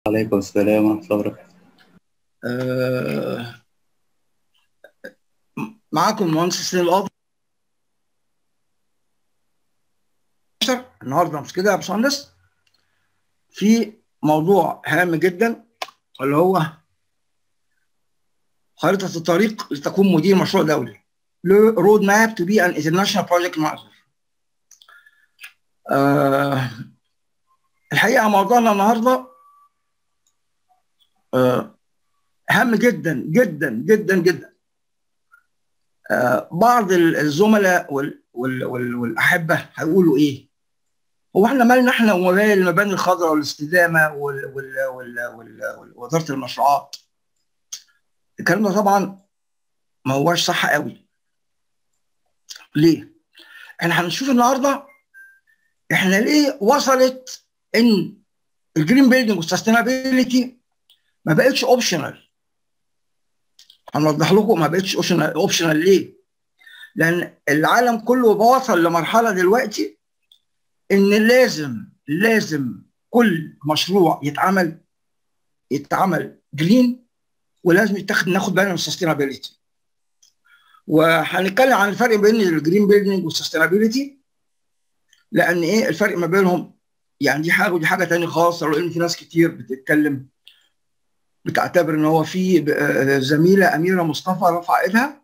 عليكم السلام ورحمة الله وبركاته آه، معاكم المهندس حسين القاضي النهارده مش كده يا باشمهندس في موضوع هام جدا اللي هو خريطة الطريق لتكون مدير مشروع دولي رود ماب تو بي ان انترناشونال بروجكت مانجر الحقيقة موضوعنا النهارده آه، هام جدا جدا جدا جدا آه، بعض الزملاء وال وال وال والاحبه هيقولوا ايه؟ هو احنا مالنا احنا ومال المباني الخضراء والاستدامه وال وال وال وال وال واداره المشروعات الكلام ده طبعا ما هواش صح قوي ليه؟ احنا هنشوف النهارده احنا ليه وصلت ان الجرين بيلدينج والسستينابيلتي ما بقتش اوبشنال هنوضح لكم ما بقتش اوبشنال اوبشنال ليه؟ لان العالم كله وصل لمرحله دلوقتي ان لازم لازم كل مشروع يتعمل يتعمل جرين ولازم يتاخد ناخد بالنا من السستينابيلتي وهنتكلم عن الفرق بين الجرين بيلدينج والسستينابيلتي لان ايه الفرق ما بينهم يعني دي حاجه ودي حاجه ثانيه خالص لان في ناس كتير بتتكلم بتعتبر ان هو في زميله اميره مصطفى رفع ايدها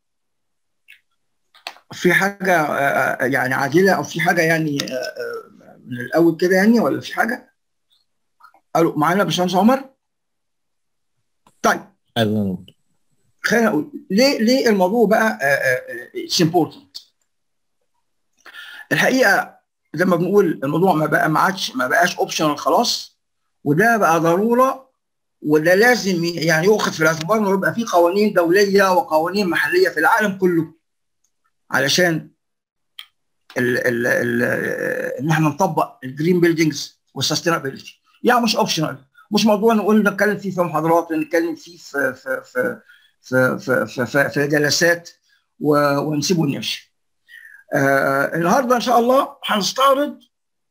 في حاجه يعني عاجله او في حاجه يعني من الاول كده يعني ولا في حاجه؟ قالوا معانا باشمهندس عمر؟ طيب ايوه خلينا نقول ليه ليه الموضوع بقى اتس امبورتنت الحقيقه زي ما بنقول الموضوع ما بقى ما عادش ما بقاش اوبشنال خلاص وده بقى ضروره وده لازم يعني يؤخذ في الاعتبار انه يبقى في قوانين دوليه وقوانين محليه في العالم كله علشان ال ال ال ان احنا نطبق الجرين بيلدينجز والسستينابيلتي يعني مش اوبشنال مش موضوع نقول نتكلم فيه في محاضرات نتكلم فيه في في في في في, في, في, في جلسات ونسيبه نمشي. آه النهارده ان شاء الله هنستعرض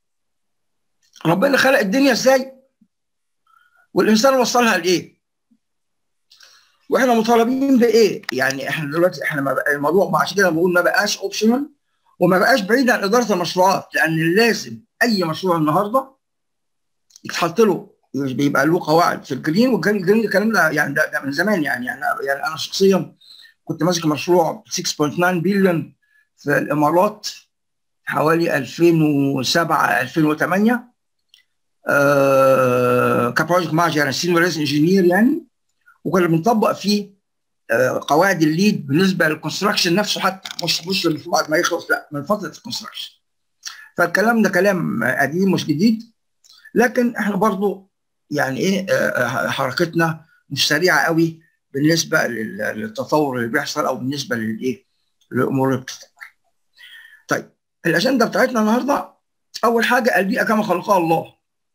ربنا خلق الدنيا ازاي والانسان وصلها لايه واحنا مطالبين بايه يعني احنا دلوقتي احنا ما بقى الموضوع عشان كده بقول ما بقاش اوبشنال وما بقاش بعيد عن اداره المشروعات لان لازم اي مشروع النهارده يتحط له بيبقى له قواعد في الجرين والجرين الكلام ده يعني ده, ده من زمان يعني يعني يعني انا شخصيا كنت ماسك مشروع 6.9 بليون في الامارات حوالي 2007 2008 آه كبروجكت مانجر يعني سينيور ريس انجينير يعني وكنا بنطبق فيه آه قواعد الليد بالنسبه للكونستراكشن نفسه حتى مش مش بعد ما يخلص لا من فتره الكونستراكشن فالكلام ده كلام قديم مش جديد لكن احنا برضو يعني ايه آه حركتنا مش سريعه قوي بالنسبه للتطور اللي بيحصل او بالنسبه للايه للامور اللي بتتطور. طيب الاجنده بتاعتنا النهارده اول حاجه البيئه كما خلقها الله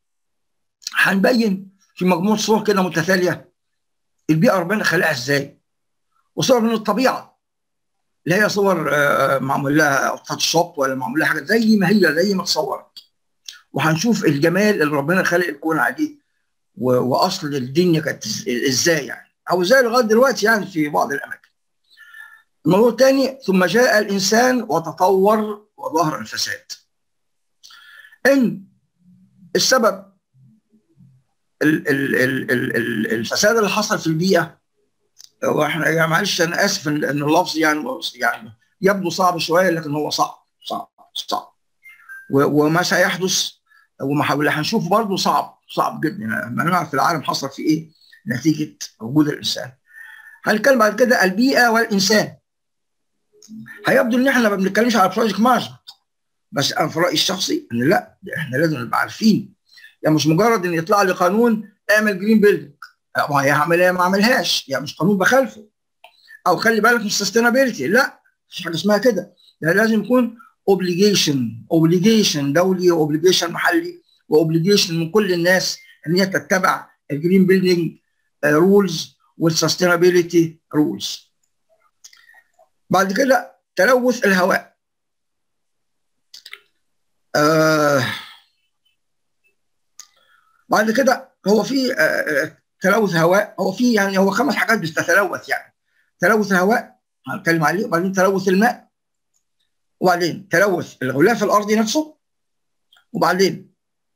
هنبين في مجموعه صور كده متتاليه البيئه ربنا خلقها ازاي وصور من الطبيعه اللي هي صور معمول لها فوتوشوب ولا معمول لها حاجه زي ما هي زي ما اتصورت وهنشوف الجمال اللي ربنا خلق الكون عليه واصل الدنيا كانت ازاي يعني او ازاي لغايه دلوقتي يعني في بعض الاماكن الموضوع الثاني ثم جاء الانسان وتطور وظهر الفساد ان السبب ال ال ال ال ال الفساد اللي حصل في البيئه واحنا يعني معلش انا اسف ان اللفظ يعني يعني يبدو صعب شويه لكن هو صعب صعب صعب وما سيحدث وما اللي هنشوفه برضه صعب صعب جدا ما نعرف العالم حصل فيه ايه نتيجه وجود الانسان. هنتكلم بعد كده البيئه والانسان. هيبدو ان احنا ما بنتكلمش على بروجكت مانجمنت بس انا في رايي الشخصي ان لا احنا لازم نبقى عارفين يعني مش مجرد ان يطلع لي قانون اعمل جرين بيلدينج ما هي هعملها ما اعملهاش يعني مش قانون بخالفه او خلي بالك من السستينابيلتي لا مفيش حاجه اسمها كده يعني لازم يكون اوبليجيشن اوبليجيشن دولي واوبليجيشن محلي واوبليجيشن من كل الناس ان هي تتبع الجرين بيلدينج رولز والسستينابيلتي رولز بعد كده تلوث الهواء آه بعد بعد كده هو في آه، آه، تلوث هواء هو في يعني هو خمس حاجات بتتلوث يعني تلوث الهواء هنتكلم عليه وبعدين تلوث الماء وبعدين تلوث الغلاف الارضي نفسه وبعدين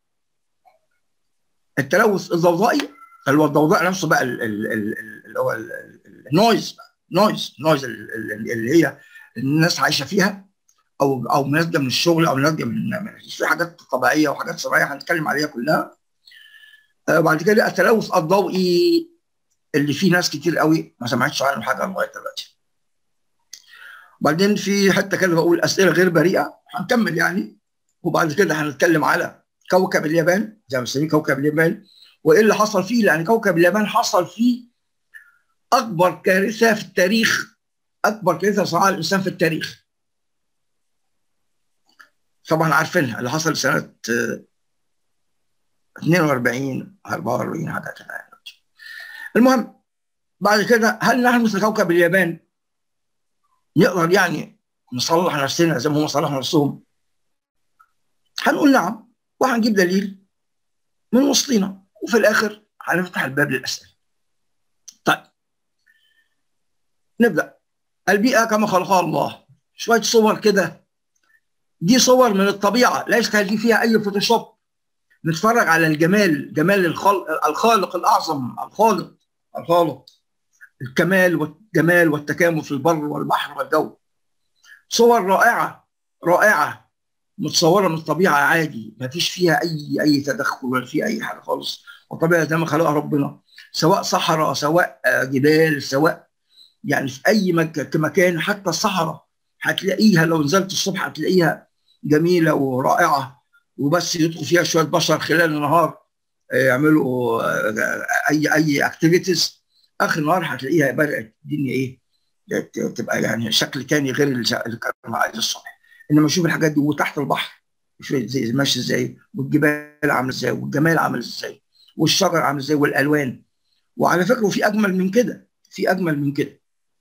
التلوث الضوضائي اللي هو الضوضاء نفسه بقى ال- ال- ال- ال- اللي هو ال- ال- النويز بقى نويز نويز ال- ال- اللي هي الناس عايشه فيها او او ناتجه من الشغل او ناتجه من من- في حاجات طبيعيه وحاجات صناعيه هنتكلم عليها كلها آه، بعد كده التلوث الضوئي اللي فيه ناس كتير قوي ما سمعتش عنه حاجه لغايه دلوقتي وبعدين في حته كده بقول اسئله غير بريئه هنكمل يعني وبعد كده هنتكلم على كوكب اليابان زي ما بنسميه كوكب اليابان وايه اللي حصل فيه لان كوكب اليابان حصل فيه اكبر كارثه في التاريخ اكبر كارثه صنعها الانسان في التاريخ طبعا عارفينها اللي حصل سنه آه، 42 44 حاجه كده يعني. المهم بعد كده هل نحن مثل كوكب اليابان نقدر يعني نصلح نفسنا زي ما هم صلحوا نفسهم هنقول نعم وهنجيب دليل من وسطينا وفي الاخر هنفتح الباب للاسئله طيب نبدا البيئه كما خلقها الله شويه صور كده دي صور من الطبيعه ليس هذه فيها اي فوتوشوب نتفرج على الجمال جمال الخلق الخالق الاعظم الخالق الخالق الكمال والجمال والتكامل في البر والبحر والجو صور رائعه رائعه متصوره من الطبيعه عادي ما فيش فيها اي اي تدخل ولا في اي حاجه خالص والطبيعه زي ما خلقها ربنا سواء صحراء سواء آه، جبال سواء يعني في اي مك- مكان حتى الصحراء هتلاقيها لو نزلت الصبح هتلاقيها جميله ورائعه وبس يدخل فيها شويه بشر خلال النهار آه، يعملوا آه، اي اي اكتيفيتيز اخر النهار هتلاقيها بدات الدنيا ايه ت- تبقى يعني شكل تاني غير اللي اللي كان عايز الصبح انما شوف الحاجات دي وتحت البحر شوف زي ماشي ازاي والجبال عامله ازاي والجمال عامل ازاي والشجر عامل ازاي والالوان وعلى فكره في اجمل من كده في اجمل من كده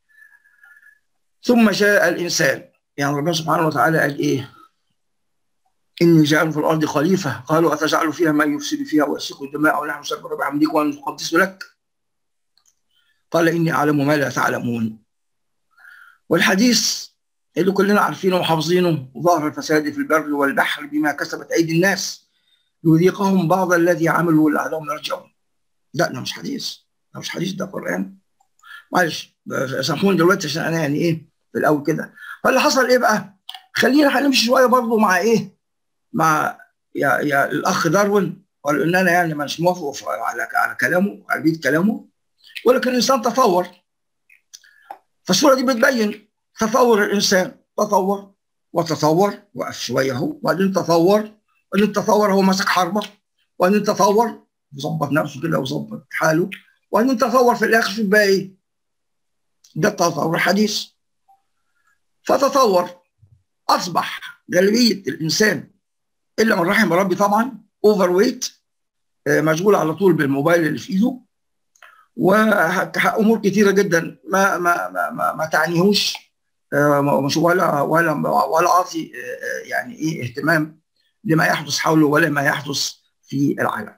ثم جاء الانسان يعني ربنا سبحانه وتعالى قال ايه اني جاعل في الارض خليفه قالوا اتجعل فيها ما يفسد فيها ويسفك الدماء ونحن نسبح بحمدك ونقدس لك قال اني اعلم ما لا تعلمون والحديث اللي كلنا عارفينه وحافظينه ظهر الفساد في البر والبحر بما كسبت ايدي الناس يذيقهم بعض الذي عملوا لعلهم يرجعون لا ده مش حديث ده مش حديث ده قران معلش سامحوني دلوقتي عشان انا يعني ايه في الاول كده فاللي حصل ايه بقى خلينا هنمشي شويه برضه مع ايه مع يا يا الاخ داروين ولان انا يعني مش موافق على على كلامه على بيت كلامه ولكن الانسان تطور فالصوره دي بتبين تطور الانسان تطور وتطور وقف شويه اهو وبعدين تطور وبعدين تطور هو ماسك حربه وبعدين تطور وظبط نفسه كده وظبط حاله وبعدين تطور في الاخر شوف بقى ايه ده التطور الحديث فتطور اصبح غالبيه الانسان الا من رحم ربي طبعا اوفر ويت مشغول على طول بالموبايل اللي في ايده وامور كثيره جدا ما ما ما ما, ما تعنيهوش آه، مش ولا ولا ولا عاطي آه، يعني ايه اهتمام لما يحدث حوله ولا ما يحدث في العالم.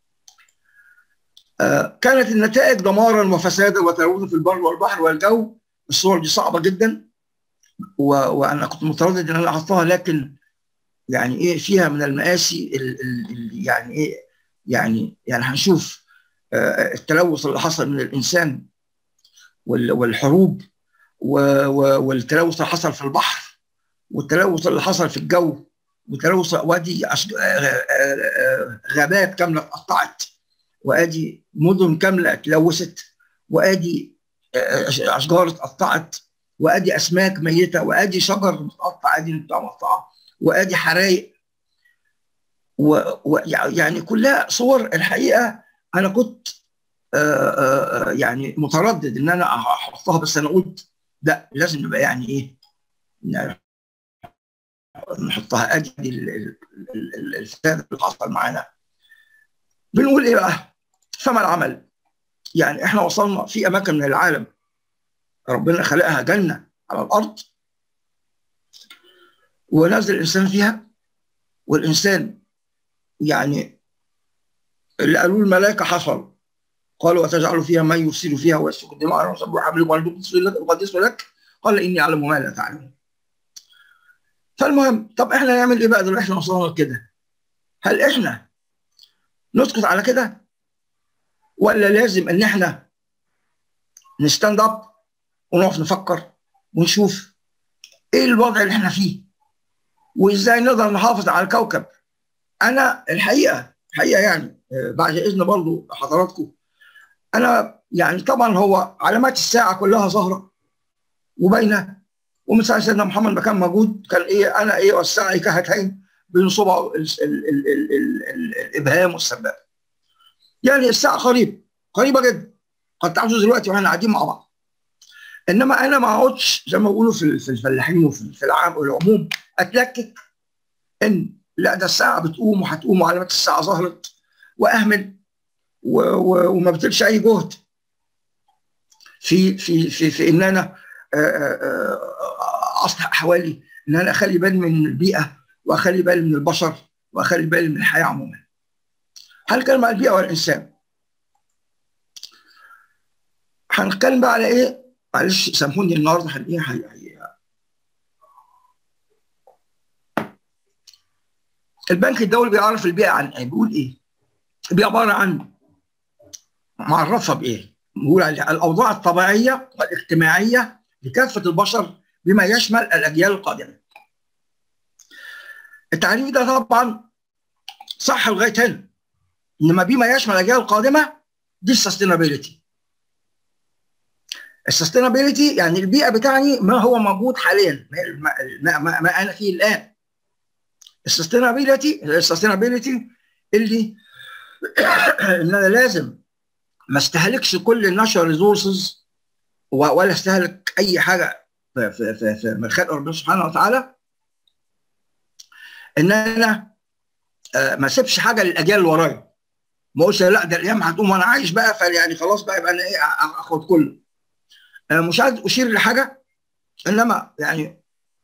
آه، كانت النتائج دمارا وفسادا وتلوثا في البر والبحر والجو الصور دي صعبه جدا و... وانا كنت متردد ان انا احطها لكن يعني ايه فيها من المآسي ال... ال... ال... يعني ايه يعني يعني هنشوف آه، التلوث اللي حصل من الانسان وال... والحروب و... و... والتلوث اللي حصل في البحر والتلوث اللي حصل في الجو وتلوث وادي أشج... آه، آه، آه، غابات كامله اتقطعت وادي مدن كامله اتلوثت وادي آه، اشجار اتقطعت وادي اسماك ميته وادي شجر متقطع ادي مقطعه وادي حرايق و... و... يعني كلها صور الحقيقه انا كنت آه، آه، يعني متردد ان انا احطها بس انا قلت لا لازم نبقى يعني ايه يعني نحطها ادي ال- ال- ال- الفساد اللي حصل معانا بنقول ايه بقى فما العمل يعني احنا وصلنا في اماكن من العالم ربنا خلقها جنه على الارض ونزل الانسان فيها والانسان يعني اللي قالوا الملائكه حصل قالوا وتجعل فيها من يفسد فيها ويسفك الدماء ويصبح حبلك ويقدس لك قال اني اعلم ما لا تعلمون فالمهم طب احنا نعمل ايه بقى دلوقتي احنا وصلنا لكده هل احنا نسكت على كده ولا لازم ان احنا نستاند اب ونقف نفكر ونشوف ايه الوضع اللي احنا فيه وازاي نقدر نحافظ على الكوكب انا الحقيقه الحقيقه يعني بعد اذن برضو حضراتكم انا يعني طبعا هو علامات الساعه كلها ظاهره وباينه ومن ساعه سيدنا محمد ما كان موجود كان ايه انا ايه والساعه كهتين بين صبع الابهام والسبابه يعني الساعه قريب قريبه جدا قد تعجز دلوقتي واحنا قاعدين مع بعض انما انا ما اقعدش زي ما بيقولوا في في الفلاحين وفي العام والعموم اتلكك ان لا ده الساعه بتقوم وهتقوم وعلامات الساعه ظهرت واهمل وما بذلش اي جهد في في في في ان انا اصلح احوالي ان انا اخلي بالي من البيئه واخلي بالي من البشر واخلي بالي من الحياه عموما. هنتكلم عن البيئه والانسان. هنتكلم بقى على ايه؟ معلش سامحوني النهارده هن ايه هي البنك الدولي بيعرف البيئه عن ايه؟ بيقول ايه؟ البيئه عباره عن معرفها بايه؟ بيقول الاوضاع الطبيعيه والاجتماعيه لكافه البشر بما يشمل الاجيال القادمه. التعريف ده طبعا صح لغايه هنا انما بما يشمل الاجيال القادمه دي السستينابيلتي. السستينابيلتي يعني البيئه بتاعني ما هو موجود حاليا ما, ما, ما, ما انا فيه الان. السستينابيلتي السستينابيلتي اللي ان انا لازم ما استهلكش كل الناشونال ريسورسز ولا استهلك اي حاجه في في في, في من خلق ربنا سبحانه وتعالى ان انا ما اسيبش حاجه للاجيال اللي ورايا ما اقولش لا ده الايام هتقوم وانا عايش بقى فيعني خلاص بقى يبقى انا ايه اخد كله مش عايز اشير لحاجه انما يعني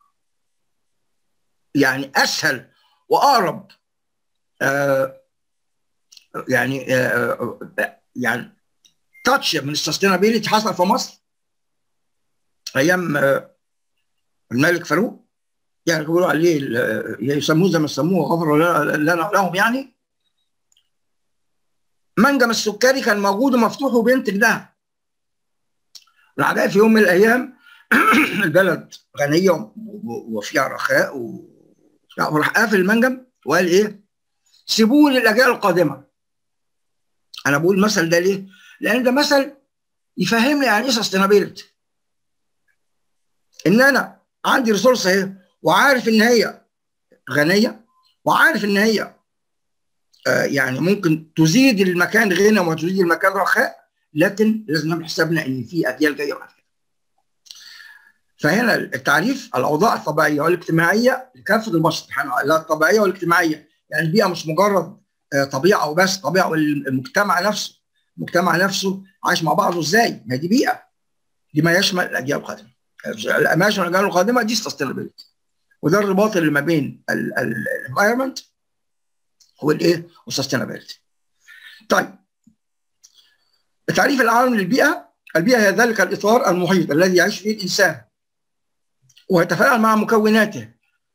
يعني اسهل واقرب آه يعني آه يعني تاتش من السستينابيلتي حصل في مصر ايام آه الملك فاروق يعني بيقولوا عليه يسموه زي ما سموه غفر لنا لهم يعني منجم السكري كان موجود ومفتوح وبينتج ده العجائب في يوم من الايام البلد غنيه وفيها رخاء وراح قافل المنجم وقال ايه؟ سيبوه للاجيال القادمه. انا بقول المثل ده ليه؟ لان ده مثل يفهمني يعني ايه سستينابيلتي. ان انا عندي ريسورس اهي وعارف ان هي غنيه وعارف ان هي آه يعني ممكن تزيد المكان غنى وتزيد المكان رخاء لكن لازم نعمل حسابنا ان في اجيال جايه بعد كده. فهنا التعريف الاوضاع الطبيعيه والاجتماعيه لكافه البشر سبحانه الله الطبيعيه والاجتماعيه يعني البيئه مش مجرد طبيعه وبس طبيعه المجتمع نفسه المجتمع نفسه عايش مع بعضه ازاي؟ ما دي بيئه دي ما يشمل الاجيال القادمه ما يشمل الاجيال القادمه دي سستينابيلتي وده الرباط اللي ما بين الانفايرمنت والايه؟ والسستينابيلتي. طيب التعريف العام للبيئه البيئه هي ذلك الاطار المحيط الذي يعيش فيه الانسان ويتفاعل مع مكوناته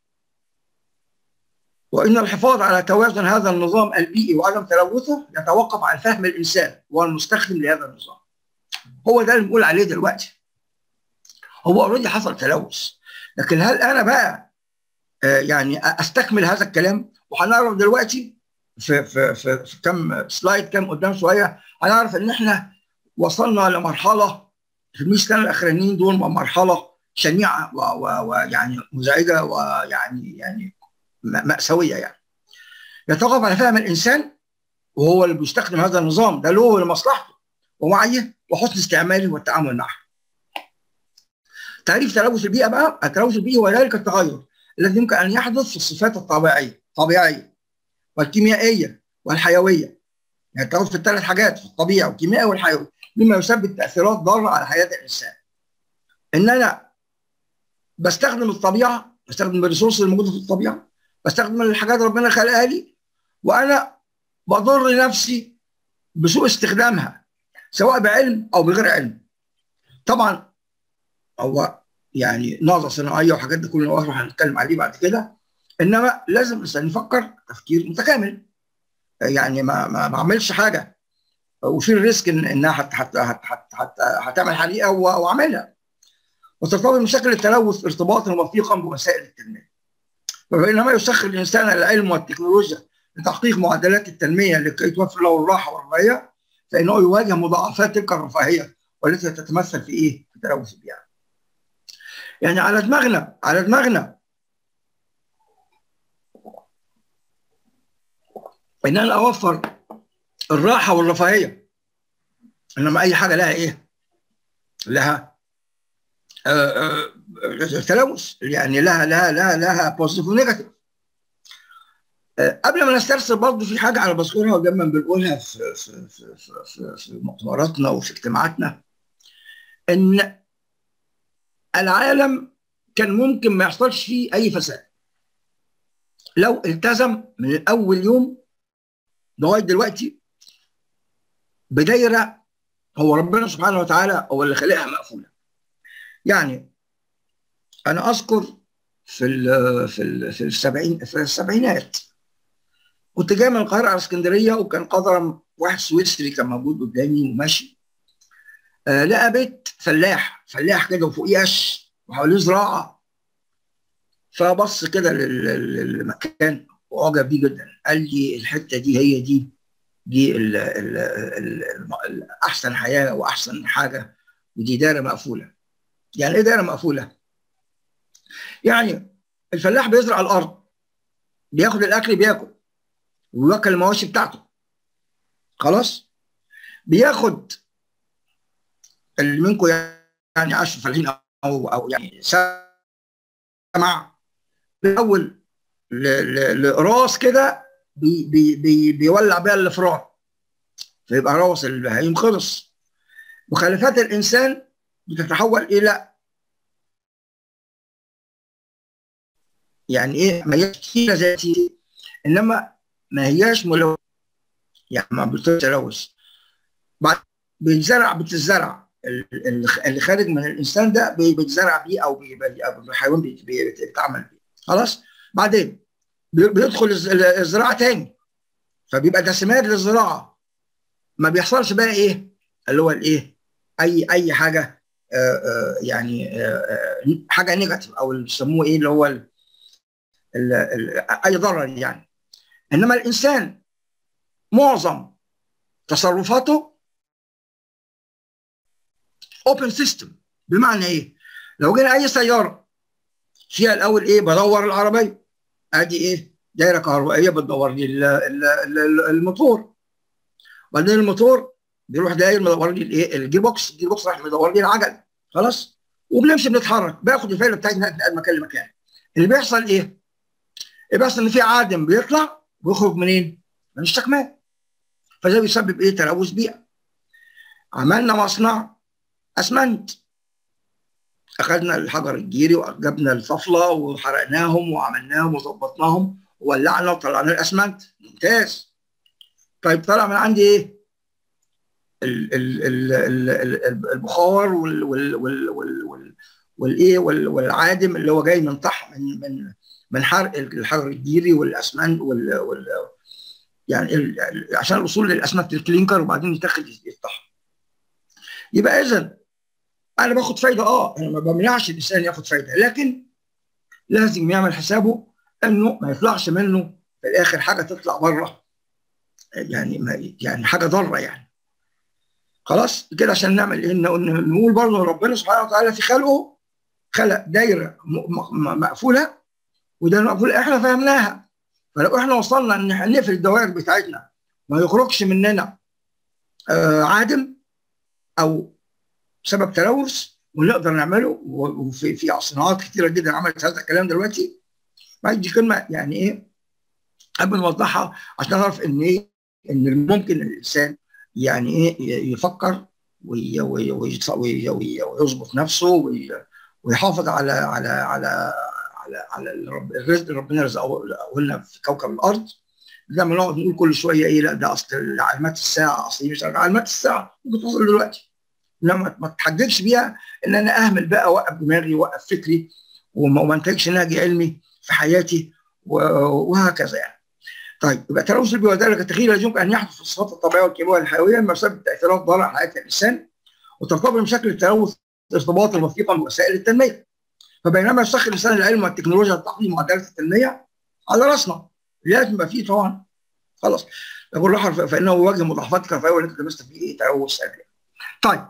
وان الحفاظ على توازن هذا النظام البيئي وعدم تلوثه يتوقف عن فهم الانسان والمستخدم لهذا النظام هو ده اللي بنقول عليه دلوقتي هو اوريدي حصل تلوث لكن هل انا بقى آه يعني استكمل هذا الكلام وهنعرف دلوقتي في في في, في كم سلايد كم قدام شويه هنعرف ان احنا وصلنا لمرحله في 100 سنه الاخرانيين دول مرحله شنيعه ويعني مزعجه ويعني يعني مأساويه يعني. يتوقف على فهم الانسان وهو اللي بيستخدم هذا النظام ده له لمصلحته ووعيه وحسن استعماله والتعامل معه. تعريف تلوث البيئه بقى التلوث البيئي هو ذلك التغير الذي يمكن ان يحدث في الصفات الطبيعيه الطبيعيه والكيميائيه والحيويه يعني التلوث في الثلاث حاجات في الطبيعه والكيمياء والحيوي مما يسبب تاثيرات ضاره على حياه الانسان. ان انا بستخدم الطبيعه بستخدم الريسورس الموجوده في الطبيعه بستخدم الحاجات اللي ربنا خلقها لي وانا بضر نفسي بسوء استخدامها سواء بعلم او بغير علم طبعا هو يعني نهضه صناعيه وحاجات دي كلها هنتكلم عليه بعد كده انما لازم الانسان يفكر تفكير متكامل يعني ما ما, ما اعملش حاجه وفي الريسك إن انها حت حت حت حت حت هتعمل حريقه واعملها وترتبط مشاكل التلوث ارتباطا وثيقا بوسائل التنميه فبينما يسخر الانسان العلم والتكنولوجيا لتحقيق معدلات التنميه لكي توفر له الراحه والرفاهيه فانه يواجه مضاعفات تلك الرفاهيه والتي تتمثل في ايه؟ في تلوث البيئه. يعني على دماغنا على دماغنا ان انا اوفر الراحه والرفاهيه انما اي حاجه لها ايه؟ لها آه آه تلوث يعني لها لها لها لها بوزيتيف ونيجاتيف قبل ما نسترسل برضه في حاجه انا بذكرها ودايما بنقولها في في في في, في, في مؤتمراتنا وفي اجتماعاتنا ان العالم كان ممكن ما يحصلش فيه اي فساد لو التزم من اول يوم لغايه دلوقتي بدايره هو ربنا سبحانه وتعالى هو اللي خلقها مقفوله يعني انا اذكر في ال في ال في السبعين في السبعينات كنت جاي من القاهره على اسكندريه وكان قدرا واحد سويسري كان موجود قدامي وماشي آه لقى بيت فلاح فلاح كده وفوقيه قش وحواليه زراعه فبص كده للمكان واعجب بيه جدا قال لي الحته دي هي دي دي ال ال ال ال احسن حياه واحسن حاجه ودي دايره مقفوله يعني ايه دايره مقفوله؟ يعني الفلاح بيزرع الارض بياخد الاكل بياكل ويوكل المواشي بتاعته خلاص بياخد اللي منكم يعني عاشوا فلاحين او او يعني سمع بيحول لراس كده بي بي بي بيولع بيها الافران فيبقى راس البهايم خلص مخالفات الانسان بتتحول الى يعني ايه ما هياش كتيره ذاتيه انما ما هياش ملوث يعني ما بتتلوث بعد بيتزرع بتزرع اللي خارج من الانسان ده بيتزرع بيه او الحيوان بيتعمل بيه خلاص بعدين بيدخل الزراعه تاني فبيبقى ده سماد للزراعه ما بيحصلش بقى ايه اللي هو الايه اي اي حاجه آآ آآ يعني آآ حاجه نيجاتيف او اللي بيسموه ايه اللي هو ال ال ال اي ضرر يعني انما الانسان معظم تصرفاته اوبن سيستم بمعنى ايه؟ لو جينا اي سياره فيها الاول ايه؟ بدور العربيه ادي ايه؟ دايره كهربائيه بتدور لي الموتور وبعدين الموتور بيروح داير مدور لي الايه؟ الجير بوكس الجير بوكس راح مدور لي العجل خلاص؟ وبنمشي بنتحرك باخد الفايله بتاعتنا من مكان لمكان اللي بيحصل ايه؟ اللي بيحصل ان في عادم بيطلع ويخرج منين؟ من الشكمان فده بيسبب ايه؟ تلوث بيئه عملنا مصنع اسمنت اخذنا الحجر الجيري وجبنا الفصله وحرقناهم وعملناهم وظبطناهم وولعنا وطلعنا الاسمنت ممتاز طيب طلع من عندي ايه؟ ال ال ال ال البخار وال وال وال وال والايه والعادم اللي هو جاي من طح من من من حرق الحجر الجيري والاسمنت وال, وال يعني عشان الوصول للاسمنت الكلينكر وبعدين يتاخد يطحن يبقى اذا انا باخد فايده اه انا ما بمنعش الانسان ياخد فايده لكن لازم يعمل حسابه انه ما يطلعش منه في الاخر حاجه تطلع بره يعني ما يعني حاجه ضاره يعني خلاص كده عشان نعمل ايه نقول برضه ربنا سبحانه وتعالى في خلقه خلق دايره مقفوله وده مقفوله احنا فهمناها فلو احنا وصلنا ان نقفل الدوائر بتاعتنا ما يخرجش مننا آه عادم او سبب تلوث ونقدر نعمله وفي في صناعات كتيره جدا عملت هذا الكلام دلوقتي بعد دي كلمه يعني ايه قبل نوضحها عشان نعرف ان ايه ان ممكن الانسان يعني ايه يفكر ويظبط نفسه ويحافظ على على على على على الرزق اللي ربنا رزقه لنا في كوكب الارض زي ما نقعد نقول كل شويه ايه لا ده اصل علامات الساعه اصل مش علامات الساعه ممكن توصل دلوقتي لما ما تحججش بيها ان انا اهمل بقى اوقف دماغي واوقف فكري وما انتجش نهج علمي في حياتي وهكذا يعني. طيب يبقى تلوث البيئه وذلك التغيير الذي يمكن ان يحدث في الصفات الطبيعيه والكيميائيه الحيويه بسبب تاثيرات ضاره على حياه الانسان وترتبط بمشاكل التلوث ارتباطا وثيقا بوسائل التنميه. فبينما يستخدم الانسان العلم والتكنولوجيا لتحقيق معدلات التنميه على راسنا لازم يبقى فيه طبعا خلاص يقول راحه فانه يواجه مضاعفات كفايه والتي تمثل فيه تلوث سلبي. طيب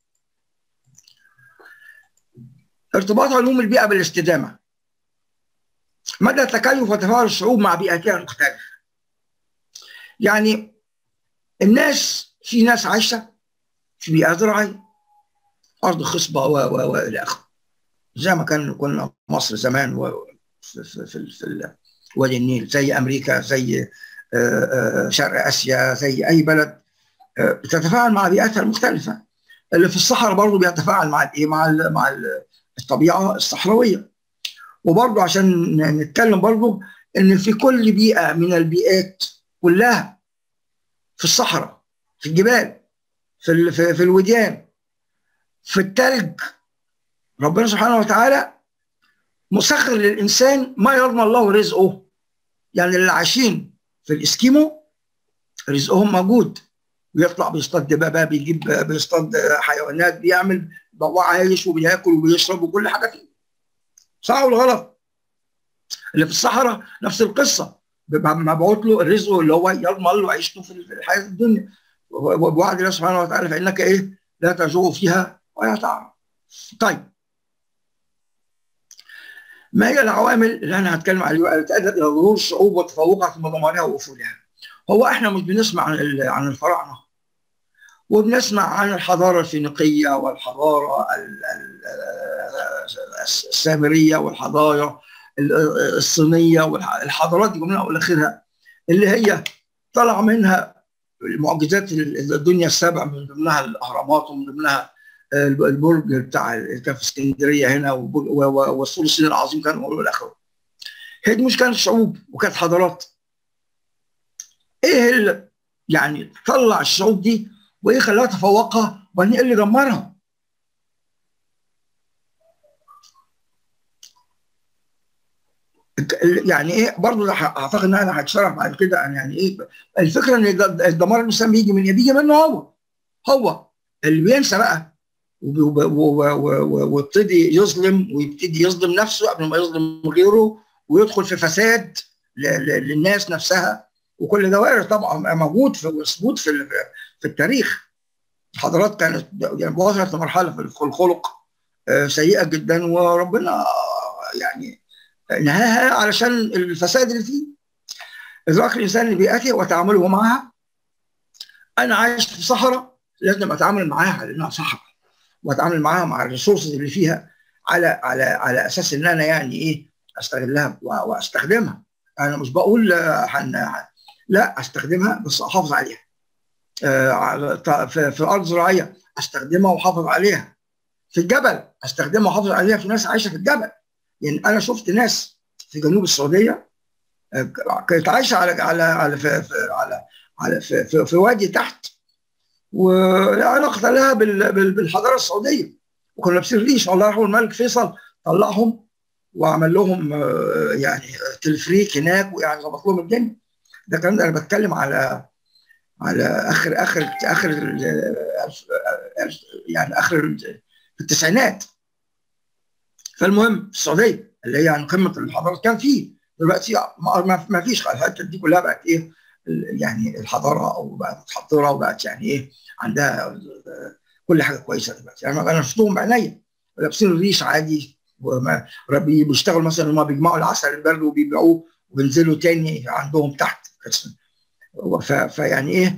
ارتباط علوم البيئه بالاستدامه مدى تكيف وتفاعل الشعوب مع بيئتها المختلفه يعني الناس في ناس عايشه في بيئه زراعيه ارض خصبه و و و الى اخره زي ما كان كنا مصر زمان و في في في, في وادي النيل زي امريكا زي شرق اسيا زي اي بلد بتتفاعل مع بيئتها المختلفه اللي في الصحراء برضه بيتفاعل مع الايه مع ال مع ال الطبيعه الصحراويه وبرضه عشان نتكلم برضه ان في كل بيئه من البيئات كلها في الصحراء في الجبال في في, في الوديان في التلج ربنا سبحانه وتعالى مسخر للانسان ما يرضى الله رزقه يعني اللي عايشين في الاسكيمو رزقهم موجود بيطلع بيصطاد دبابه بيجيب بيصطاد حيوانات بيعمل هو عايش وبياكل وبيشرب وكل حاجه فيه صح ولا غلط؟ اللي في الصحراء نفس القصه مبعوث له الرزق اللي هو يضمن له عيشته في الحياه الدنيا ووعد الله سبحانه وتعالى فانك ايه لا تجوع فيها ولا تعرف طيب ما هي العوامل اللي انا هتكلم عليها التي ادت الى ظهور الشعوب وتفوقها في مضامرها وافولها هو احنا مش بنسمع عن عن الفراعنه وبنسمع عن الحضاره الفينيقيه والحضاره السامريه والحضاره الصينيه والحضارات دي كلها والى اخرها اللي هي طلع منها معجزات الدنيا السبع من ضمنها الاهرامات ومن ضمنها البرج بتاع اللي كان في اسكندريه هنا والسور الصيني العظيم كان والى اخره. هي دي مش كانت شعوب وكانت حضارات. ايه اللي يعني طلع الشعوب دي وايه خلاها تفوقها وبعدين ايه اللي دمرها؟ يعني ايه برضه اعتقد ان انا هتشرح بعد كده يعني ايه الفكره ان الدمار الانسان بيجي من بيجي منه هو هو اللي بينسى بقى ويبتدي يظلم ويبتدي يظلم نفسه قبل ما يظلم غيره ويدخل في فساد للناس نفسها وكل ده وارد طبعا موجود في وثبوت في في التاريخ الحضارات كانت يعني وصلت لمرحله في الخلق سيئه جدا وربنا يعني نهاها علشان الفساد اللي فيه ادراك الانسان لبيئته وتعامله معها انا عايش في صحراء لازم اتعامل معاها على انها صحراء واتعامل معاها مع الريسورسز اللي فيها على على على اساس ان انا يعني ايه استغلها واستخدمها انا مش بقول حن لا استخدمها بس احافظ عليها في, في الارض زراعيه استخدمها واحافظ عليها في الجبل استخدمها واحافظ عليها في ناس عايشه في الجبل يعني انا شفت ناس في جنوب السعوديه كانت عايشه على على على في, في على على في, في, في وادي تحت ولا علاقه لها بالحضاره السعوديه وكانوا لابسين ريش الله يرحمه الملك فيصل طلعهم وعمل لهم يعني تلفريك هناك ويعني ظبط لهم الدنيا ده كان انا بتكلم على على اخر اخر اخر يعني اخر التسعينات فالمهم السعوديه اللي هي يعني قمه الحضاره كان فيه دلوقتي ما فيش الحته دي كلها بقت ايه يعني الحضاره او بقت متحضره وبقت يعني ايه عندها كل حاجه كويسه دلوقتي يعني انا شفتهم بعينيا لابسين الريش عادي بيشتغلوا مثلا هم بيجمعوا العسل البرد وبيبيعوه وبينزلوا تاني عندهم تحت فيعني ايه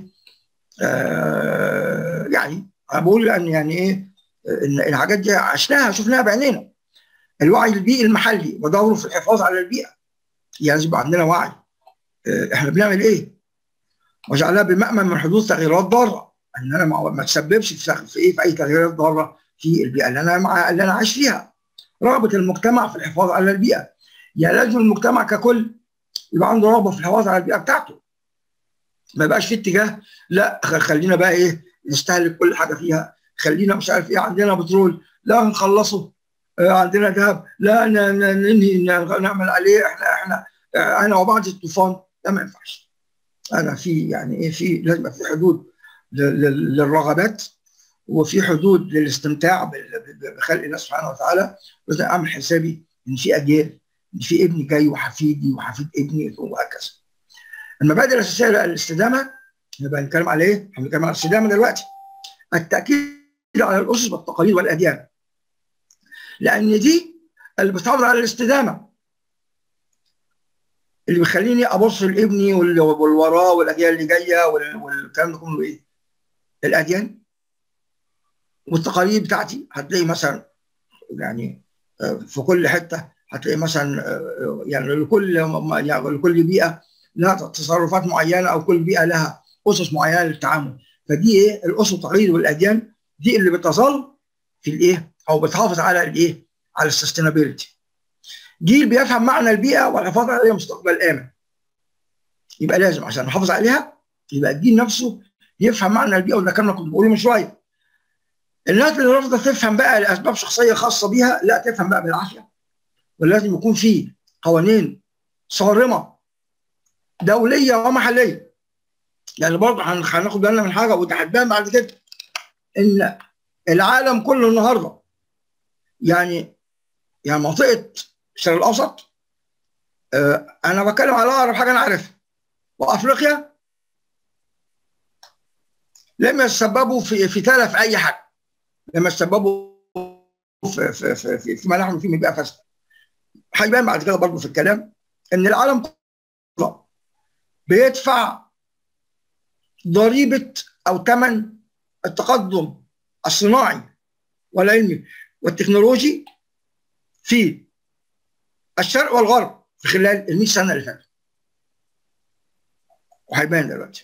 آه يعني انا بقول ان يعني ايه ان الحاجات دي عشناها شفناها بعينينا الوعي البيئي المحلي ودوره في الحفاظ على البيئه يعني يبقى عندنا وعي آه احنا بنعمل ايه؟ وجعلها بمأمن من حدوث تغييرات ضاره ان انا ما تسببش في ايه في اي تغييرات ضاره في البيئه اللي انا مع اللي انا عايش فيها رغبه المجتمع في الحفاظ على البيئه يعني لازم المجتمع ككل يبقى عنده رغبه في الحفاظ على البيئه بتاعته ما يبقاش في اتجاه لا خلينا بقى ايه نستهلك كل حاجه فيها خلينا مش عارف ايه عندنا بترول لا نخلصه عندنا ذهب لا ننهي نعمل عليه احنا احنا انا وبعد الطوفان ده ما ينفعش انا في يعني ايه في لازم في حدود للرغبات وفي حدود للاستمتاع بخلق الله سبحانه وتعالى لازم اعمل حسابي ان في اجيال ان في ابني جاي وحفيدي وحفيد ابني وهكذا. المبادئ الاساسيه للاستدامه نبقى نتكلم على ايه؟ هنتكلم على الاستدامه دلوقتي. التاكيد على الاسس والتقاليد والاديان. لان دي اللي بتحافظ على الاستدامه. اللي بيخليني ابص لابني واللي وراه والاجيال اللي جايه والكلام ده كله ايه؟ الاديان والتقاليد بتاعتي هتلاقي مثلا يعني في كل حته هتلاقي مثلا يعني لكل يعني لكل بيئه لها تصرفات معينه او كل بيئه لها اسس معينه للتعامل فدي ايه الاسس والتقاليد والاديان دي اللي بتظل في الايه او بتحافظ على الايه على السستينابيلتي جيل بيفهم معنى البيئه والحفاظ عليها مستقبل امن يبقى لازم عشان نحافظ عليها يبقى الجيل نفسه يفهم معنى البيئه وده كنا كنت بقوله من شويه الناس اللي رافضه تفهم بقى لاسباب شخصيه خاصه بيها لا تفهم بقى بالعافيه ولازم يكون في قوانين صارمه دوليه ومحليه يعني برضه هناخد بالنا من حاجه وده هتبان بعد كده ان العالم كله النهارده يعني يعني منطقه الشرق الاوسط آه انا بتكلم على اقرب حاجه انا عارفها وافريقيا لم يتسببوا في في تلف اي حاجه لما تسببوا في في في, في, في ما نحن فيه من بيئه فاسده هيبان بعد كده برضه في الكلام ان العالم كله بيدفع ضريبه او ثمن التقدم الصناعي والعلمي والتكنولوجي في الشرق والغرب في خلال ال 100 سنه اللي فاتت وهيبان دلوقتي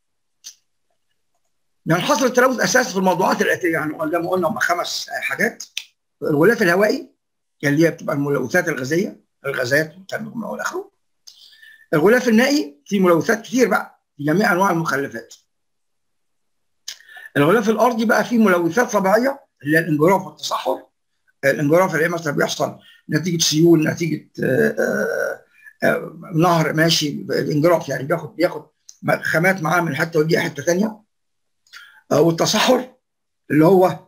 يعني حصل التلوث اساسا في الموضوعات الاتيه يعني زي ما قلنا هم خمس حاجات الغلاف الهوائي اللي هي بتبقى الملوثات الغازيه الغازات من اول اخره الغلاف النائي فيه ملوثات كتير بقى في جميع انواع المخلفات الغلاف الارضي بقى فيه ملوثات طبيعيه اللي هي الانجراف والتصحر الانجراف اللي هي مثلا بيحصل نتيجه سيول نتيجه آآ آآ نهر ماشي الانجراف يعني بياخد بياخد خامات معاه من حته ودي حته ثانيه والتصحر اللي هو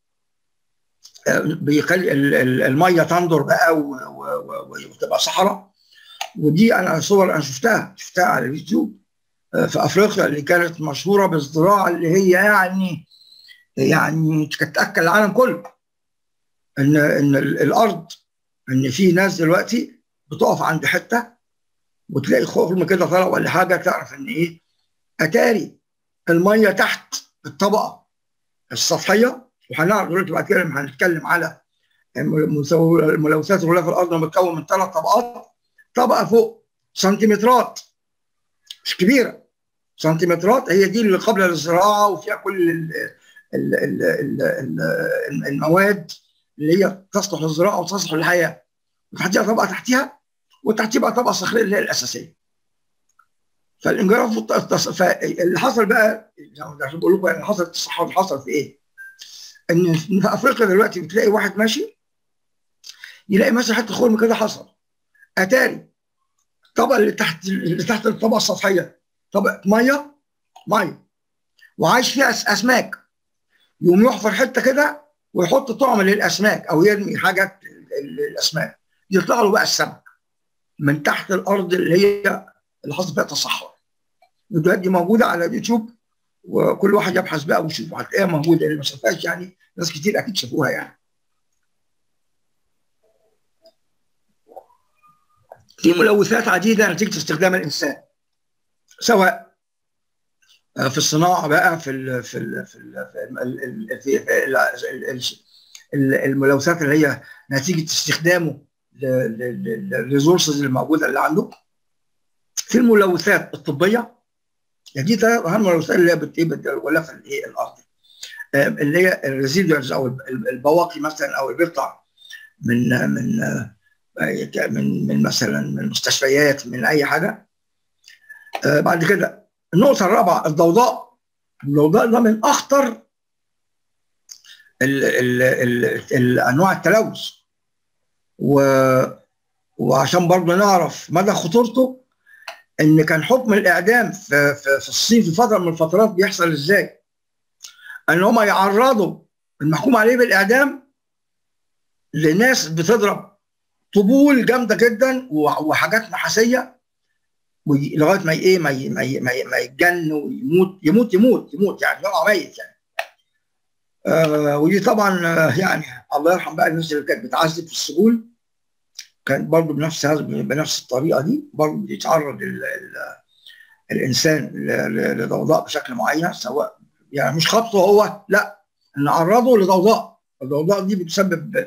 بيخلي الميه تندر بقى وتبقى صحراء ودي انا صور انا شفتها شفتها على اليوتيوب في افريقيا اللي كانت مشهوره بالزراعه اللي هي يعني يعني كانت تاكل العالم كله ان ان الارض ان في ناس دلوقتي بتقف عند حته وتلاقي خرم كده طالع ولا حاجه تعرف ان ايه اتاري الميه تحت الطبقه السطحيه وهنعرف دلوقتي بعد كده لما هنتكلم على ملوثات الغلاف الارضي متكون من ثلاث طبقات طبقه فوق سنتيمترات مش كبيره سنتيمترات هي دي اللي قبل الزراعه وفيها كل ال ال ال ال ال المواد اللي هي تصلح للزراعه وتصلح للحياه وتحتيها طبقه تحتيها وتحتيها بقى طبقه صخريه اللي هي الاساسيه فالانجراف فاللي حصل بقى عشان بقول لكم يعني حصل التصحر اللي حصل في ايه؟ ان في افريقيا دلوقتي بتلاقي واحد ماشي يلاقي مثلا حته خرم كده حصل اتاري الطبقه اللي تحت اللي تحت الطبقه السطحيه طبقه ميه ميه وعايش فيها اسماك يقوم يحفر حته كده ويحط طعم للاسماك او يرمي حاجات للاسماك يطلع له بقى السمك من تحت الارض اللي هي اللي حصل فيها تصحر الفيديوهات دي موجوده على اليوتيوب وكل واحد يبحث بقى ويشوف هتلاقيها موجوده اللي ما شافهاش يعني ناس كتير اكيد شافوها يعني في ملوثات عديده نتيجه استخدام الانسان سواء في الصناعه بقى في ال في ال في ال في, في الملوثات اللي هي نتيجه استخدامه للريسورسز اللي موجوده اللي عنده في الملوثات الطبيه يعني دي ثلاث اهم ملوثات اللي هي الغلاف الايه الارضي اللي هي الريزيدوز او البواقي مثلا او اللي بيطلع من من من من مثلا من مستشفيات من اي حاجه بعد كده النقطه الرابعه الضوضاء الضوضاء ده من اخطر ال ال ال ال انواع التلوث و وعشان برضه نعرف مدى خطورته ان كان حكم الاعدام في, في, في الصين في فتره من الفترات بيحصل ازاي؟ ان هم يعرضوا المحكوم عليه بالاعدام لناس بتضرب طبول جامده جدا وحاجات نحاسيه لغايه ما ايه ما ما ما يتجن ويموت يموت يموت يموت يعني يقع ميت يعني آه ودي طبعا آه يعني الله يرحم بقى الناس اللي كانت بتعذب في السجون كانت برضه بنفس بنفس الطريقه دي برضه بيتعرض ال ال الانسان لضوضاء بشكل معين سواء يعني مش خبطه هو لا نعرضه لضوضاء الضوضاء دي بتسبب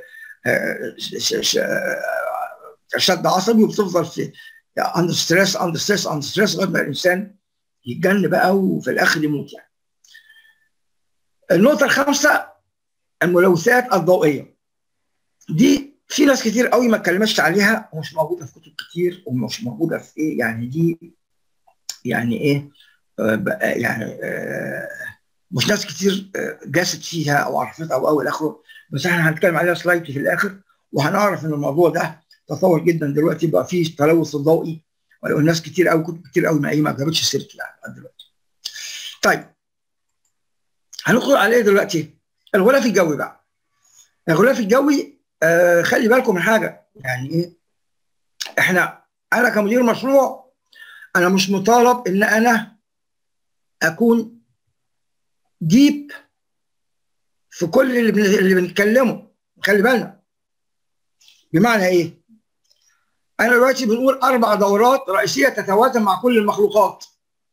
شد عصبي وبتفضل في اندر ستريس اندر ستريس اندر ستريس لغايه ما الانسان يتجن بقى وفي الاخر يموت يعني. النقطه الخامسه الملوثات الضوئيه دي في ناس كتير قوي ما اتكلمتش عليها ومش موجوده في كتب كتير ومش موجوده في ايه يعني دي يعني ايه آه يعني آه مش ناس كتير جاست فيها او عرفتها او او الى اخره بس احنا هنتكلم عليها سلايد في الاخر وهنعرف ان الموضوع ده تطور جدا دلوقتي بقى فيه تلوث الضوئي ولو الناس كتير قوي كتب كتير قوي ما ايه ما جابتش سيرته يعني دلوقتي. طيب هندخل على ايه دلوقتي؟ الغلاف الجوي بقى. الغلاف الجوي آه خلي بالكم من حاجه يعني ايه؟ احنا انا كمدير مشروع انا مش مطالب ان انا اكون ديب في كل اللي, بن... اللي بنتكلمه خلي بالنا بمعنى ايه؟ انا دلوقتي بنقول اربع دورات رئيسيه تتوازن مع كل المخلوقات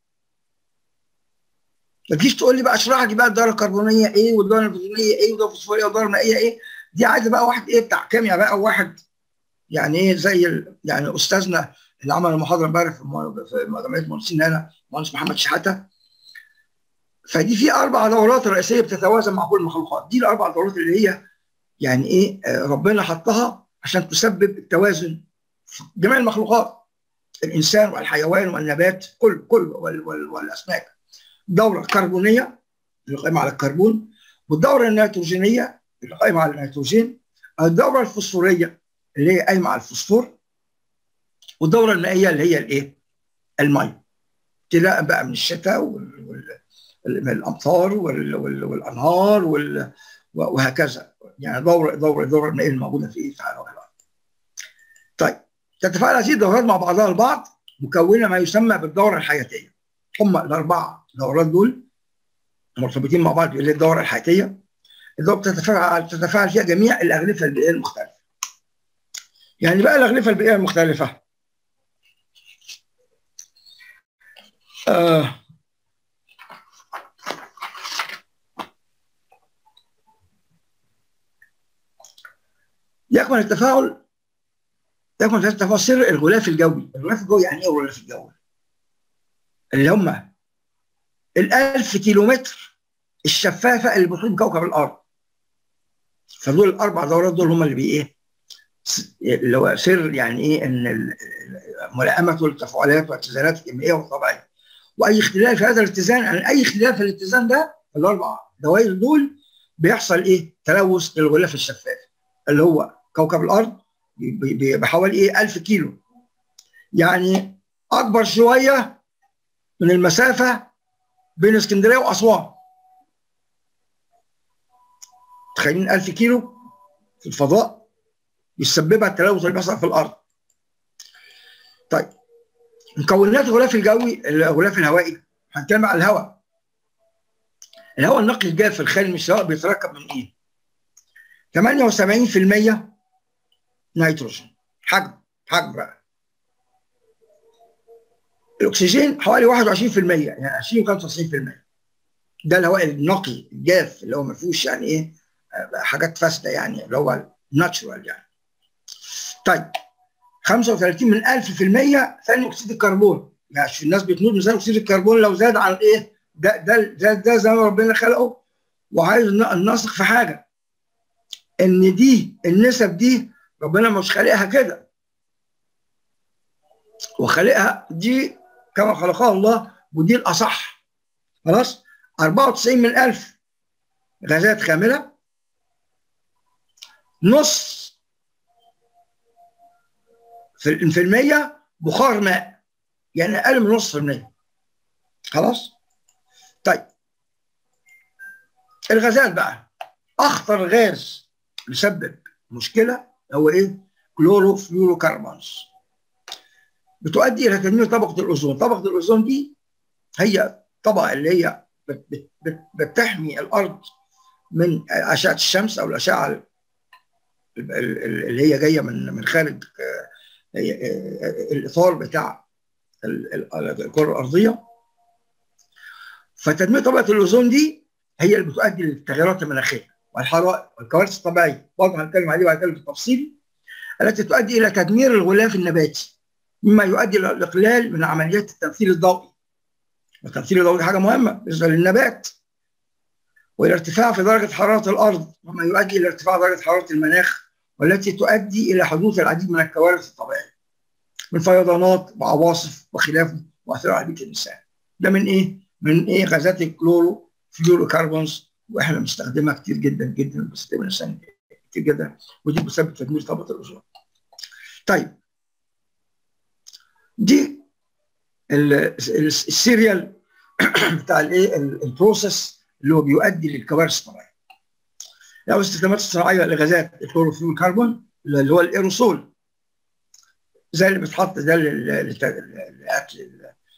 ما تجيش تقول لي بقى اشرح لي بقى الدوره الكربونيه ايه والدوره الفوسفوريه ايه والدوره الفوسفوريه والدوره المائيه ايه دي عايزه بقى واحد ايه بتاع كيمياء بقى واحد يعني ايه زي ال... يعني استاذنا اللي عمل المحاضره امبارح في جمعيه المهندسين هنا المهندس محمد شحاته فدي في اربع دورات رئيسيه بتتوازن مع كل المخلوقات دي الاربع دورات اللي هي يعني ايه ربنا حطها عشان تسبب التوازن في جميع المخلوقات الانسان والحيوان والنبات كل كل وال وال والاسماك دوره كربونيه اللي قائمه على الكربون والدوره النيتروجينيه اللي قائمه على النيتروجين الدوره الفوسفوريه اللي هي قايمه على الفوسفور والدوره المائيه اللي هي الايه؟ الميه ابتداء بقى من الشتاء وال, وال الامطار وال وال والانهار وال وهكذا يعني دوره دوره الدوره المائيه الموجوده في ايه؟ في الارض. طيب تتفاعل هذه الدورات مع بعضها البعض مكونه ما يسمى بالدوره الحياتيه. هم الاربعه دورات دول مرتبطين مع بعض اللي الدوره الحياتيه. الدوره بتتفاعل تتفاعل فيها جميع الاغلفه البيئيه المختلفه. يعني بقى الاغلفه البيئيه المختلفه آه يكمن التفاعل يكمن التفاعل سر الغلاف الجوي الغلاف الجوي يعني ايه الغلاف الجوي اللي هم الألف كيلومتر الشفافة اللي بتحيط كوكب الأرض فدول الأربع دورات دول هم اللي بي إيه اللي هو سر يعني إيه إن ملائمة التفاعلات والاتزانات الكيميائية والطبيعية وأي اختلاف في هذا الاتزان يعني أي اختلاف في الاتزان ده الأربع دوائر دول بيحصل إيه تلوث للغلاف الشفاف اللي هو كوكب الارض بحوالي ايه 1000 كيلو يعني اكبر شويه من المسافه بين اسكندريه واسوان تخيلين 1000 كيلو في الفضاء يسببها التلوث اللي بيحصل في الارض طيب مكونات الغلاف الجوي الغلاف الهوائي هنتكلم على الهواء الهواء النقي الجاف الخالي من السواء بيتركب من ايه 78% نيتروجين حجم حجم بقى الاكسجين حوالي 21% يعني 20 95% ده الهواء النقي الجاف اللي هو ما فيهوش يعني ايه حاجات فاسده يعني اللي هو ناتشورال يعني طيب 35 من 1000% ثاني اكسيد الكربون يعني الناس بتموت من ثاني اكسيد الكربون لو زاد عن ايه ده ده ده, ده زي ما ربنا خلقه وعايز نثق في حاجه ان دي النسب دي ربنا مش خالقها كده وخالقها دي كما خلقها الله ودي الاصح خلاص 94 من 1000 غازات خامله نص في في المية بخار ماء يعني اقل من نص في المية خلاص طيب الغازات بقى اخطر غاز يسبب مشكله هو ايه كلورو فلورو كربونز بتؤدي الى تدمير طبقه الاوزون طبقه الاوزون دي هي طبقه اللي هي بت بت بتحمي الارض من اشعه الشمس او الاشعه اللي هي جايه من من خارج الاطار بتاع الكره الارضيه فتدمير طبقه الاوزون دي هي اللي بتؤدي للتغيرات المناخيه والحرائق والكوارث الطبيعيه برضه هنتكلم عليه بعد كده بالتفصيل التي تؤدي الى تدمير الغلاف النباتي مما يؤدي الى الاقلال من عمليات التمثيل الضوئي والتمثيل الضوئي حاجه مهمه بالنسبه للنبات والى ارتفاع في درجه حراره الارض وما يؤدي الى ارتفاع درجه حراره المناخ والتي تؤدي الى حدوث العديد من الكوارث الطبيعيه من فيضانات وعواصف وخلافه واثار على بيئه الانسان ده من ايه؟ من ايه غازات الكلورو فلورو كربونز واحنا بنستخدمها كتير جدا جدا بنستخدمها الانسان كتير جدا ودي بتسبب تدمير طبقه الاوزون. طيب دي السيريال بتاع الايه البروسيس اللي هو بيؤدي للكوارث الطبيعيه. لو استخدامات الصناعيه لغازات الكلوروفلور كربون اللي هو الايروسول زي اللي بيتحط ده لاكل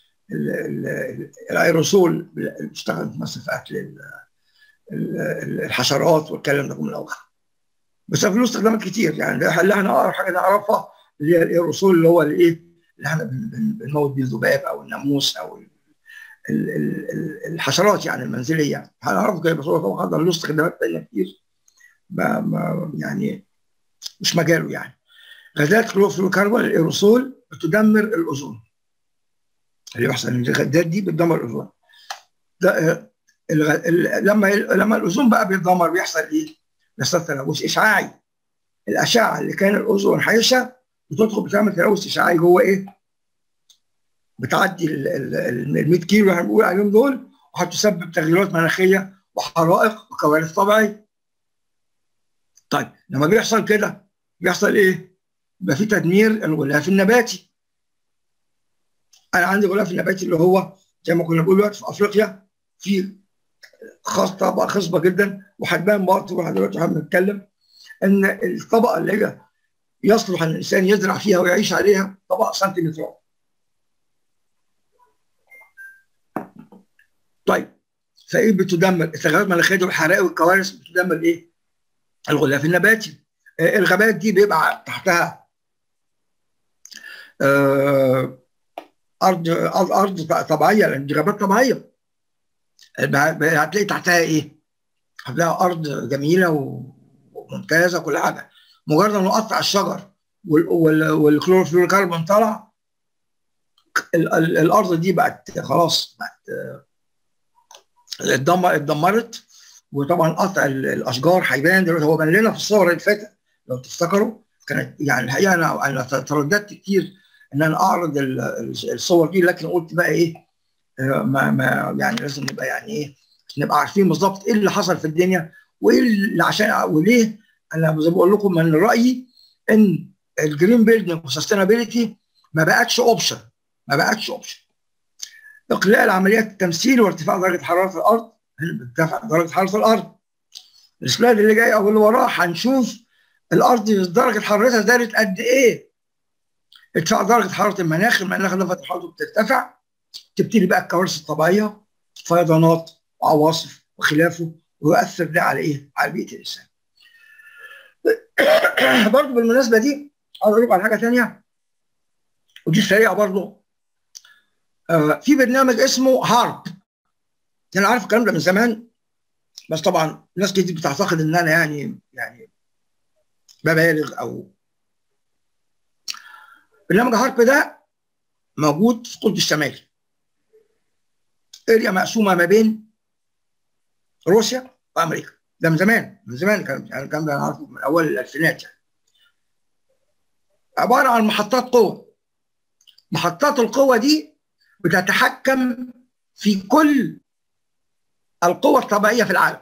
الايروسول اللي بيشتغل مثلا في اكل الحشرات والكلام ده من الاول بس له استخدامات كتير يعني اللي احنا اقرب حاجه نعرفها اللي هي الايروسول اللي هو الايه اللي احنا بنموت بيه الذباب او الناموس او الحشرات يعني المنزليه هنعرفه كده بس هو طبعا له استخدامات ثانيه كتير ما ما يعني مش مجاله يعني غازات كلوروفلوروكربون الايروسول بتدمر الاوزون اللي بيحصل ان الغازات دي بتدمر الاوزون ده لما لما الاوزون بقى بيتدمر بيحصل ايه؟ بيحصل تلوث اشعاعي الاشعه اللي كان الاوزون حيشها بتدخل بتعمل تلوث اشعاعي جوه ايه؟ بتعدي ال 100 كيلو اللي هنقول عليهم دول وهتسبب تغيرات مناخيه وحرائق وكوارث طبيعيه. طيب لما بيحصل كده بيحصل ايه؟ يبقى في تدمير الغلاف النباتي. انا عندي غلاف النباتي اللي هو زي ما كنا بنقول دلوقتي في افريقيا في خاص طبقه خصبه جدا وهتبان برضه واحنا دلوقتي هنتكلم ان الطبقه اللي هي يصلح ان الانسان يزرع فيها ويعيش عليها طبقه سنتيمترات. طيب فايه بتدمر التغيرات المناخيه دي والحرائق والكوارث بتدمر ايه؟ الغلاف النباتي. آه الغابات دي بيبقى تحتها آه ارض ارض طبيعيه لان دي غابات طبيعيه. هتلاقي تحتها ايه؟ هتلاقي ارض جميله وممتازه كل حاجه مجرد ما نقطع الشجر والكلوروفلوروكربون طلع الارض دي بقت خلاص بقت اتدمرت وطبعا قطع الاشجار هيبان دلوقتي هو بان لنا في الصور اللي فاتت لو تفتكروا كانت يعني الحقيقه انا انا ترددت كتير ان انا اعرض الصور دي لكن قلت بقى ايه ما ما يعني لازم نبقى يعني ايه نبقى عارفين بالظبط ايه اللي حصل في الدنيا وايه اللي عشان وليه انا زي ما بقول لكم من رايي ان الجرين بيلدنج وسستينابيلتي ما بقتش اوبشن ما بقتش اوبشن اقلال عمليات التمثيل وارتفاع درجه حراره الارض بترتفع درجه حراره الارض السلايد اللي جاي او اللي وراه هنشوف الارض درجه حرارتها زادت قد ايه ارتفاع درجه حراره المناخ المناخ درجه حرارته بترتفع تبتدي بقى الكوارث الطبيعيه فيضانات وعواصف وخلافه ويؤثر ده على ايه؟ على بيئه الانسان. برضه بالمناسبه دي عاوز اقول لكم على حاجه ثانيه ودي سريعه برضه آه في برنامج اسمه هارب انا عارف الكلام ده من زمان بس طبعا ناس كتير بتعتقد ان انا يعني يعني ببالغ او برنامج هارب ده موجود في القطب الشمالي اريا مقسومه ما بين روسيا وامريكا ده من زمان من زمان كان يعني الكلام ده انا عارفه من اول الالفينات يعني عباره عن محطات قوه محطات القوه دي بتتحكم في كل القوى الطبيعيه في العالم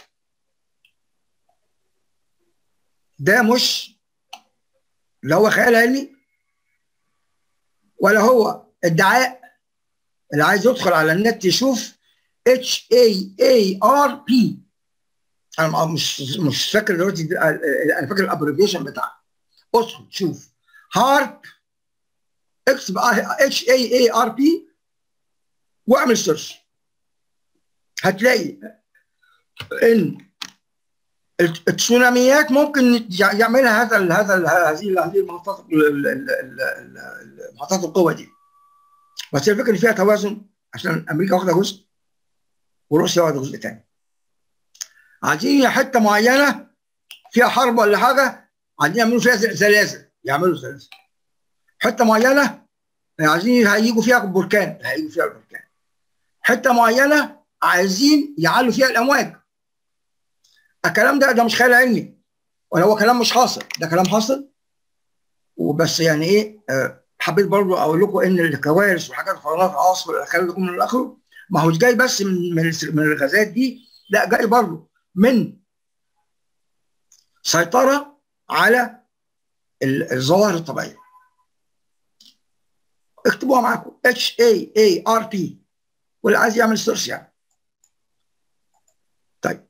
ده مش لا هو خيال علمي ولا هو ادعاء اللي عايز يدخل على النت يشوف اتش اي اي ار بي انا مش مش فاكر دلوقتي انا فاكر الابريفيشن بتاعها ادخل شوف هارب اكتب اتش اي اي ار بي واعمل سيرش هتلاقي ان التسوناميات ممكن يعملها هذا ال هذا ال هذه هذه المحطات محطات القوه دي بس الفكره ان فيها توازن عشان امريكا واخده جزء وروسيا واخده جزء تاني عايزين حته معينه فيها حرب ولا حاجه عايزين يعملوا فيها زلازل يعملوا زلازل حته معينه عايزين هيجوا فيها بركان هيجوا فيها بركان حته معينه عايزين يعلوا فيها الامواج الكلام ده ده مش خيال علمي ولا هو كلام مش حاصل ده كلام حاصل وبس يعني ايه آه حبيت برضو اقول لكم ان الكوارث وحاجات فيضانات عاصفه والكلام ده من الاخر ما هوش جاي بس من من, من الغازات دي لا جاي برضو من سيطره على الظواهر الطبيعيه اكتبوها معاكم اتش اي اي ار بي واللي عايز يعمل سيرش يعني طيب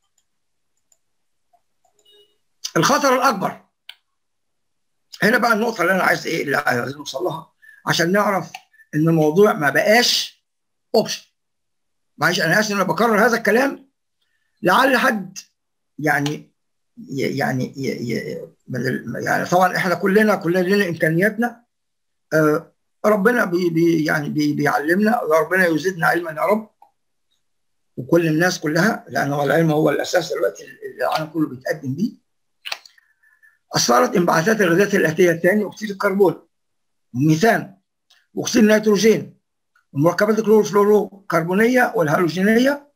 الخطر الاكبر هنا بقى النقطه اللي انا عايز ايه اللي عايز نوصل لها عشان نعرف ان الموضوع ما بقاش اوبشن معلش انا اسف ان انا بكرر هذا الكلام لعل حد يعني يعني يعني طبعا احنا كلنا كلنا لنا امكانياتنا آه ربنا بي بي يعني بي بيعلمنا ربنا يزيدنا علما يا رب وكل الناس كلها لان هو العلم هو الاساس دلوقتي اللي العالم كله بيتقدم بيه اثرت انبعاثات الغازات الاتيه الثاني اكسيد الكربون والميثان واكسيد النيتروجين ومركبات الكلوروفلوروكربونيه والهالوجينيه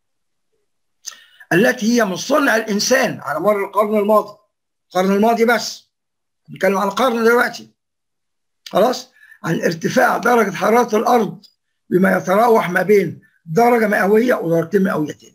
التي هي من صنع الانسان على مر القرن الماضي القرن الماضي بس بنتكلم عن القرن دلوقتي خلاص عن ارتفاع درجه حراره الارض بما يتراوح ما بين درجه مئويه ودرجتين مئويتين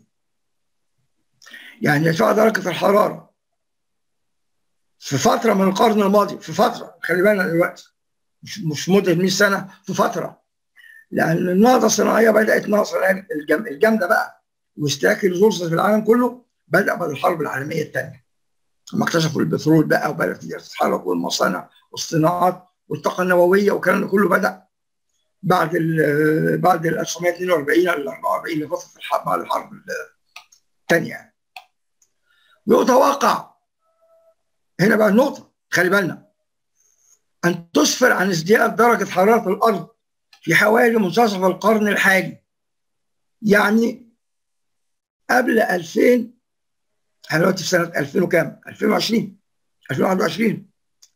يعني ارتفاع درجه الحراره في فتره من القرن الماضي في فتره خلي بالنا دلوقتي مش مش مده 100 سنه في فتره لان النهضه الصناعيه بدات النهضه الصناعيه الجامده بقى واستهلاك الريسورسز في العالم كله بدا بعد الحرب العالميه الثانيه لما اكتشفوا البترول بقى وبدات تتحرك والمصانع والصناعات والطاقه النوويه والكلام ده كله بدا بعد ال بعد ال 1942 ال 44 اللي فتره الحرب بعد الحرب الثانيه ويتوقع هنا بقى النقطه خلي بالنا ان تسفر عن ازدياد درجه حراره الارض في حوالي منتصف القرن الحالي يعني قبل 2000 احنا دلوقتي في سنه 2000 وكام؟ 2020 2021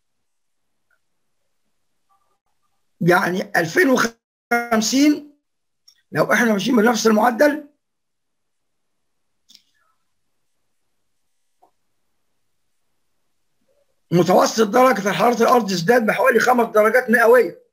يعني 2050 لو احنا ماشيين بنفس المعدل متوسط درجة حرارة الأرض ازداد بحوالي خمس درجات مئوية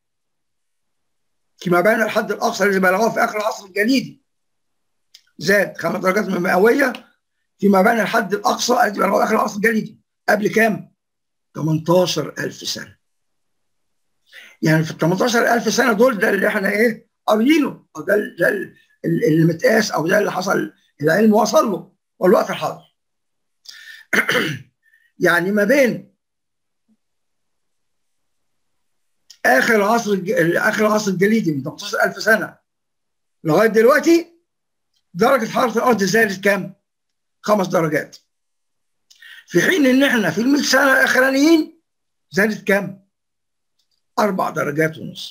فيما بين الحد الأقصى الذي بلغوه في آخر العصر الجليدي زاد خمس درجات مئوية فيما بين الحد الأقصى الذي بلغوه آخر العصر الجليدي قبل كام؟ 18000 سنة يعني في ال 18000 سنة دول ده اللي احنا ايه قاريينه أو ده ده اللي متقاس أو ده اللي حصل العلم وصل له والوقت الحاضر يعني ما بين اخر العصر اخر العصر الجليدي من 18000 سنه لغايه دلوقتي درجه حراره الارض زادت كام؟ خمس درجات. في حين ان احنا في ال 100 سنه الاخرانيين زادت كام؟ اربع درجات ونص.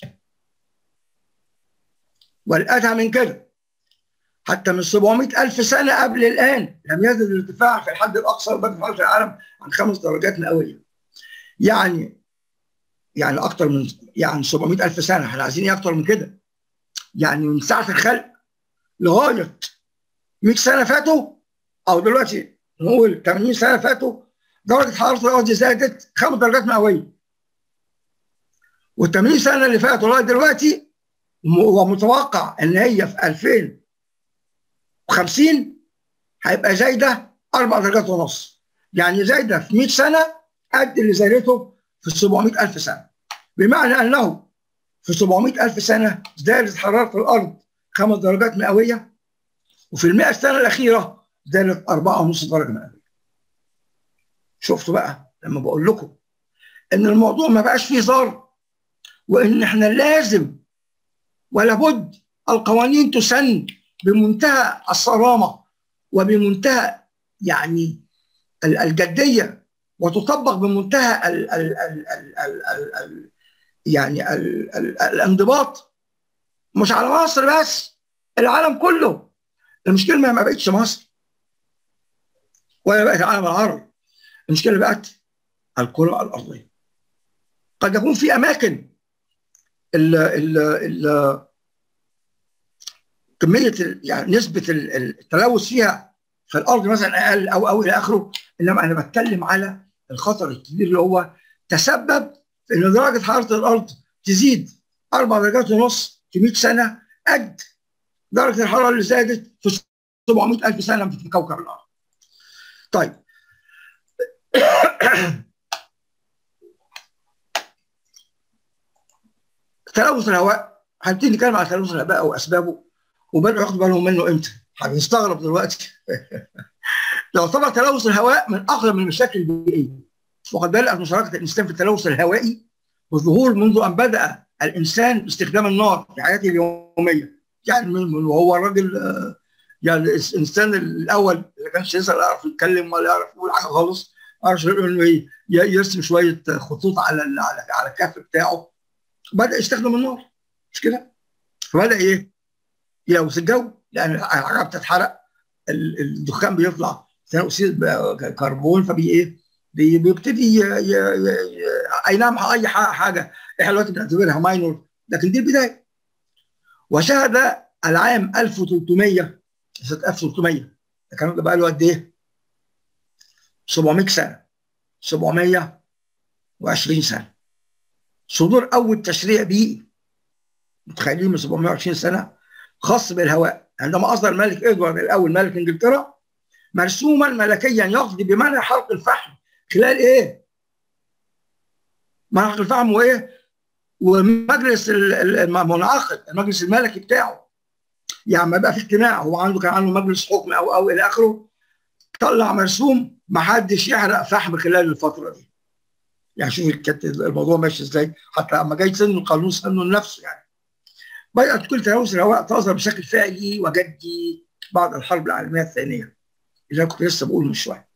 والادهى من كده حتى من 700 ألف سنة قبل الآن لم يزد الارتفاع في الحد الأقصى لدرجة حرارة العالم عن خمس درجات مئوية. يعني يعني أكثر من يعني 700 ألف سنة احنا عايزين أكثر من كده. يعني من ساعة الخلق لغاية 100 سنة فاتوا أو دلوقتي نقول 80 سنة فاتوا درجة حرارة الأرض زادت خمس درجات مئوية. وال 80 سنة اللي فاتوا لغاية دلوقتي ومتوقع ان هي في 2050 هيبقى زايده اربع درجات ونص يعني زايده في 100 سنه قد اللي زادته في 700 الف سنه بمعنى انه في 700 الف سنه زادت حراره الارض خمس درجات مئويه وفي ال 100 سنه الاخيره زادت 4.5 درجه مئويه شفتوا بقى لما بقول لكم ان الموضوع ما بقاش فيه هزار وان احنا لازم ولا بد القوانين تسن بمنتهى الصرامه وبمنتهى يعني الجديه وتطبق بمنتهى ال ال ال ال ال ال ال يعني ال ال الانضباط مش على مصر بس العالم كله المشكله ما بقتش مصر ولا بقت العالم العربي المشكله بقت الكره الارضيه قد يكون في اماكن ال ال ال كميه يعني نسبه التلوث فيها في الارض مثلا اقل او او الى اخره انما انا بتكلم على الخطر الكبير اللي هو تسبب في ان درجه حراره الارض تزيد اربع درجات ونص في 100 سنه قد درجه الحراره اللي زادت في 700 الف سنه في كوكب الارض. طيب تلوث الهواء هنبتدي نتكلم على تلوث الهواء واسبابه وبدأوا ياخدوا بالهم منه امتى؟ هنستغرب دلوقتي يعتبر تلوث الهواء من اغرب المشاكل البيئيه وقد بدات مشاركه الانسان في التلوث الهوائي والظهور منذ ان بدا الانسان باستخدام النار في حياته اليوميه يعني من وهو الراجل يعني الانسان الاول اللي كانش لسه يعرف يتكلم ولا يعرف يقول حاجه خالص ما يعرفش انه يرسم شويه خطوط على على على الكف بتاعه بدا يستخدم النار مش كده؟ فبدا ايه؟ يلوث الجو لان الحاجه بتتحرق الدخان بيطلع ثاني اكسيد كربون فبي ايه؟ بيبتدي اي نعم اي حاجه احنا دلوقتي بنعتبرها ماينور لكن دي البدايه وشهد العام 1300 سنه 1300 الكلام ده بقى له قد ايه؟ 700 سنه 720 سنه صدور اول تشريع بيئي متخيلين من 720 سنه خاص بالهواء عندما اصدر الملك ادوارد الاول ملك انجلترا مرسوما ملكيا يقضي بمنع حرق الفحم خلال ايه؟ منع الفحم وايه؟ ومجلس المنعقد المجلس الملكي بتاعه يعني ما بقى في اجتماع هو عنده كان عنده مجلس حكم او او الى اخره طلع مرسوم ما حدش يحرق فحم خلال الفتره دي يعني شوف كانت الموضوع ماشي ازاي حتى لما جاي سن القانون سنه لنفسه يعني بدات كل تلوث الهواء تظهر بشكل فعلي وجدي بعد الحرب العالميه الثانيه اللي انا كنت لسه بقول من شويه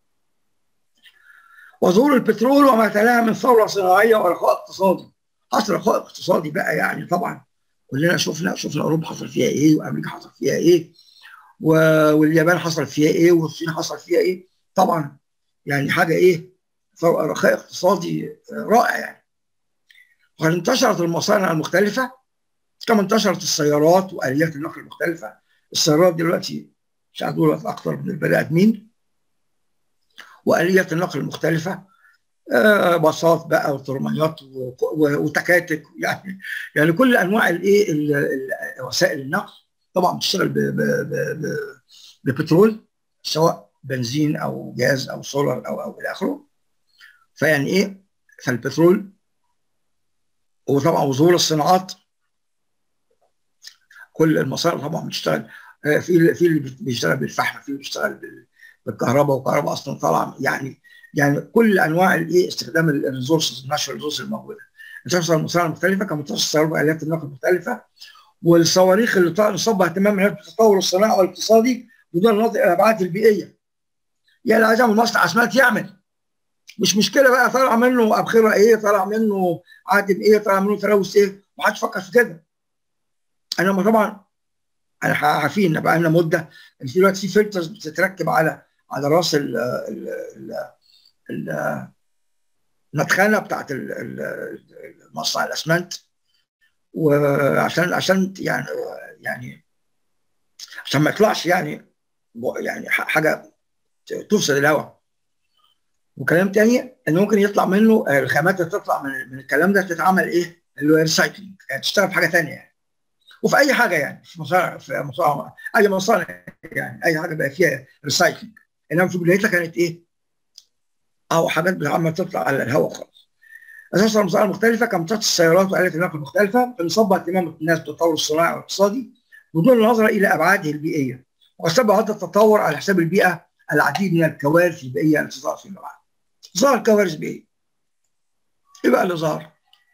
وظهور البترول وما تلاها من ثوره صناعيه ورخاء اقتصادي حصل رخاء اقتصادي بقى يعني طبعا كلنا شفنا شفنا اوروبا حصل فيها ايه وامريكا حصل فيها ايه واليابان حصل فيها ايه والصين حصل فيها ايه طبعا يعني حاجه ايه رخاء اقتصادي رائع يعني وقد انتشرت المصانع المختلفه كما انتشرت السيارات واليات النقل المختلفه السيارات دلوقتي مش هقول اكتر من البني ادمين واليات النقل المختلفه آه باصات بقى وترميات وتكاتك يعني يعني كل انواع الايه وسائل النقل طبعا بتشتغل ببترول سواء بنزين او جاز او سولار او او الى اخره فيعني ايه فالبترول وطبعا وظهور الصناعات كل المصانع طبعا بتشتغل في في اللي بيشتغل بالفحم في اللي بيشتغل بالكهرباء والكهرباء اصلا طالعه يعني يعني كل انواع الايه استخدام الريسورسز الناشونال ريسورسز الموجوده انتشر المصانع المختلفه كما انتشر السيارات واليات النقل المختلفه والصواريخ اللي نصب اهتمام بالتطور الصناعي والاقتصادي بدون نظر الابعاد البيئيه يعني اللي عايز يعمل مصنع اسمنت يعمل مش مشكله بقى طالع منه ابخره ايه طالع منه عادم ايه طالع منه تلوث ايه ما حدش فكر في كده انما طبعا انا عارفين ان بقى لنا مده ان في دلوقتي في فلترز بتتركب على على راس ال ال المدخنه بتاعت مصنع الاسمنت وعشان عشان يعني يعني عشان ما يطلعش يعني يعني حاجه تفسد الهواء وكلام تاني ان ممكن يطلع منه الخامات اللي تطلع من, من الكلام ده تتعمل ايه؟ اللي هو ريسايكلينج يعني تشتغل في حاجه ثانيه يعني وفي اي حاجه يعني في مصانع في مصانع اي مصانع يعني اي حاجه بقى فيها ريسايكلينج انما في بدايتها كانت ايه؟ او حاجات عماله تطلع على الهواء خالص. اساسا المصانع المختلفه كمطارات السيارات والات النقل المختلفه بنصب اهتمام الناس بالتطور الصناعي والاقتصادي بدون النظر الى ابعاده البيئيه وسبب هذا التطور على حساب البيئه العديد من الكوارث البيئيه التي ظهرت فيما بعد. ظهر كوارث بيئيه. ايه بقى اللي ظهر؟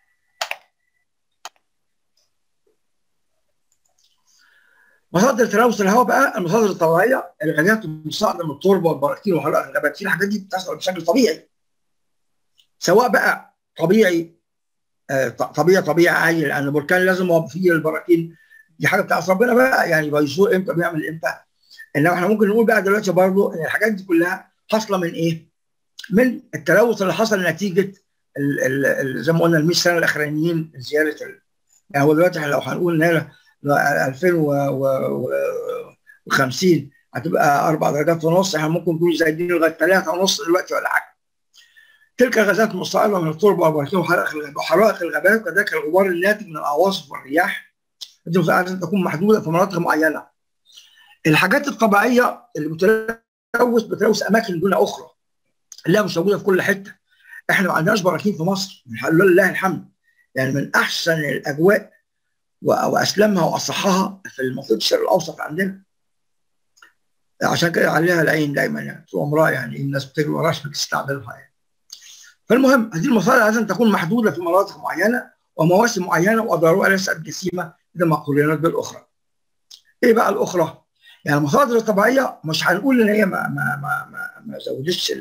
مصادر تلوث الهواء بقى المصادر الطبيعيه الغازات المصاعده من التربه والبراكين وحرائق الغابات في الحاجات دي بتحصل بشكل طبيعي سواء بقى طبيعي آه طبيعي طبيعي عادي لان البركان لازم هو فيه البراكين دي حاجه بتاعت ربنا بقى يعني بيزور امتى بيعمل امتى انما احنا ممكن نقول بقى دلوقتي برضه ان الحاجات دي كلها حاصله من ايه؟ من التلوث اللي حصل نتيجه ال ال زي ما قلنا ال 100 سنه الاخرانيين زياده يعني هو دلوقتي لو هنقول ان 2050 هتبقى اربع درجات ونص احنا ممكن نكون زايدين لغايه ثلاثه ونص دلوقتي ولا حاجه. تلك الغازات مصاعده من التربه والبراكين وحرائق الغابات وكذلك الغبار الناتج من العواصف والرياح لازم تكون محدوده في مناطق معينه. الحاجات الطبيعيه اللي بتلوث بتلوث اماكن دون اخرى اللي هي مش موجوده في كل حته. احنا ما عندناش براكين في مصر لله الحمد يعني من احسن الاجواء واسلمها واصحها في المنطقه الشرق الاوسط عندنا عشان كده عليها العين دايما يعني طول عمرها يعني الناس بتجري وراها عشان تستعملها يعني فالمهم هذه المصادر لازم تكون محدوده في مناطق معينه ومواسم معينه واضرارها ليست جسيمه اذا ما قرنت بالاخرى. ايه بقى الاخرى؟ يعني المصادر الطبيعيه مش هنقول ان هي ما ما ما ما, ما زودتش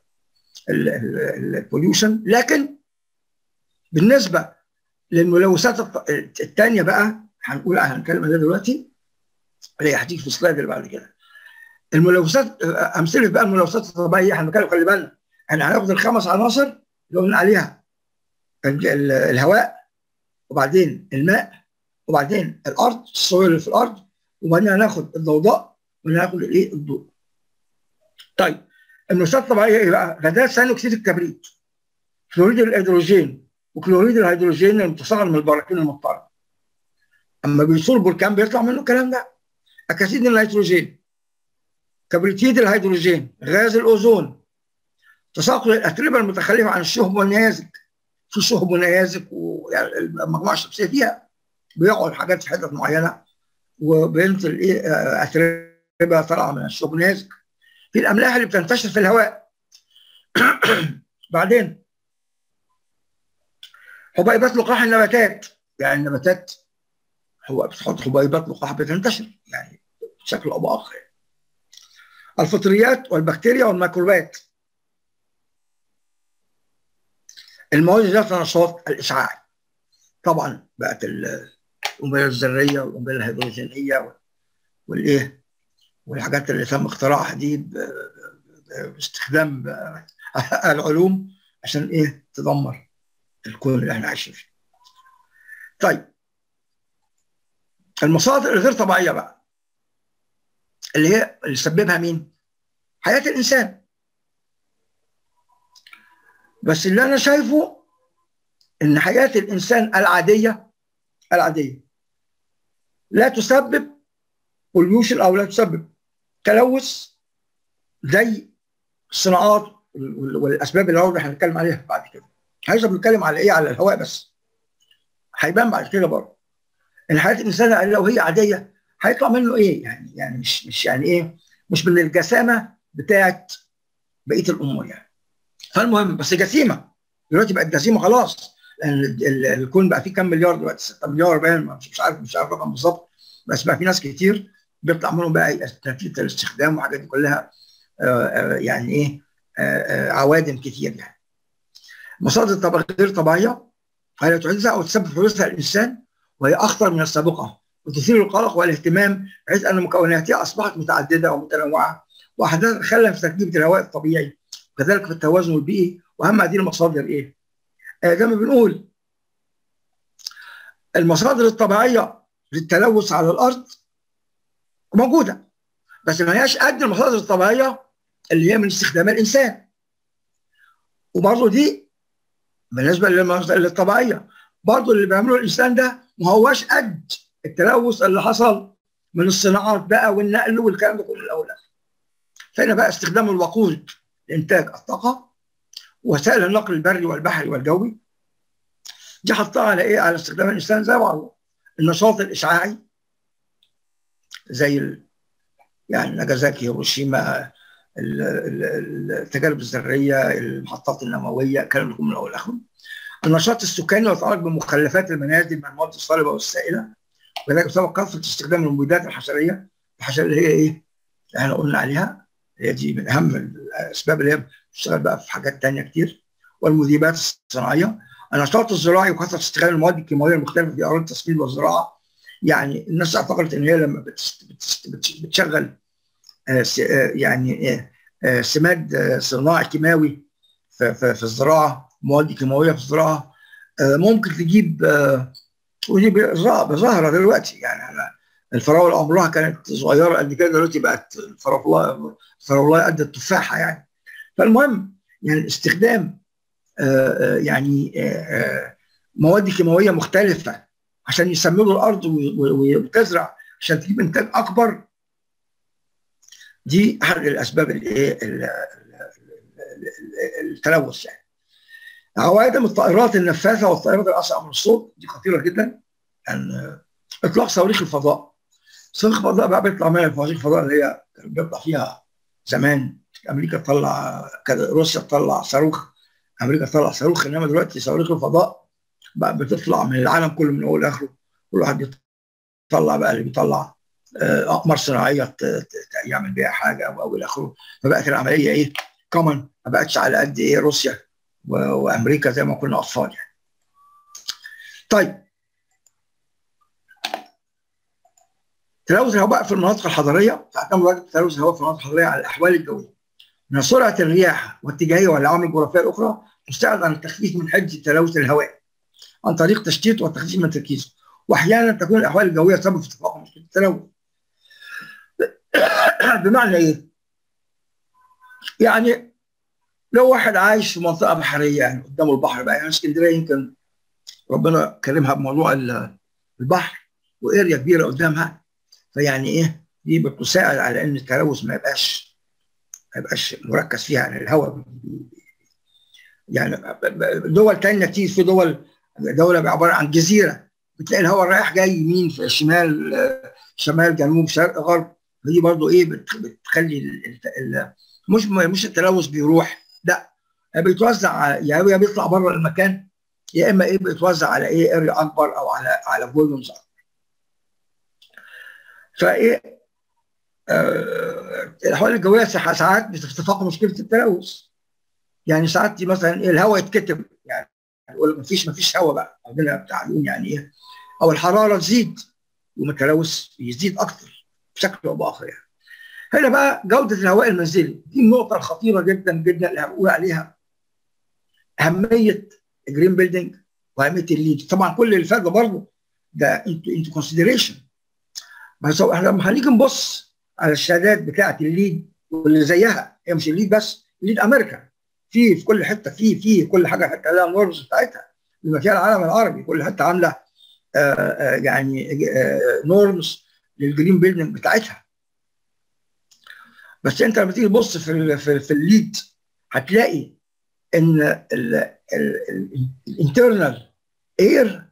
البوليوشن لكن بالنسبه للملوثات الثانيه بقى هنقول هنتكلم عليها دلوقتي اللي هتيجي في السلايد اللي بعد كده. الملوثات امثله بقى الملوثات الطبيعيه احنا بنتكلم خلي بالنا احنا هناخد الخمس عناصر اللي قلنا عليها الهواء وبعدين الماء وبعدين الارض السويل اللي في الارض وبعدين هناخد الضوضاء وهناخد الايه الضوء. طيب الملوثات الطبيعيه ايه بقى؟ غازات ثاني اكسيد الكبريت كلوريد الهيدروجين وكلوريد الهيدروجين المتصاعد من البراكين المضطرب. اما بيصور بركان بيطلع منه الكلام ده. اكاسيد النيتروجين كبريتيد الهيدروجين غاز الاوزون تساقط الاتربه المتخلفه عن الشهب والنيازك في شهب ونيازك والمجموعه الشمسيه فيها بيقعوا الحاجات في حتت معينه وبينزل ايه اتربه طالعه من الشهب والنيازك في الاملاح اللي بتنتشر في الهواء بعدين حبيبات لقاح النباتات يعني النباتات هو بتحط حبيبات لقاح بتنتشر يعني بشكل او باخر الفطريات والبكتيريا والميكروبات المواد ذات النشاط الاشعاعي طبعا بقت القنبله الذريه والقنبله الهيدروجينيه والايه والحاجات اللي تم اختراعها دي باستخدام العلوم عشان ايه تدمر الكون اللي احنا عايشين فيه. طيب المصادر الغير طبيعيه بقى اللي هي اللي سببها مين؟ حياه الانسان. بس اللي انا شايفه ان حياه الانسان العاديه العاديه لا تسبب بوليوشن او لا تسبب تلوث زي الصناعات والاسباب اللي هو هنتكلم عليها بعد كده. عايز بنتكلم على ايه؟ على الهواء بس. هيبان بعد كده برضه. ان حياه الانسان لو هي عاديه هيطلع منه ايه؟ يعني يعني مش مش يعني ايه؟ مش من الجسامه بتاعت بقيه الامور يعني. فالمهم بس جسيمه دلوقتي بقت جسيمه خلاص لان الكون بقى فيه كام مليار دلوقتي 6 مليار باين مش عارف مش عارف الرقم بالظبط بس بقى في ناس كتير بيطلع منهم بقى نتيجه الاستخدام والحاجات دي كلها آآ آآ يعني ايه آآ عوادم كتير يعني. مصادر طبعا غير طبيعيه فهي تعزها او تسبب حدوثها الانسان وهي اخطر من السابقه وتثير القلق والاهتمام بحيث ان مكوناتها اصبحت متعدده ومتنوعه واحداث خلل في تركيبه الهواء الطبيعي وكذلك في التوازن البيئي واهم هذه المصادر ايه؟ آه زي ما بنقول المصادر الطبيعيه للتلوث على الارض موجوده بس ما هياش قد المصادر الطبيعيه اللي هي من استخدام الانسان وبرضه دي بالنسبه للطبيعيه برضه اللي بيعمله الانسان ده ما هواش قد التلوث اللي حصل من الصناعات بقى والنقل والكلام ده كله الاول فهنا بقى استخدام الوقود لانتاج الطاقه وسائل النقل البري والبحري والجوي دي حطها على ايه؟ على استخدام الانسان زي بعضه النشاط الاشعاعي زي ال... يعني ناجازاكي هيروشيما التجارب الذريه المحطات النوويه الكلام ده كله من الاول لاخره النشاط السكاني يتعلق بمخلفات المنازل من المواد الصلبه والسائله وذلك بسبب كثره استخدام المبيدات الحشريه الحشريه اللي هي ايه؟ احنا قلنا عليها هي دي من اهم الاسباب اللي هي بتشتغل بقى في حاجات ثانيه كتير والمذيبات الصناعيه النشاط الزراعي وكثره استغلال المواد الكيماويه المختلفه في اراضي التصميم والزراعه يعني الناس اعتقدت ان هي لما بتشغل يعني سماد صناعي كيماوي في الزراعه مواد كيماويه في الزراعه ممكن تجيب ودي ظاهره دلوقتي يعني الفراوله عمرها كانت صغيره قد كده دلوقتي بقت الفراوله الفراوله قد التفاحه يعني فالمهم يعني استخدام يعني مواد كيماويه مختلفه عشان يسمدوا الارض وتزرع عشان تجيب انتاج اكبر دي احد الاسباب الايه التلوث يعني عوادم الطائرات النفاثه والطائرات الاسرع من الصوت دي خطيره جدا يعني اطلاق صواريخ الفضاء صواريخ الفضاء بقى بيطلع منها صواريخ الفضاء اللي هي بيطلع فيها زمان امريكا تطلع روسيا تطلع صاروخ امريكا تطلع صاروخ انما دلوقتي صواريخ الفضاء بقى بتطلع من العالم كله من اول لاخره كل واحد يطلع بقى اللي بيطلع اقمار صناعيه يعمل بيها حاجه او الى اخره فبقت العمليه ايه كومن ما بقتش على قد ايه روسيا وامريكا زي ما كنا اطفال يعني. طيب تلوث الهواء في المناطق الحضريه تعتمد درجه تلوث الهواء في المناطق الحضريه على الاحوال الجويه من سرعه الرياح والاتجاهيه والعوامل الجغرافيه الاخرى تساعد على التخفيف من حده تلوث الهواء عن طريق تشتيت والتخفيف من تركيزه واحيانا تكون الاحوال الجويه سبب في تفاقم مشكله التلوث بمعنى ايه؟ يعني لو واحد عايش في منطقه بحريه يعني قدامه البحر بقى يعني اسكندريه يمكن ربنا كرمها بموضوع البحر واريا كبيره قدامها فيعني ايه دي بتساعد على ان التلوث ما يبقاش ما يبقاش مركز فيها يعني الهواء يعني دول تانية كتير في دول دولة عبارة عن جزيرة بتلاقي الهواء رايح جاي يمين في شمال شمال جنوب شرق غرب دي برضو ايه بتخلي ال ال مش مش التلوث بيروح لا بيتوزع يا بيطلع بره المكان يا اما ايه بيتوزع على ايه اريا اكبر او على على فوليومز اكبر فايه آه الاحوال الجويه ساعات بتتفاقم مشكله التلوث يعني ساعات دي مثلا إيه الهواء يتكتم يعني يقول ما فيش ما فيش هواء بقى عندنا بتاع يعني ايه او الحراره تزيد والتلوث يزيد اكثر بشكل او باخر يعني هنا بقى جوده الهواء المنزلي دي النقطه الخطيره جدا جدا اللي هنقول عليها اهميه الجرين بيلدينج واهميه الليد طبعا كل اللي فات ده برضه ده انتو انتو كونسيدريشن بس احنا لما هنيجي نبص على الشهادات بتاعه الليد واللي زيها هي مش الليد بس الليد امريكا في في كل حته في في كل حاجه حتى لها النورمز بتاعتها بما فيها العالم العربي كل حته عامله آآ آآ يعني نورمز للجرين بيلدينج بتاعتها بس انت لما تيجي تبص في ال في, في الليد هتلاقي ان الانترنال اير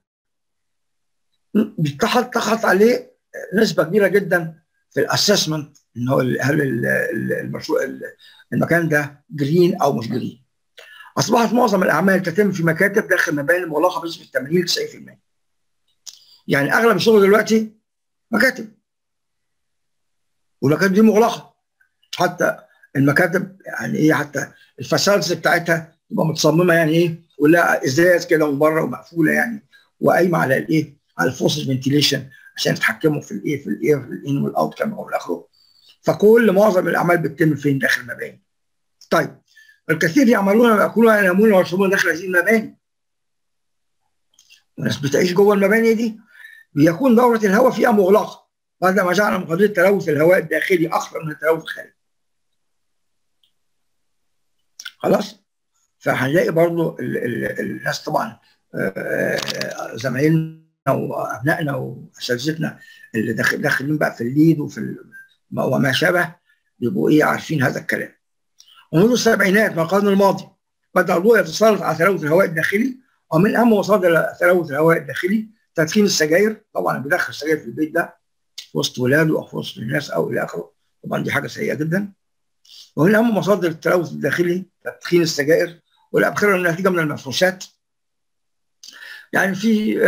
بيتحط تحط عليه نسبه كبيره جدا في الاسسمنت ان هو هل المشروع المكان ده جرين او مش جرين اصبحت معظم الاعمال تتم في مكاتب داخل مباني مغلقه بنسبه 80 90% يعني اغلب الشغل دلوقتي مكاتب والمكاتب دي مغلقه حتى المكاتب يعني ايه حتى الفاسادز بتاعتها تبقى متصممه يعني ايه ولا ازاز كده من بره ومقفوله يعني وقايمه على الايه على الفوسس فنتيليشن عشان يتحكموا في الايه في الايه في الان والاوت كما والى اخره فكل معظم الاعمال بتتم فين داخل المباني طيب الكثير يعملون ويأكلون وينامون ويشربون داخل هذه المباني والناس بتعيش جوه المباني دي بيكون دورة الهواء فيها مغلقة وهذا ما جعل من قضية تلوث الهواء الداخلي أخطر من التلوث الخارجي خلاص فهنلاقي برضو ال ال الناس طبعا زمايلنا وابنائنا واساتذتنا اللي داخل داخلين بقى في الليد وفي ال... وما شابه يبقوا ايه عارفين هذا الكلام. ومنذ السبعينات من القرن الماضي بدا الضوء يتسلط على تلوث الهواء الداخلي ومن اهم مصادر تلوث الهواء الداخلي تدخين السجاير طبعا اللي بيدخل السجاير في البيت ده في وسط ولاده او في وسط الناس او الى اخره طبعا دي حاجه سيئه جدا ومن اهم مصادر التلوث الداخلي تدخين السجائر والابخره الناتجه من المفروشات يعني في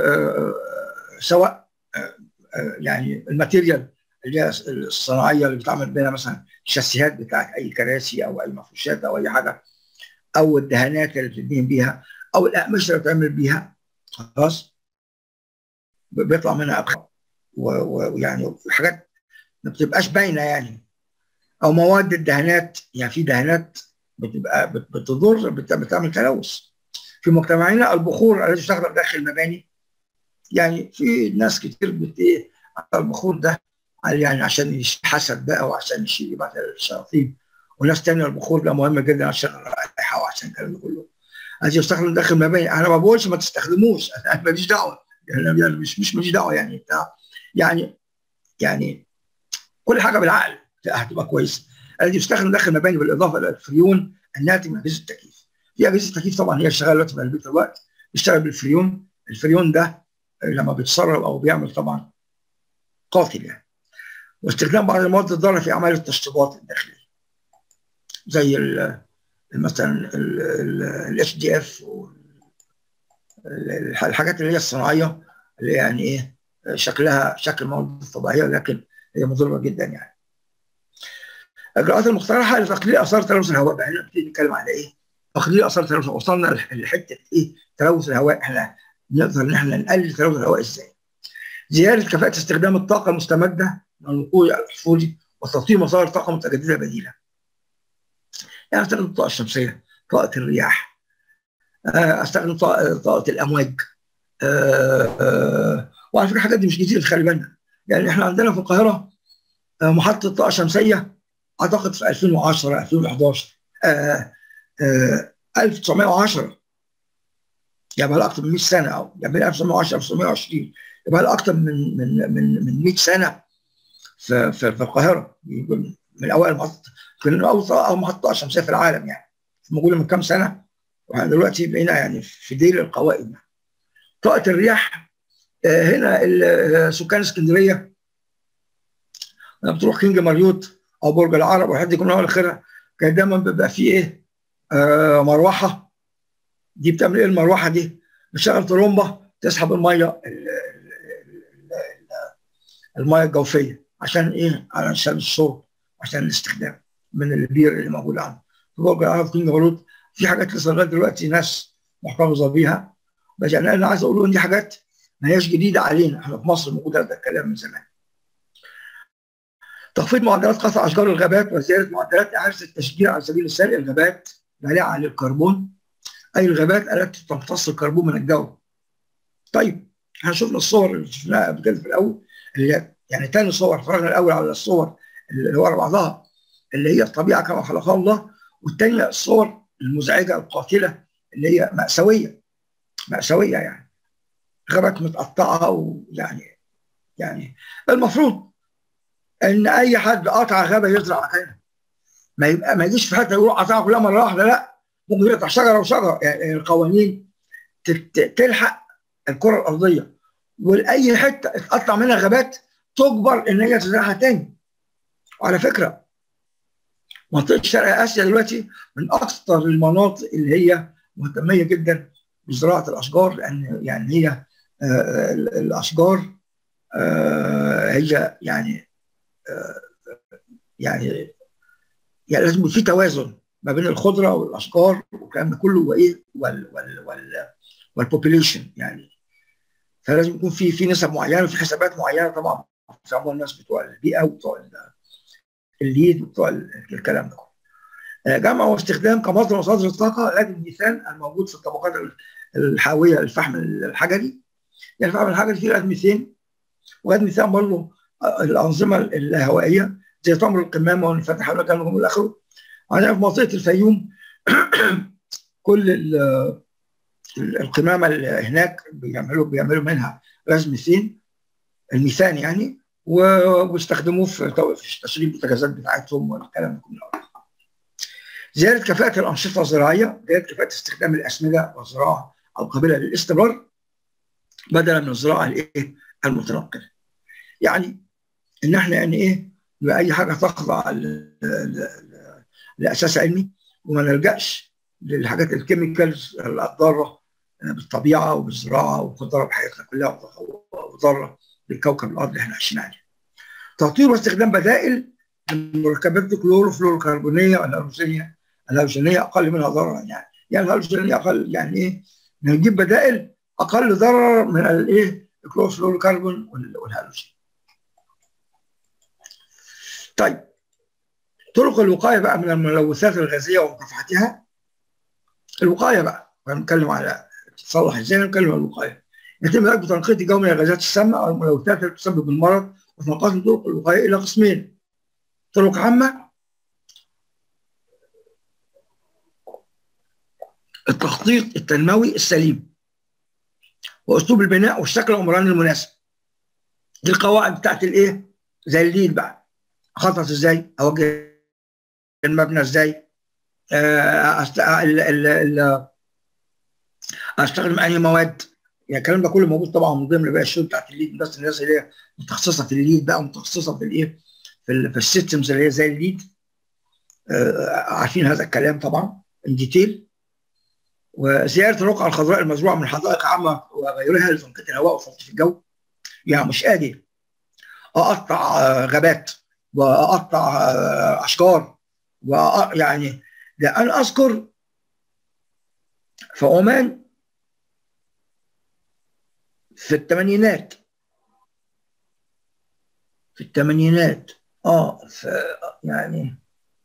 سواء يعني الماتيريال اللي هي الصناعيه اللي بتعمل بيها مثلا الشاسيهات بتاعت اي كراسي او اي مفروشات او اي حاجه او الدهانات اللي بتدهن بيها او الاقمشه اللي بتعمل بيها خلاص بيطلع منها ابخره ويعني حاجات ما بتبقاش باينه يعني او مواد الدهانات يعني في دهانات بتبقى بتضر بتعمل تلوث في مجتمعنا البخور الذي يستخدم داخل المباني يعني في ناس كتير بت البخور ده يعني عشان يشيل حسد بقى وعشان يشيل بعض الشياطين وناس تانية البخور ده مهم جدا عشان الرائحه وعشان الكلام ده كله الذي يستخدم داخل المباني انا ما بقولش ما تستخدموش انا ماليش دعوه يعني مش مش ماليش دعوه يعني بتاع يعني يعني كل حاجه بالعقل هتبقى كويسه الذي يستخدم داخل المباني بالاضافه الى الفريون الناتج من اجهزه التكييف في اجهزه التكييف طبعا هي شغاله دلوقتي في البيت دلوقتي بيشتغل بالفريون الفريون ده لما بيتسرب او بيعمل طبعا قاتل يعني واستخدام بعض المواد الضاره في اعمال التشطيبات الداخليه زي مثلا الاس دي اف الحاجات اللي هي الصناعيه اللي يعني ايه شكلها شكل مواد طبيعيه لكن هي مضره جدا يعني. الاجراءات المقترحه لتقليل اثار تلوث الهواء بقى هنا بنتكلم على ايه؟ تقليل اثار تلوث وصلنا لحته ايه؟ تلوث الهواء احنا نقدر ان احنا نقلل تلوث الهواء ازاي؟ زياده كفاءه استخدام الطاقه المستمده من الوقود الاحفوري وتطوير مصادر طاقه متجدده بديله. يعني استخدم الطاقه الشمسيه، طاقه الرياح، استخدم طاقه الامواج. وعلى فكره الحاجات دي مش كتير خلي بالنا. يعني احنا عندنا في القاهره محطه طاقه شمسيه اعتقد في 2010 2011 آه آه 1910 يبقى لها اكثر من 100 سنه او يبقى 1910 1920 يبقى لها اكثر من من من من 100 سنه في في, في القاهره من اوائل محطه كنا اول محطه شمسيه في العالم يعني موجوده من كام سنه واحنا دلوقتي بقينا يعني في ديل القوائم طاقه الرياح آه هنا سكان اسكندريه لما بتروح كينج ماريوت او برج العرب او حد يكون اول اخرها كان دايما بيبقى فيه ايه آه مروحه دي بتعمل ايه المروحه دي؟ بتشغل طرمبه تسحب الميه الميه الجوفيه عشان ايه؟ علشان الصوت عشان الاستخدام من البير اللي موجود عنده في برج العرب كينج ماريوت في حاجات لسه لغايه دلوقتي ناس محتفظه بيها بس يعني انا عايز اقول ان دي حاجات ما هياش جديده علينا احنا في مصر موجود هذا الكلام من زمان تخفيض معدلات قطع اشجار الغابات وزياده معدلات اعاده التشجير على سبيل المثال الغابات مالعه للكربون اي الغابات التي تمتص الكربون من الجو. طيب احنا شفنا الصور اللي شفناها قبل كده في الاول اللي يعني ثاني صور اتفرجنا الاول على الصور اللي ورا بعضها اللي هي الطبيعه كما خلقها الله والثانيه الصور المزعجه القاتله اللي هي ماساويه ماساويه يعني غابات متقطعه ويعني يعني المفروض ان اي حد قطع غابه يزرع مكانها ما يبقى ما يجيش في حته يروح قطعها كلها مره واحده لا ممكن يقطع شجره وشجره يعني القوانين تلحق الكره الارضيه ولاي حته اتقطع منها غابات تجبر ان هي تزرعها تاني وعلى فكره منطقه شرق اسيا دلوقتي من اكثر المناطق اللي هي مهتميه جدا بزراعه الاشجار لان يعني هي آه الاشجار آه هي يعني آه يعني يعني لازم يكون في توازن ما بين الخضره والاشجار والكلام ده كله وايه وال وال وال والبوبيليشن يعني فلازم يكون في في نسب معينه في حسابات معينه طبعا بيسموها الناس بتوع البيئه وبتوع الليد وبتوع الكلام ده جمع واستخدام كمصدر مصادر الطاقه غاز الميثان الموجود في الطبقات الحاويه للفحم الحجري يعني الفحم الحجري فيه غاز ميثان وغاز ميثان برضه الانظمه الهوائيه زي تمر القمامه والفتح والكلام ده الى اخره عندنا في منطقه الفيوم كل القمامه اللي هناك بيعملوا بيعملوا منها غاز ميثين الميثان يعني واستخدموه في تشغيل البوتاجازات بتاعتهم والكلام ده كله زياده كفاءه الانشطه الزراعيه زياده كفاءه استخدام الاسمده والزراعه القابله للاستمرار بدلا من الزراعه الايه المتنقله يعني ان احنا يعني ايه باي حاجه تخضع لاساس علمي وما نلجاش للحاجات الكيميكالز الضاره بالطبيعه وبالزراعه وضاره بحياتنا كلها وضاره بالكوكب الارض اللي احنا عايشين عليه. تطوير واستخدام بدائل المركبات الكلوروفلوروكربونيه والهالوجينيه الهالوجينيه اقل منها ضررا يعني يعني الهالوجينيه اقل يعني ايه نجيب بدائل اقل ضرر من الايه الكلوروفلوروكربون والهالوجين. طيب طرق الوقايه بقى من الملوثات الغازيه ومكافحتها الوقايه بقى هنتكلم على تصلح ازاي نتكلم عن الوقايه يتم درجه تنقيه الجو من الغازات السامه او الملوثات التي تسبب المرض وتنقسم طرق الوقايه الى قسمين طرق عامه التخطيط التنموي السليم واسلوب البناء والشكل العمراني المناسب دي القواعد بتاعت الايه زي الليل بقى اخطط ازاي اوجه المبنى ازاي أست... ال... ال... ال... استخدم انهي مواد يعني الكلام ده كله موجود طبعا من ضمن بقى الشغل بتاعت الليد بس الناس اللي هي متخصصه في الليد بقى ومتخصصه في الايه في, ال... في السيستمز اللي هي زي الليد آه عارفين هذا الكلام طبعا ان ديتيل وزياده الرقعه الخضراء المزروعه من حدائق عامه وغيرها لتنقيه الهواء وتلطيف الجو يعني مش قادر اقطع غابات واقطع اشجار ويعني ده انا اذكر في عمان في الثمانينات في الثمانينات اه في يعني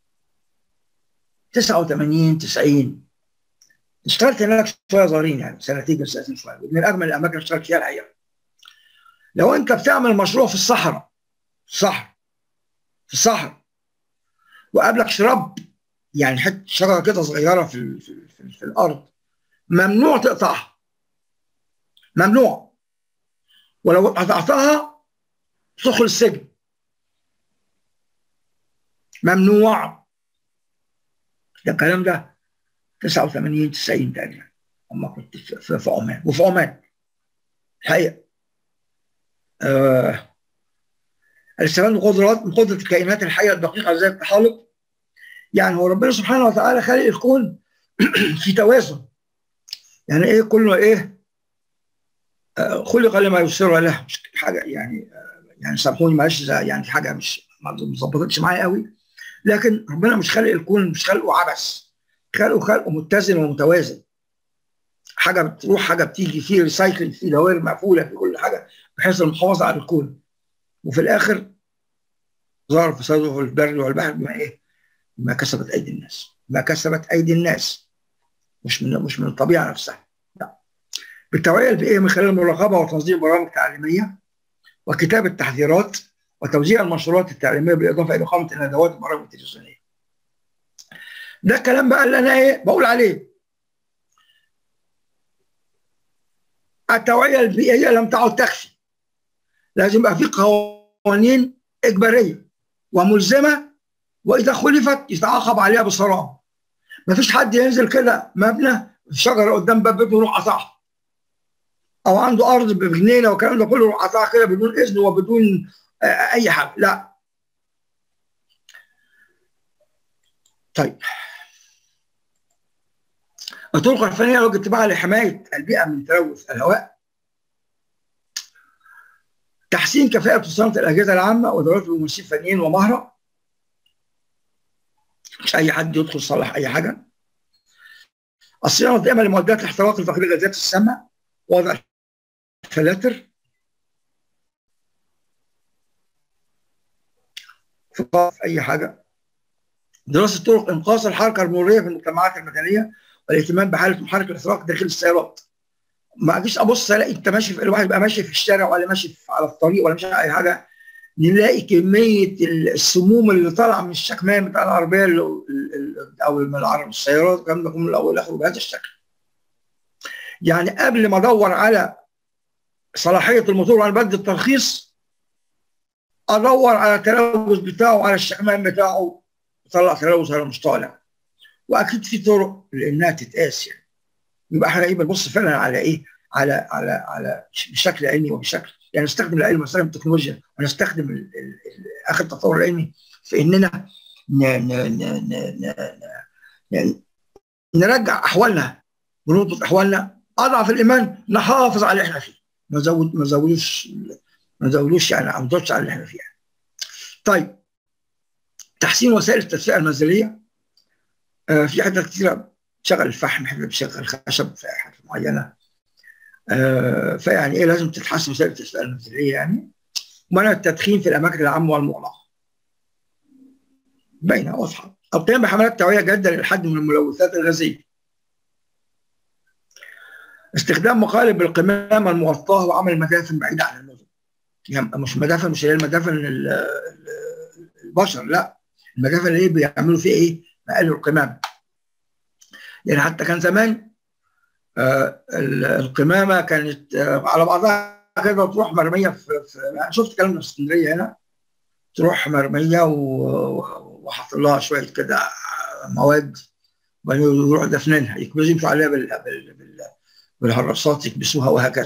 89 90 اشتغلت هناك شويه صغيرين يعني سنتين سنتين شويه من اجمل الاماكن اللي اشتغلت فيها الحقيقه لو انت بتعمل مشروع في الصحراء في الصحراء في الصحراء وقابلك شراب يعني حته شجره كده صغيره في, في, في, في الارض ممنوع تقطعها ممنوع ولو قطعتها تدخل السجن ممنوع ده الكلام ده 89 90 تقريبا اما كنت في, في عمان وفي عمان الحقيقه آه الاستفادة من قدرات من قدرة الكائنات الحية الدقيقة زي التحلق يعني هو ربنا سبحانه وتعالى خالق الكون في توازن يعني ايه كله ايه آه خلق لما يسر له مش حاجه يعني آه يعني سامحوني معلش يعني في حاجه مش ما ظبطتش معايا قوي لكن ربنا مش خالق الكون مش خالقه عبث خلقه خلقه متزن ومتوازن حاجه بتروح حاجه بتيجي في ريسايكلينج في دوائر مقفوله في كل حاجه بحيث المحافظه على الكون وفي الاخر ظهر فساده في البر والبحر بما ايه؟ ما كسبت ايدي الناس ما كسبت ايدي الناس مش من مش من الطبيعه نفسها لا بالتوعيه البيئيه من خلال المراقبه وتنظيم برامج تعليميه وكتابه تحذيرات وتوزيع المنشورات التعليميه بالاضافه الى اقامه الندوات والبرامج التلفزيونيه. ده الكلام بقى اللي انا ايه بقول عليه. التوعيه البيئيه لم تعد تكفي. لازم يبقى في قوانين اجباريه وملزمه واذا خلفت يتعاقب عليها بصرامه. ما فيش حد ينزل كده مبنى شجره قدام باب بيته يروح قطعها. او عنده ارض بجنينه والكلام ده كله يروح قطعها كده بدون اذن وبدون اي حاجه لا طيب الطرق الفنيه لو اتباعها لحمايه البيئه من تلوث الهواء تحسين كفاءه وصيانه الاجهزه العامه ودورات الممثلين الفنيين ومهره مش اي حد يدخل يصلح اي حاجه الصيانه الدائمه لمعدات الاحتراق لتقليل الغازات السامه وضع فلاتر في اي حاجه دراسه طرق انقاذ الحركه المروريه في المجتمعات المدنيه والاهتمام بحاله محرك الاحتراق داخل السيارات ما اجيش ابص الاقي انت ماشي في الواحد يبقى ماشي في الشارع ولا ماشي على الطريق ولا ماشي على اي حاجه نلاقي كميه السموم اللي طالعه من الشكمان بتاع العربيه او من العرب السيارات الكلام ده كله من الاول لاخره بهذا الشكل. يعني قبل ما ادور على صلاحيه الموتور وانا بدي الترخيص ادور على التلوث بتاعه على الشكمان بتاعه طلع تلوث ولا مش طالع واكيد في طرق لانها تتقاس يعني يبقى احنا ايه بنبص فعلا على ايه؟ على على على بشكل علمي وبشكل يعني نستخدم العلم ونستخدم التكنولوجيا ونستخدم ال- ال- ال- اخر التطور العلمي في اننا ن ن ن ن ن ن نرجع احوالنا ونضبط احوالنا اضعف الايمان نحافظ على اللي احنا فيه ما نزود ما نزودوش ما نزودوش يعني ما نزودش على اللي احنا فيه طيب تحسين وسائل التدفئه المنزليه آه في حتت كثيره بتشغل الفحم حتت بتشغل خشب في حتت معينه آه فيعني ايه لازم تتحسن وسائل التدفئه المنزليه يعني ومنع التدخين في الاماكن العامه والمغلقه باينه واضحه القيام بحملات توعيه جاده للحد من الملوثات الغازيه استخدام مقالب القمامه المغطاه وعمل مدافن بعيده عن المدن يعني مش مدافن مش هي المدافن ال- ال- البشر لا المدافن اللي بيعملوا فيها ايه؟ مقالب القمامه يعني حتى كان زمان آه ال- القمامه كانت آه على بعضها كده تروح مرميه في, في أنا شفت الكلام ده في اسكندريه هنا تروح مرميه و- و- وحط لها شويه كده مواد وبعدين يروحوا دفنينها يكبسوا يمشوا عليها بال بال بال بالهراسات يكبسوها وهكذا.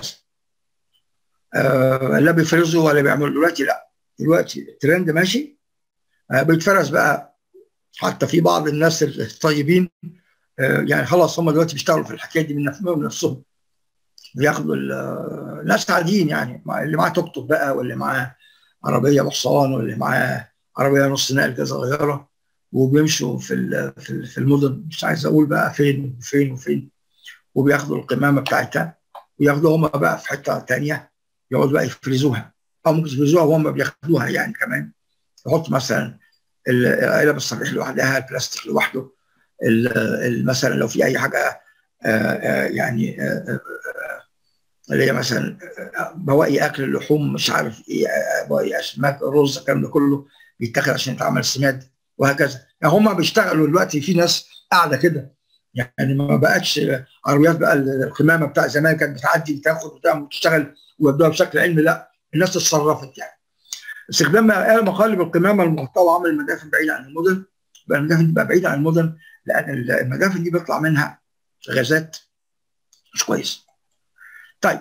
آه لا بيفرزوا ولا بيعملوا دلوقتي لا دلوقتي الترند ماشي آه بيتفرز بقى حتى في بعض الناس الطيبين آه يعني خلاص هم دلوقتي بيشتغلوا في الحكايه دي من نفسهم من نفسهم بياخدوا ال- ناس عاديين يعني مع- اللي معاه توك توك بقى واللي معاه عربيه بحصان واللي معاه عربيه نص نقل كده صغيره وبيمشوا في ال- في ال- في المدن مش عايز اقول بقى فين وفين وفين وبياخدوا القمامه بتاعتها وياخدوها هم بقى في حته ثانيه يقعدوا بقى يفرزوها او ممكن يفرزوها وهم بياخدوها يعني كمان يحط مثلا ال- العلب الصفيح لوحدها البلاستيك لوحده ال- ال- مثلا لو في اي حاجه آه، آه، يعني آه، آه، آه، اللي هي مثلا آه، بواقي اكل اللحوم مش عارف ايه آه، بواقي اسماك رز الكلام ده كله بيتاخد عشان يتعمل سماد وهكذا يعني هم بيشتغلوا دلوقتي في ناس قاعده كده يعني ما بقتش عربيات بقى القمامه بتاع زمان كانت بتعدي بتاخد وتعمل وتشتغل ويبدوها بشكل علمي لا الناس اتصرفت يعني استخدام آلة مقالب القمامه المغطاه وعمل المدافن بعيده عن المدن بقى المدافن تبقى بعيده عن المدن لان المدافن دي بيطلع منها غازات مش كويس. طيب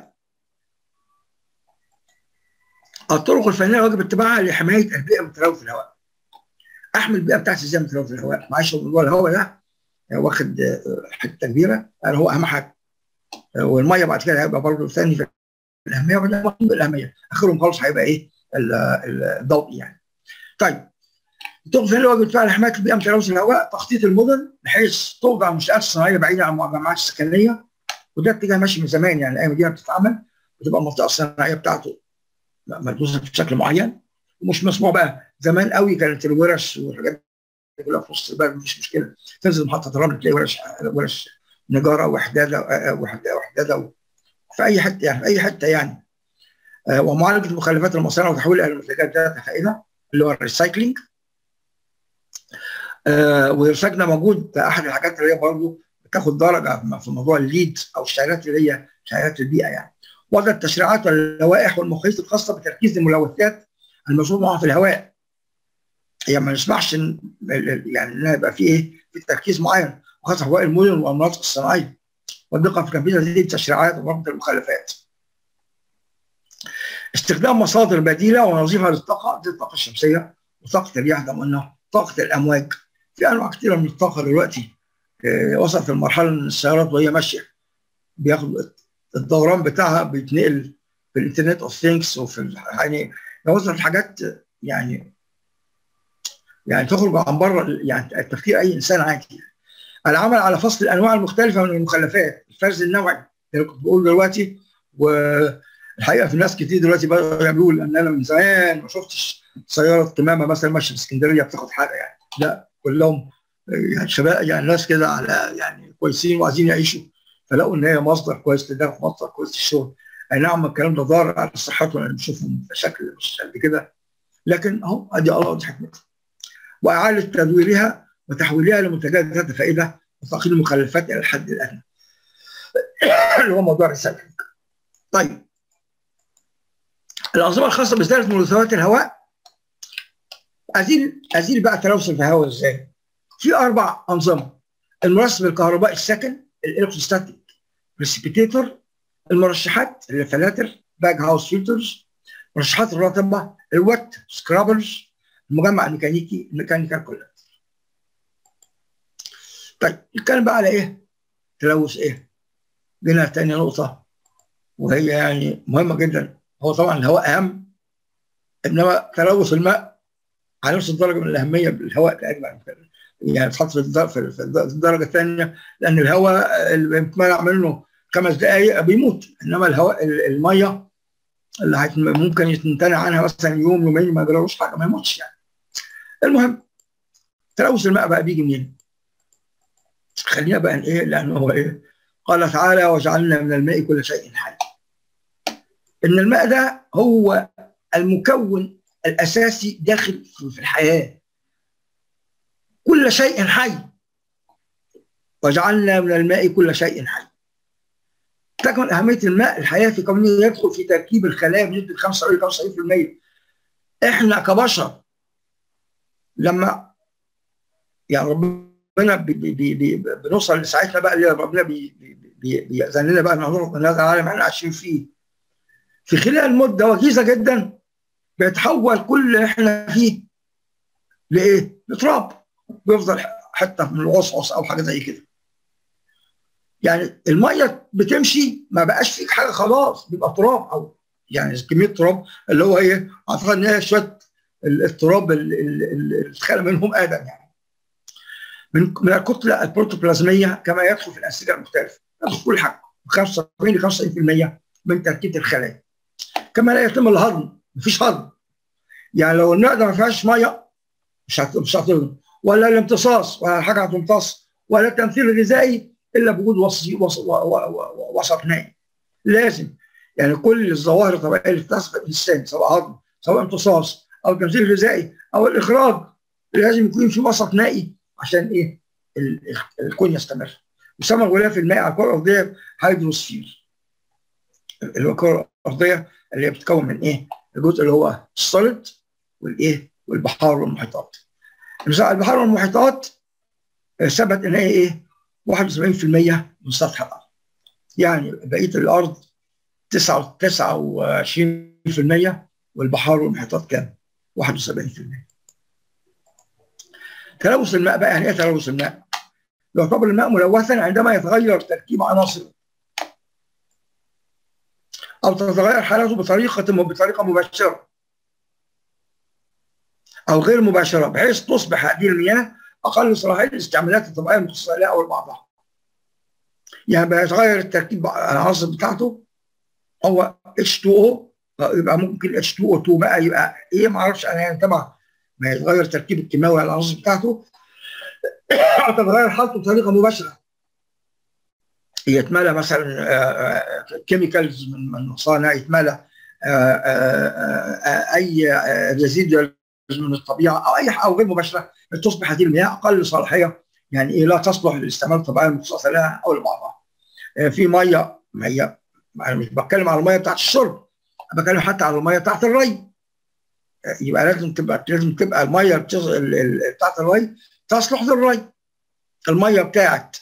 الطرق الفنيه واجب اتباعها لحمايه البيئه من تلوث الهواء. احمي البيئه بتاعتي ازاي من تلوث الهواء؟ معلش موضوع الهواء ده واخد آه، حته كبيره يعني هو اهم حاجه آه، والميه بعد كده هيبقى برضه ثاني في الاهميه ولا الاهميه اخرهم خالص هيبقى ايه ال- ال- الضوء يعني. طيب الطرق الفنيه واجب اتباعها لحمايه البيئه من تلوث الهواء تخطيط المدن بحيث توضع المنشات الصناعيه بعيده عن المجمعات السكنيه وده اتجاه ماشي من زمان يعني اي مدينه بتتعمل بتبقى المنطقه الصناعيه بتاعته مدروسه بشكل معين ومش مسموع بقى زمان قوي كانت الورش والحاجات دي كلها في وسط البلد مفيش مشكله تنزل محطه الرمل تلاقي ورش ورش نجاره وحداده آه، وحداده وحداده في اي حته يعني في اي حته يعني آه، ومعالجه المخلفات المصانع وتحويلها الى منتجات ذات فائده اللي هو الريسايكلينج آه، والريسايكلينج موجود احد الحاجات اللي هي برضه بتاخد درجه في موضوع الليد او الشهادات اللي هي شهادات البيئه يعني وضع التشريعات واللوائح والمقاييس الخاصه بتركيز الملوثات المسؤول في الهواء يعني ما نسمحش إن يعني ان يبقى في ايه في تركيز معين وخاصه هواء المدن والمناطق الصناعيه والدقه في تنفيذ هذه التشريعات وضبط المخالفات. استخدام مصادر بديله ونظيفه للطاقه زي الطاقه الشمسيه وطاقه الرياح زي ما قلنا طاقه الامواج في انواع كثيره من الطاقه دلوقتي آه، وصلت المرحله ان السيارات وهي ماشيه بياخد الدوران بتاعها بيتنقل في الانترنت اوف ثينكس وفي ال- يعني وصلت حاجات يعني يعني تخرج عن بره ال- يعني تفكير اي انسان عادي العمل على فصل الانواع المختلفه من المخلفات الفرز النوعي اللي كنت بقول دلوقتي والحقيقه في ناس كتير دلوقتي بقى يعملوا ان انا من زمان ما شفتش سياره قمامه مثلا ماشيه في اسكندريه بتاخد حاجه يعني لا كلهم يعني شباب يعني ناس كده على يعني كويسين وعايزين يعيشوا فلقوا ان هي مصدر كويس لده مصدر كويس للشغل اي نعم الكلام ده ضار على صحتهم انا بشوفهم بشكل مش قد كده لكن اهو ادي الله ودي حكمته واعاده تدويرها وتحويلها لمنتجات ذات فائده وتقليل المخلفات الى الحد الادنى اللي هو موضوع الريسايكلينج طيب الانظمه الخاصه بازاله ملوثات الهواء ازيل ازيل بقى تلوث الهواء ازاي؟ في اربع انظمه المرسب الكهربائي السكن الالكتروستاتيك بريسبيتيتور المرشحات الفلاتر باج هاوس فلترز مرشحات الرطبه الوات سكرابرز المجمع الميكانيكي الميكانيكال كولر طيب نتكلم بقى على ايه؟ تلوث ايه؟ جينا تاني نقطة وهي يعني مهمة جدا هو طبعا الهواء أهم إنما تلوث الماء على نفس الدرجة من الأهمية بالهواء تقريبا يعني تحط في في الدرجة الثانية لأن الهواء اللي بيتمنع منه خمس دقائق بيموت إنما الهواء المية اللي ممكن يمتنع عنها مثلا يوم يومين ما يجرالوش حاجة ما يموتش يعني المهم تلوث الماء بقى بيجي منين؟ خلينا بقى ايه لانه هو ايه قال تعالى وجعلنا من الماء كل شيء حي ان الماء ده هو المكون الاساسي داخل في الحياه كل شيء حي وجعلنا من الماء كل شيء حي تكمن اهميه الماء الحياه في كونه يدخل في تركيب الخلايا بنسبه 95% احنا كبشر لما يعني ربنا ربنا بي بي بي بنوصل لساعتنا بقى اللي ربنا بيأذن لنا بقى ننظر من هذا العالم احنا عايشين فيه في خلال مده وجيزه جدا بيتحول كل اللي احنا فيه لايه؟ لتراب بيفضل حته من العصعص او حاجه زي كده يعني الميه بتمشي ما بقاش فيك حاجه خلاص بيبقى تراب او يعني كميه تراب اللي هو ايه اعتقد ان هي شويه التراب اللي اتخلق منهم ادم يعني من من الكتله البروتوبلازميه كما يدخل في الانسجه المختلفه يدخل كل حاجه 75 ل 95% من تركيب الخلايا كما لا يتم الهضم مفيش هضم يعني لو المعده ما فيهاش ميه مش مش هتهضم ولا الامتصاص ولا حاجه هتمتص ولا التمثيل الغذائي الا بوجود وسط وسط نائي لازم يعني كل الظواهر الطبيعيه اللي بتحصل في الانسان سواء هضم سواء امتصاص او تمثيل غذائي او الاخراج لازم يكون في وسط نائي عشان ايه الكون يستمر يسمى الغلاف المائي على الكره الارضيه هيدروسفير اللي هو الكره الارضيه اللي هي بتتكون من ايه؟ الجزء اللي هو السوليد والايه؟ والبحار والمحيطات. البحار والمحيطات ثبت ان هي ايه؟ 71% من سطح الارض. يعني بقيه الارض 29% والبحار والمحيطات كام؟ 71%. تلوث الماء بقى يعني ايه تلوث الماء؟ يعتبر الماء ملوثا عندما يتغير تركيب عناصره او تتغير حالته بطريقه بطريقه مباشره او غير مباشره بحيث تصبح هذه المياه اقل صلاحيه للاستعمالات الطبيعيه المخصصه لها او لبعضها. يعني بيتغير التركيب العناصر بتاعته هو H2O يبقى ممكن H2O2 بقى يبقى ايه ما اعرفش انا يعني طبعا ما يتغير التركيب الكيماوي على العناصر بتاعته تتغير حالته بطريقه مباشره يتملى مثلا كيميكالز من مصانع يتملى اي ريزيدوال من الطبيعه او اي او غير مباشره تصبح هذه المياه اقل صلاحيه يعني ايه لا تصلح للاستعمال الطبيعي المخصصه لها او لبعضها. في ميه ما هي انا مش بتكلم على الميه بتاعت الشرب بتكلم حتى على الميه بتاعت الري يبقى لازم تبقى لازم تبقى الميه بتاعت الري تصلح للري الميه بتاعت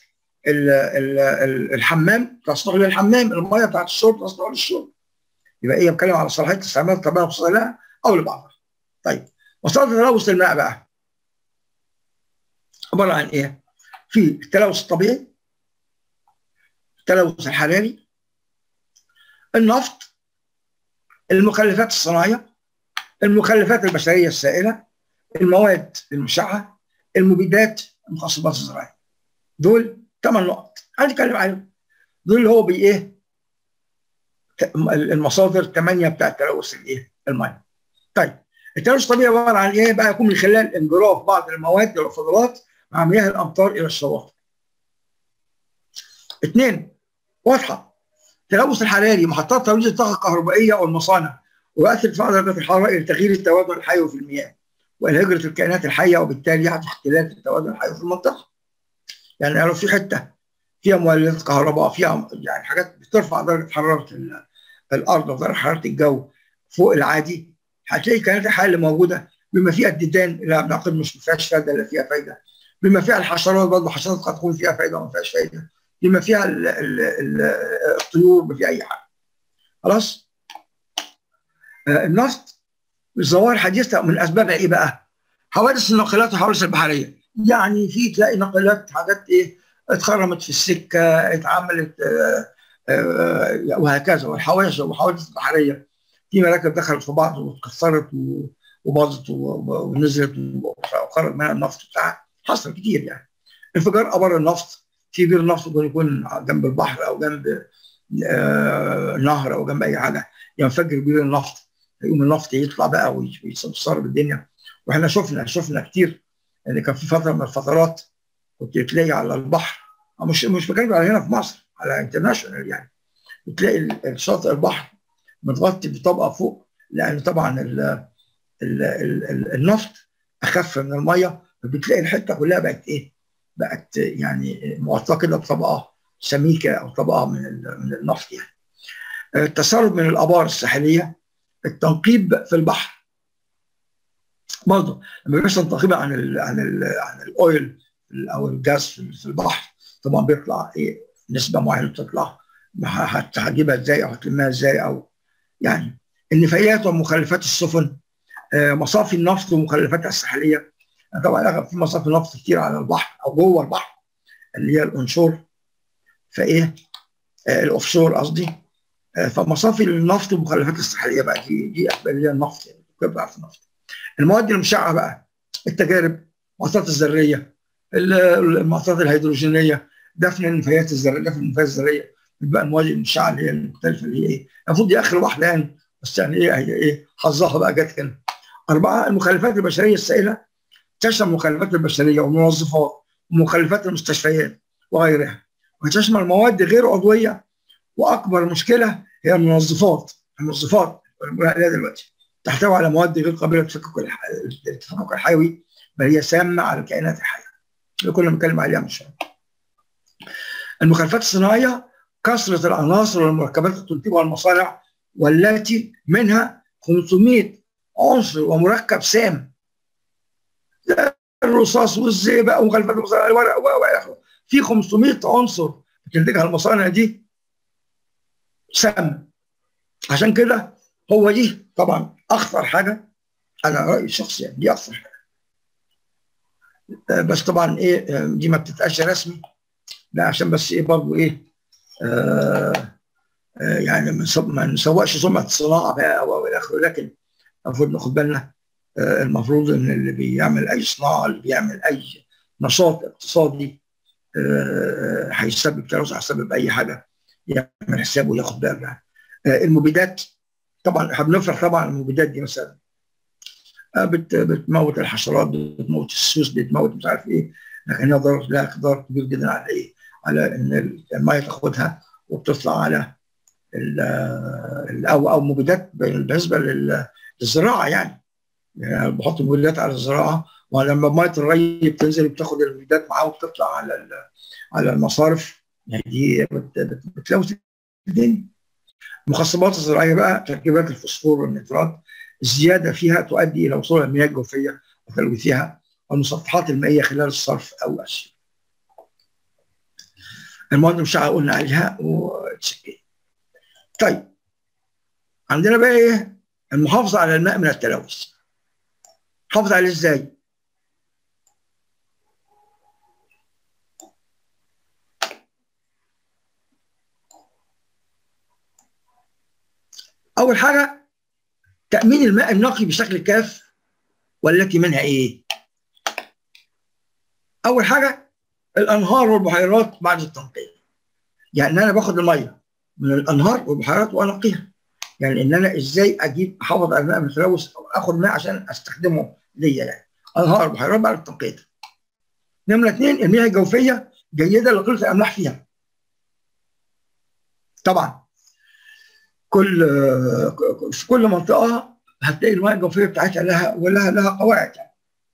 الحمام تصلح للحمام الميه بتاعت الشرب تصلح للشرب يبقى ايه بتكلم على صلاحيه استعمال الطبيعه المخصصه لها او لبعضها طيب مصادر تلوث الماء بقى عباره عن ايه؟ في التلوث الطبيعي التلوث الحراري النفط المخلفات الصناعيه المخلفات البشريه السائله المواد المشعه المبيدات المخصبات الزراعيه دول ثمان نقط هنتكلم عليهم دول اللي هو بايه المصادر ثمانيه بتاع تلوث الايه الميه طيب التلوث الطبيعي عباره عن ايه بقى يكون من خلال انجراف بعض المواد والفضلات مع مياه الامطار الى الشواطئ اثنين واضحه التلوث الحراري محطات توليد الطاقه الكهربائيه والمصانع ويؤثر ارتفاع درجه الحراره الى تغيير التوازن الحيوي في المياه والى هجره الكائنات الحيه وبالتالي يحدث اختلال في التوازن الحيوي في المنطقه. يعني لو في حته فيها مولدات كهرباء فيها يعني حاجات بترفع درجه حراره الارض ودرجه حراره الجو فوق العادي هتلاقي كائنات الحياه اللي موجوده بما فيها الديدان اللي بنعتقد مش ما فيهاش فايده الا فيها فايده بما فيها الحشرات برضه حشرات قد تكون فيها فايده وما فيهاش فايده بما فيها ال ال ال الطيور بما فيها اي حاجه خلاص آه النفط الظواهر الحديثه من اسبابها ايه بقى؟ حوادث الناقلات والحوادث البحريه يعني في تلاقي ناقلات حاجات ايه اتخرمت في السكه اتعملت آه آه وهكذا والحوادث والحوادث البحريه في مراكب دخلت في بعض واتكسرت وباظت ونزلت وخرج منها النفط بتاعها حصل كتير يعني انفجار ابار النفط في بير نفط ممكن يكون جنب البحر او جنب آه نهر او جنب اي حاجه ينفجر بير النفط يقوم النفط يطلع بقى ويصرف الدنيا واحنا شفنا شفنا كتير ان يعني كان في فتره من الفترات كنت تلاقي على البحر مش مش بتكلم على هنا في مصر على انترناشونال يعني بتلاقي شاطئ البحر متغطي بطبقه فوق لان طبعا ال ال ال النفط اخف من الميه فبتلاقي الحته كلها بقت ايه؟ بقت يعني مغطاه كده بطبقه سميكه او طبقه من من النفط يعني. التسرب من الابار الساحليه التنقيب في البحر برضه لما بيحصل تنقيب عن ال عن ال عن الاويل او الجاز في البحر طبعا بيطلع ايه نسبه معينه بتطلع هتجيبها ازاي او هتلمها ازاي او يعني النفايات ومخلفات السفن مصافي النفط ومخلفاتها الساحليه طبعا في مصافي نفط كتير على البحر او جوه البحر اللي هي الانشور فايه آه الاوفشور قصدي آه فمصافي النفط والمخلفات الساحليه بقى دي دي اللي هي النفط يعني بتبقى في النفط المواد المشعه بقى التجارب المعطيات الذريه المعطيات الهيدروجينيه دفن النفايات الذريه دفن النفايات الذريه بقى المواد المشعه اللي هي المختلفه اللي هي ايه المفروض دي اخر واحده يعني بس يعني ايه هي ايه حظها بقى جت هنا اربعه المخلفات البشريه السائله تشمل المخلفات البشريه والموظفات ومخلفات المستشفيات وغيرها وتشمل مواد غير عضويه واكبر مشكله هي المنظفات المنظفات اللي دلوقتي تحتوي على مواد غير قابله للتفكك التفكك الحيوي بل هي سامه على الكائنات الحيه اللي كنا بنتكلم عليها من شويه المخلفات الصناعيه كثره العناصر والمركبات التنتجها المصانع والتي منها 500 عنصر ومركب سام الرصاص والزئبق ومخلفات المصانع الورق والى اخره في 500 عنصر بتنتجها المصانع دي سام عشان كده هو دي طبعا اخطر حاجه انا رايي الشخصي يعني دي اخطر حاجه بس طبعا ايه دي ما بتتقاش رسمي لا عشان بس ايه برضه ايه آه آه يعني ما نسوقش سمعه الصناعه بقى او الى اخره لكن المفروض ناخد بالنا آه المفروض ان اللي بيعمل اي صناعه اللي بيعمل اي نشاط اقتصادي هيسبب تلوث هيسبب اي حاجه يعمل حسابه وياخد باله المبيدات طبعا احنا بنفرح طبعا المبيدات دي مثلا بت بتموت الحشرات بتموت السوس بتموت مش عارف ايه لكن هي ضرر لها ضرر كبير جدا على ايه؟ على ان الميه تاخدها وبتطلع على ال او او مبيدات بالنسبه للزراعه يعني, يعني بحط مبيدات على الزراعه ولما ميه الري بتنزل بتاخد المبيدات معاها وبتطلع على على المصارف يعني دي بتلوث الدنيا المخصبات الزراعيه بقى تركيبات الفوسفور والنترات الزياده فيها تؤدي الى وصول المياه الجوفيه وتلوثها والمسطحات المائيه خلال الصرف او السيول. المواد المشعه قلنا عليها وتسكين. طيب عندنا بقى ايه؟ المحافظه على الماء من التلوث. حافظ عليه ازاي؟ اول حاجه تامين الماء النقي بشكل كاف والتي منها ايه اول حاجه الانهار والبحيرات بعد التنقيه يعني انا باخد الميه من الانهار والبحيرات وانقيها يعني ان انا ازاي اجيب احافظ على الماء من التلوث او اخد ماء عشان استخدمه ليا يعني انهار وبحيرات بعد التنقيه نمره اثنين المياه الجوفيه جيده لقله الاملاح فيها طبعا كل في كل منطقه هتلاقي المياه الجوفيه بتاعتها لها ولها لها قواعد يعني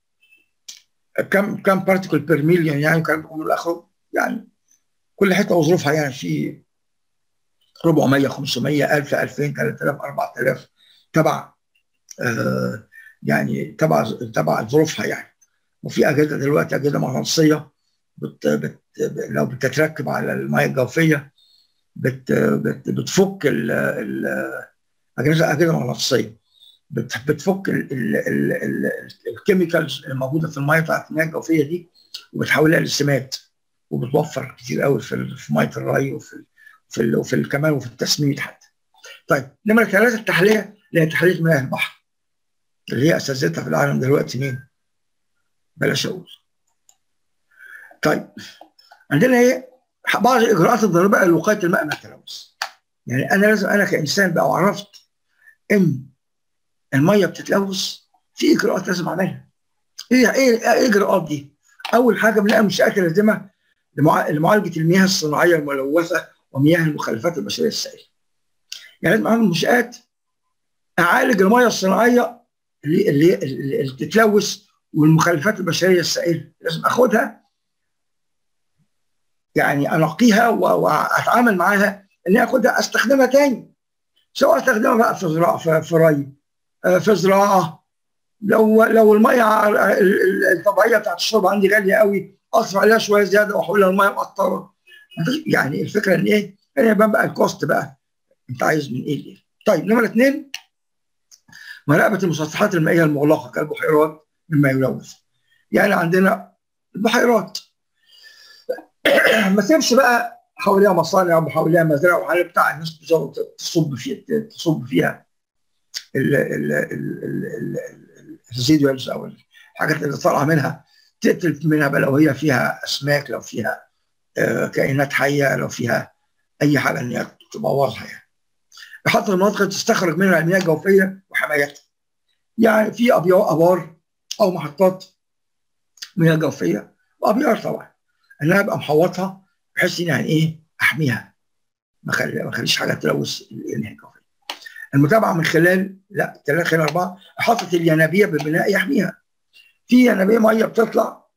كم كم بارتيكل بير مليون يعني كان من الاخر يعني كل حته وظروفها يعني في 400 500 1000 2000 3000 4000 تبع آه يعني تبع تبع ظروفها يعني وفي اجهزه دلوقتي اجهزه مغناطيسيه بت بت لو بتتركب على المياه الجوفيه بت بت بتفك ال ال اجهزه اجهزه مغناطيسيه بت بتفك الكيميكالز الموجوده في الميه بتاعت المياه الجوفيه دي وبتحولها لسمات وبتوفر كتير قوي في في ميه الري وفي في وفي كمان وفي التسميد حتى. طيب نمره ثلاثه التحليه اللي هي تحليه مياه البحر اللي هي اساتذتها في العالم دلوقتي مين؟ بلاش اقول. طيب عندنا ايه؟ بعض الاجراءات الضروريه لوقايه الماء من التلوث. يعني انا لازم انا كانسان بقى وعرفت ان الميه بتتلوث في اجراءات لازم اعملها. ايه ايه ايه الاجراءات دي؟ اول حاجه بنلاقي منشات لازمه لمعالجه المياه الصناعيه الملوثه ومياه المخلفات البشريه السائله. يعني لازم اعمل منشات اعالج المياه الصناعيه اللي اللي اللي بتتلوث والمخلفات البشريه السائله لازم اخدها يعني انقيها واتعامل معاها اني اخدها استخدمها تاني سواء استخدمها بقى في زراعه في ري في زراعه لو لو الميه الطبيعيه بتاعت الشرب عندي غاليه قوي اصرف عليها شويه زياده واحولها لميه مقطره يعني الفكره ان ايه؟ يعني بقى الكوست بقى انت عايز من ايه ليه؟ طيب نمره اثنين مراقبه المسطحات المائيه المغلقه كالبحيرات مما يلوث. يعني عندنا البحيرات ما تسيبش بقى حواليها مصانع وحواليها مزارع وحواليها بتاع الناس تصب فيها تصب فيها الريزيدوالز او الحاجات اللي طالعه منها تقتل منها بقى لو هي فيها اسماك لو فيها كائنات حيه لو فيها اي حاجه ان هي تبوظها يعني. يحط المناطق تستخرج منها المياه الجوفيه وحمايتها. يعني في ابار او محطات مياه جوفيه وابيار طبعا ان انا ابقى محوطها بحيث ان يعني ايه احميها ما ما اخليش حاجه تلوث المياه الجوفيه. المتابعه من خلال لا ثلاثه خلال اربعه احاطه الينابيع ببناء يحميها. في ينابيع ميه بتطلع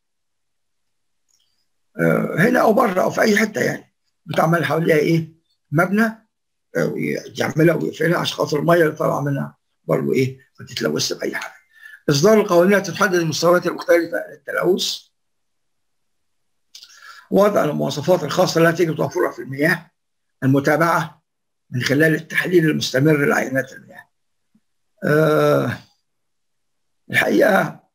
هنا او بره او في اي حته يعني بتعمل حواليها ايه؟ مبنى يعملها ويقفلها عشان خاطر الميه اللي طالعه منها برضه ايه؟ ما تتلوثش باي حاجه. اصدار القوانين تحدد المستويات المختلفه للتلوث. وضع المواصفات الخاصه التي يجب توفرها في المياه. المتابعه من خلال التحليل المستمر لعينات المياه. أه الحقيقه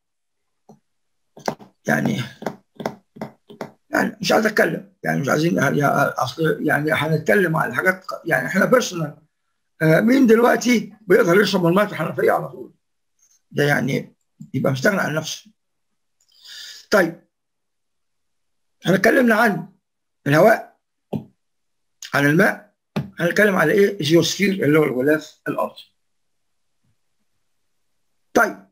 يعني يعني مش عايز اتكلم يعني مش عايزين يعني اصل يعني هنتكلم على حاجات يعني احنا بيرسونال آه مين دلوقتي بيقدر يشرب الميه في الحنفيه على طول ده يعني يبقى مستغني عن نفسه طيب احنا اتكلمنا عن الهواء عن الماء هنتكلم على ايه جيوسفير اللي هو الغلاف الارضي طيب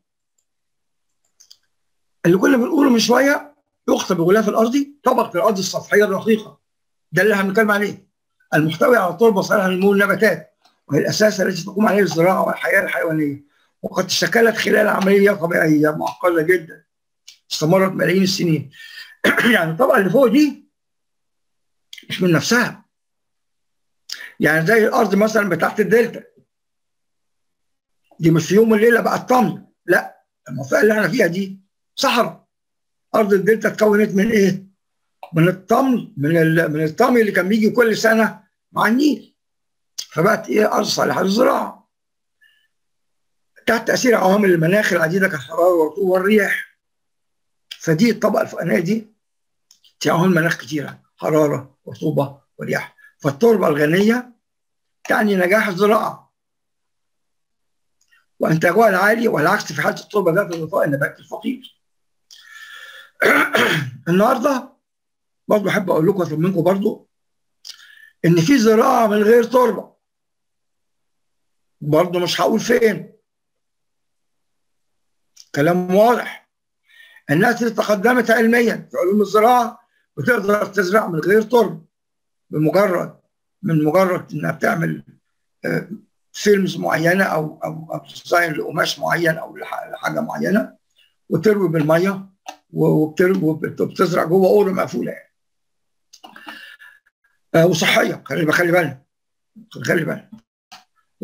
اللي كنا بنقوله من شويه يخطب الغلاف الارضي طبقه الارض السطحيه الرقيقه ده اللي هنتكلم عليه المحتوي على التربه صالحه لنمو النباتات وهي الاساس التي تقوم عليه الزراعه والحياه الحيوانيه وقد تشكلت خلال عمليه طبيعيه معقده جدا استمرت ملايين السنين يعني الطبقه اللي فوق دي مش من نفسها يعني زي الارض مثلا بتاعت الدلتا دي مش في يوم وليله بقت طمي لا المنطقه اللي احنا فيها دي صحراء ارض الدلتا اتكونت من ايه؟ من الطمي من من الطمي اللي كان بيجي كل سنه مع النيل فبقت ايه ارض صالحه للزراعه تحت تاثير عوامل المناخ العديده كالحراره والرطوبه والرياح فدي الطبقه الفوقانيه دي في عوامل مناخ كتيره حراره رطوبه ورياح فالتربه الغنيه تعني نجاح الزراعه وانتاجها العالي والعكس في حاله التربه ذات الغطاء النباتي الفقير النهارده برضه احب اقول لكم واطلب منكم برضه ان في زراعه من غير تربه برضه مش هقول فين كلام واضح الناس اللي تقدمت علميا في علوم الزراعه بتقدر تزرع من غير تربه بمجرد من مجرد انها بتعمل فيلمز معينه او او او ديزاين لقماش معين او لحاجه معينه وتروي بالميه وبتزرع جوه اوضه مقفوله يعني. آه وصحيه خلي خلي بالنا خلي بالنا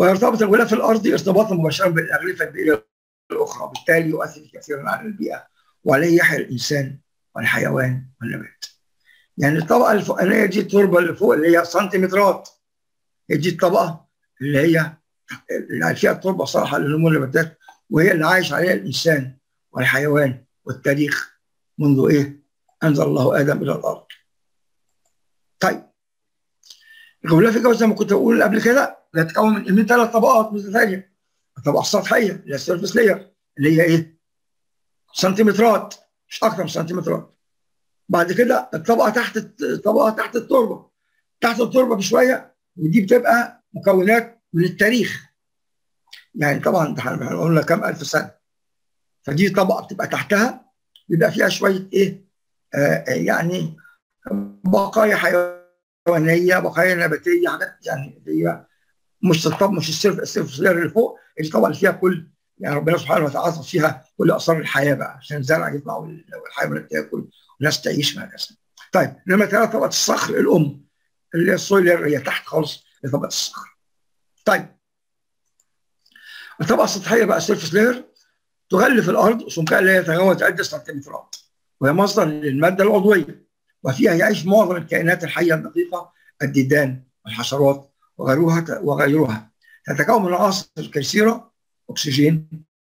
ويرتبط الغلاف الارضي ارتباطا مباشرا بالاغلفه البيئيه الاخرى بالتالي يؤثر كثيرا على البيئه وعليه يحيا الانسان والحيوان والنبات. يعني الطبقه الفوقانيه دي التربه اللي فوق اللي هي سنتيمترات دي الطبقه اللي هي اللي فيها التربه صالحه لنمو النباتات وهي اللي عايش عليها الانسان والحيوان والتاريخ منذ ايه؟ انزل الله ادم الى الارض. طيب الغلاف الجوي زي ما كنت بقول قبل كده بيتكون من من ثلاث طبقات متتاليه الطبقه السطحيه اللي هي السيرفس لاير اللي هي ايه؟ سنتيمترات مش اكثر من سنتيمترات بعد كده الطبقه تحت الطبقه تحت التربه تحت التربه بشويه ودي بتبقى مكونات من التاريخ يعني طبعا احنا قلنا كام الف سنه فدي طبقه بتبقى تحتها بيبقى فيها شويه ايه آه يعني بقايا حيوانيه بقايا نباتيه حاجات يعني هي مش الطب مش السيرف السيرف اللي فوق اللي طبعا فيها كل يعني ربنا سبحانه وتعالى فيها كل اثار الحياه بقى عشان الزرع يطلع والحيوانات تاكل والناس تعيش مع الناس طيب لما ترى طبقه الصخر الام اللي هي السويلر هي تحت خالص لطبقه الصخر طيب الطبقه السطحيه بقى السيرفس لاير تغلف الارض سمكها لا يتجاوز عده سنتيمترات وهي مصدر للماده العضويه وفيها يعيش معظم الكائنات الحيه الدقيقه الديدان والحشرات وغيرها وغيرها تتكون من عناصر كثيره اكسجين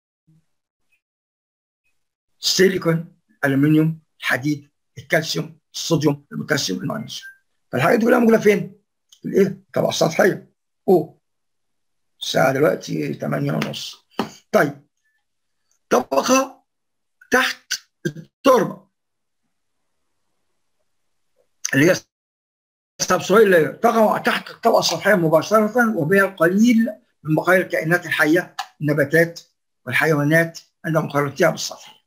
السيليكون الالومنيوم الحديد الكالسيوم الصوديوم البوتاسيوم المغنيسيوم فالحاجات دي كلها موجوده فين؟ في الايه؟ طبعا السطحيه او الساعه دلوقتي 8 ونص طيب طبقه تحت التربه اللي هي السبسويل لاير تقع تحت الطبقه السطحيه مباشره وبها القليل من بقايا الكائنات الحيه النباتات والحيوانات عند مقارنتها بالسطح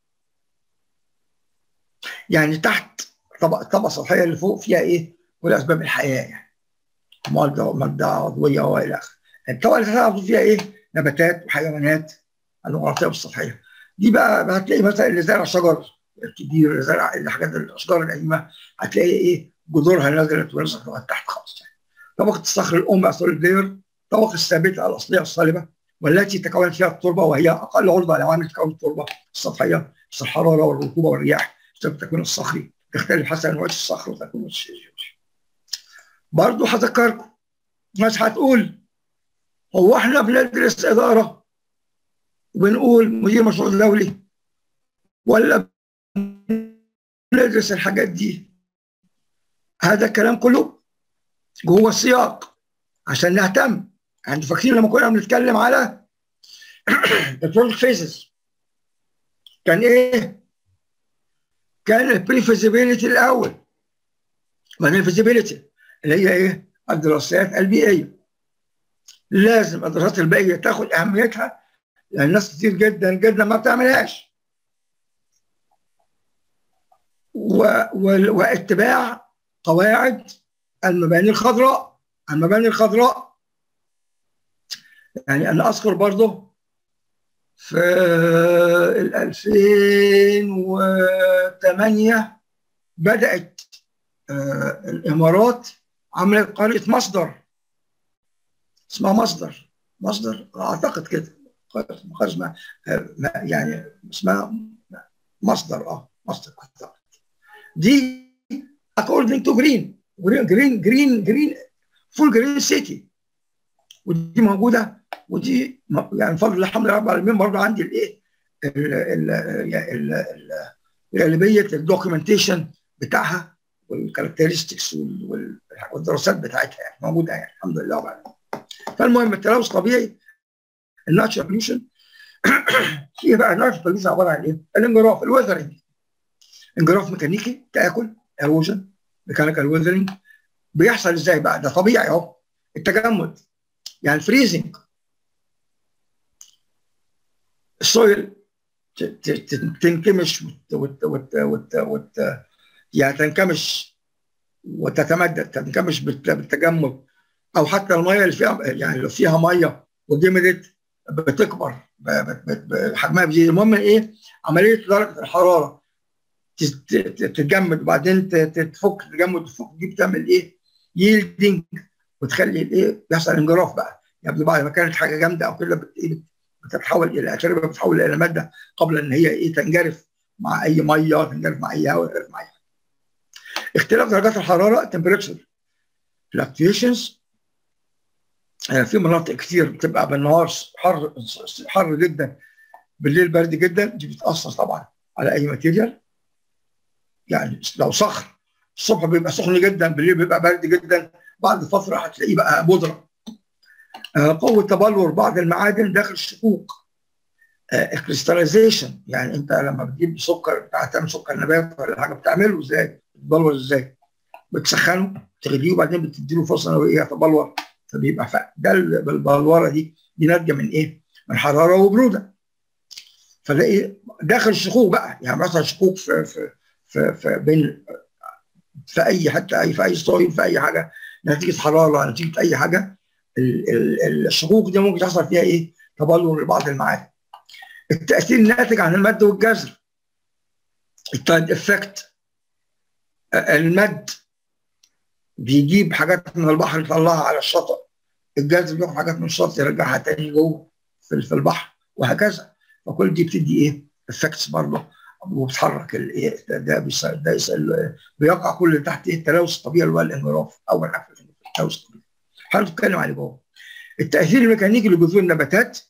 يعني تحت طبقه الطبقه السطحيه اللي فوق فيها ايه؟ كل اسباب الحياه يعني ماده ماده عضويه والى اخره الطبقه اللي تحت فيها ايه؟ نباتات وحيوانات المغطيه بالسطحيه دي بقى هتلاقي مثلا اللي زرع شجر كبير اللي زرع الحاجات الاشجار القديمه هتلاقي ايه؟ جذورها نزلت ونزلت لغايه تحت خالص يعني. طبقه الصخر الام اسول لاير الطبقه الثابته الاصليه الصلبه والتي تكونت فيها التربه وهي اقل عرضه لعوامل تكون التربه السطحيه مثل الحراره والرطوبه والرياح بسبب التكوين الصخري تختلف حسب نوعيه الصخر وتكوين الجيولوجي. برضه هذكركم ناس هتقول هو احنا بندرس اداره وبنقول مدير مشروع دولي ولا بندرس الحاجات دي هذا الكلام كله جوه السياق عشان نهتم انتوا فاكرين لما كنا بنتكلم على البروجكت فيزز كان ايه؟ كان البري فيزيبيليتي الاول بعدين الفيزيبيليتي اللي هي ايه؟ الدراسات البيئيه لازم الدراسات البيئيه تاخد اهميتها لان ناس كتير جدا جدا ما بتعملهاش و... و... واتباع قواعد المباني الخضراء المباني الخضراء يعني انا اذكر برضه في ال 2008 بدات آه الامارات عملت قريه مصدر اسمها مصدر مصدر اعتقد كده اسمها يعني اسمها مصدر اه مصدر اعتقد دي according to green جرين جرين جرين فول جرين سيتي ودي موجوده ودي يعني بفضل الله الحمد لله رب العالمين برضه عندي الايه غالبيه الدوكيومنتيشن بتاعها والكاركترستكس والدراسات بتاعتها يعني موجوده يعني الحمد لله رب العالمين فالمهم التلوث طبيعي الناتشرال بوليوشن هي بقى الناتشرال بوليوشن عباره عن ايه؟ الانجراف الوذرنج انجراف ميكانيكي تاكل ايروجن ميكانيكال ويذرنج بيحصل ازاي بقى ده طبيعي اهو التجمد يعني الفريزنج السويل تنكمش وت وت وت وت يعني تنكمش وتتمدد تنكمش بالتجمد او حتى الميه اللي فيها يعني لو فيها ميه وجمدت بتكبر حجمها بيزيد المهم ايه عمليه درجه الحراره تتجمد وبعدين تفك تجمد تفك دي بتعمل ايه؟ ييلدنج وتخلي الايه؟ بيحصل انجراف بقى يعني بعد ما كانت حاجه جامده او كده بت- إيه، بتتحول الى اتربه بتتحول الى ماده قبل ان هي ايه تنجرف مع اي ميه تنجرف مع اي هواء تنجرف مع اي حاجه. اختلاف درجات الحراره temperature fluctuations آه، في مناطق كتير بتبقى بالنهار حر حر جدا بالليل برد جدا دي بتاثر طبعا على اي ماتيريال يعني لو صخر الصبح بيبقى سخن جدا بالليل بيبقى برد جدا بعد فتره هتلاقيه بقى بودره آه، قوه تبلور بعض المعادن داخل الشقوق كريستاليزيشن يعني انت لما بتجيب سكر بتاع تعمل سكر نبات ولا حاجه بتعمله ازاي؟ بتبلور ازاي؟ بتسخنه تغليه وبعدين بتديله فرصه انه ايه يتبلور فبيبقى ف... ده ال- بالبلوره دي دي ناتجه من ايه؟ من حراره وبروده فده ايه؟ داخل الشقوق بقى يعني مثلا شقوق في في في, في بين في اي حته اي في اي صويب في اي حاجه نتيجه حراره نتيجه اي حاجه ال- ال- الشقوق دي ممكن يحصل فيها ايه؟ تبلور لبعض المعادن. التاثير الناتج عن المد والجزر التايد افكت المد بيجيب حاجات من البحر يطلعها على الشاطئ الجزر بياخد حاجات من الشاطئ يرجعها تاني جوه في في البحر وهكذا فكل دي بتدي ايه افكتس برضه وبتحرك الايه ده ده, بيس- ده يس- بيقع كل اللي تحت ايه التلوث الطبيعي اللي هو الانجراف اول حاجه في التلوث الطبيعي هنتكلم عليه جوه التاثير الميكانيكي لجذور النباتات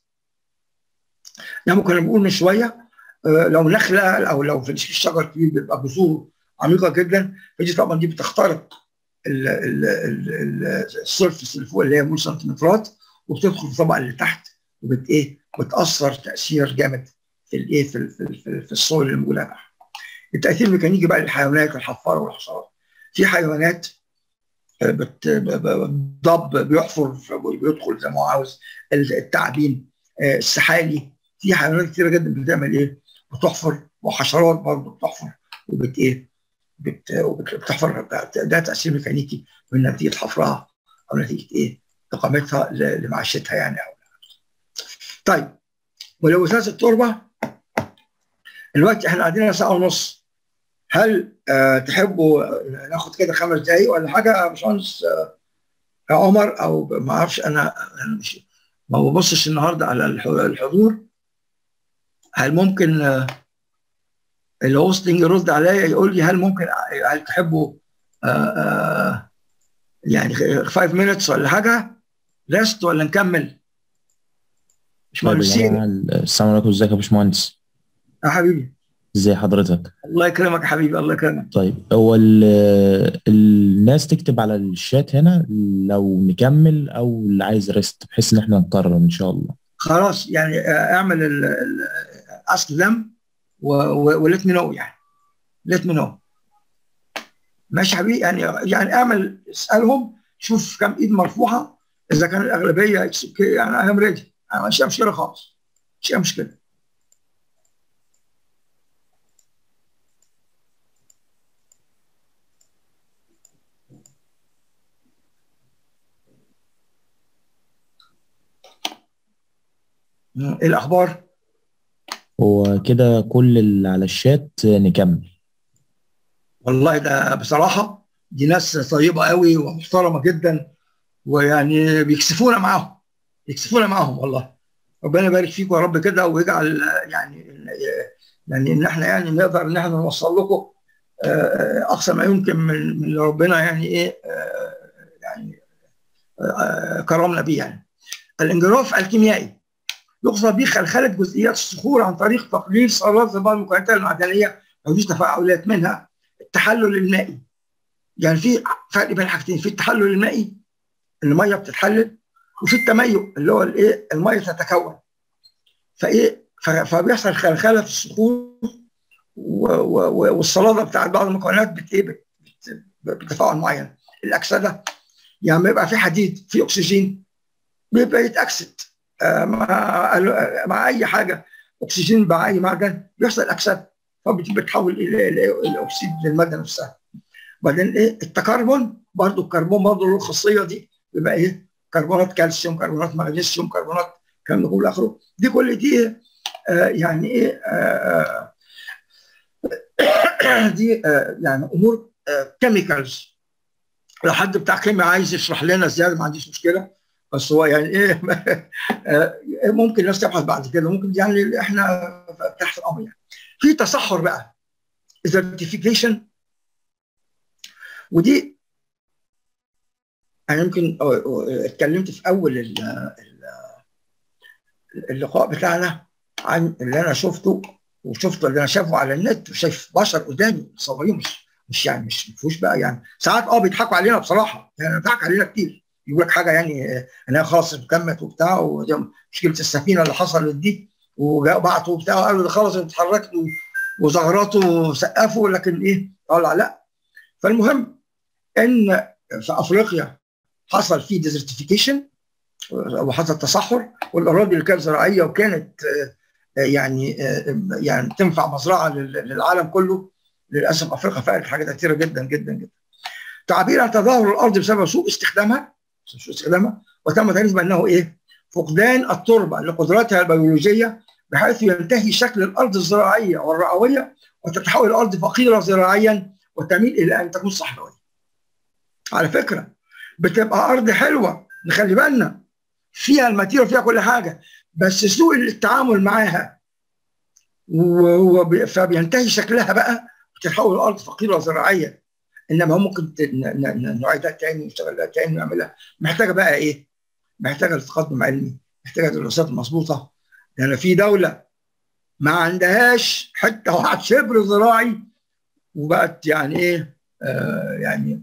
يعني ممكن نقول من شويه آه، لو نخله او لو في الشجر كبير بيبقى جذور عميقه جدا فدي طبعا دي بتخترق ال- ال- ال- ال- السيرفس اللي فوق اللي هي مول سنتيمترات وبتدخل في الطبقه اللي تحت وبت ايه بتاثر تاثير جامد في الايه في ال- في, ال- في, ال- في الصول اللي موجوده تحت. التاثير الميكانيكي بقى للحيوانات الحفاره والحشرات. في حيوانات آه، بت ب- ب- الضب بيحفر بيدخل زي ما هو عاوز التعابين آه، السحالي في حيوانات كتيره جدا بتعمل ايه؟ بتحفر وحشرات برضه بتحفر وبت ايه؟ بت- وبت- بتحفر ده تاثير ميكانيكي من نتيجه حفرها او نتيجه ايه؟ اقامتها ل- لمعيشتها يعني او طيب ولوثات التربه دلوقتي احنا قاعدين ساعه ونص هل آه تحبوا ناخد كده خمس دقايق ولا حاجه يا باشمهندس آه يا عمر او ما اعرفش انا انا مش ما ببصش النهارده على الح- الحضور هل ممكن آه الهوستنج يرد عليا يقول لي هل ممكن هل تحبوا آه آه يعني 5 minutes ولا حاجه ريست ولا نكمل؟ مش طيب يا مهندسين جماعة السلام عليكم ازيك يا باشمهندس يا حبيبي ازي حضرتك الله يكرمك يا حبيبي الله يكرمك طيب هو ال- الناس تكتب على الشات هنا لو نكمل او اللي عايز ريست بحيث ان احنا نقرر ان شاء الله خلاص يعني آه، اعمل ال ال ask them وليت مي نو يعني ليت مي نو ماشي يا حبيبي يعني يعني اعمل اسالهم شوف كم ايد مرفوعه اذا كان الاغلبيه اتس اوكي يعني انا ام ريدي انا مش مشكله خالص مش مشكله ايه الاخبار؟ هو كده كل اللي على الشات نكمل والله ده بصراحه دي ناس طيبه قوي ومحترمه جدا ويعني بيكسفونا معاهم يكسفونا معاهم والله ربنا يبارك فيكم يا رب كده ويجعل آه، يعني يعني ان احنا يعني نقدر ان احنا نوصل لكم آه، اقصى ما يمكن من من اللي ربنا يعني ايه آه، يعني آه، كرمنا بيه يعني الانجراف الكيميائي يقصد به خلخله جزئيات الصخور عن طريق تقليل صلات بعض المكونات المعدنيه مفيش تفاعلات منها التحلل المائي يعني في فرق بين حاجتين في التحلل المائي الميه بتتحلل وفي التميؤ اللي هو الايه الميه تتكون فايه ف- فبيحصل خلخله في الصخور و- و- و- والصلاده بتاعت بعض المكونات بت ايه بت- بت- بتفاعل معين الاكسده يعني لما يبقى في حديد في اكسجين بيبقى يتاكسد آه، مع مع اي حاجه اكسجين مع اي معدن بيحصل اكسده فبتحول الى إلى الاكسيد للماده نفسها بعدين ايه التكربون برضو الكربون برضو له الخاصيه دي بيبقى ايه كربونات كالسيوم كربونات مغنيسيوم كربونات كلام ده كله اخره دي كل دي إيه؟ آه يعني ايه آه آه، دي آه يعني امور كيميكالز لو حد بتاع كيمياء عايز يشرح لنا زياده ما عنديش مشكله بس هو يعني ايه ممكن الناس تبحث بعد كده ممكن يعني احنا تحت الامر يعني في تصحر بقى identification ودي انا يمكن اتكلمت في اول اللقاء بتاعنا عن اللي انا شفته وشفت اللي انا شافه على النت وشايف بشر قدامي مصورين مش مش يعني مش فيهوش بقى يعني ساعات اه بيضحكوا علينا بصراحه يعني بيضحك علينا كتير يقول لك حاجه يعني انها خلاص اتكمت وبتاع ومشكله السفينه اللي حصلت دي وبعتوا وبتاع وقالوا ده خلاص اتحركت وزغرطوا وسقفوا لكن ايه طلع لا فالمهم ان في افريقيا حصل في ديزرتيفيكيشن وحصل تصحر والاراضي اللي كانت زراعيه وكانت يعني يعني تنفع مزرعه للعالم كله للاسف افريقيا فقدت حاجات كثيره جدا جدا جدا. تعبير عن تدهور الارض بسبب سوء استخدامها سوء استخدامها وتم تعريف بانه ايه؟ فقدان التربه لقدراتها البيولوجيه بحيث ينتهي شكل الارض الزراعيه والرعويه وتتحول الارض فقيره زراعيا وتميل الى ان تكون صحراويه. على فكره بتبقى ارض حلوه نخلي بالنا فيها الماتيريال فيها كل حاجه بس سوء التعامل معاها فبينتهي شكلها بقى وتتحول الارض فقيره زراعيه انما ممكن نعيدها تاني نشتغلها تاني ونعملها محتاجه بقى ايه؟ محتاجه تقدم علمي محتاجه دراسات مظبوطه لان في دوله ما عندهاش حتى واحد شبر زراعي وبقت يعني ايه آه يعني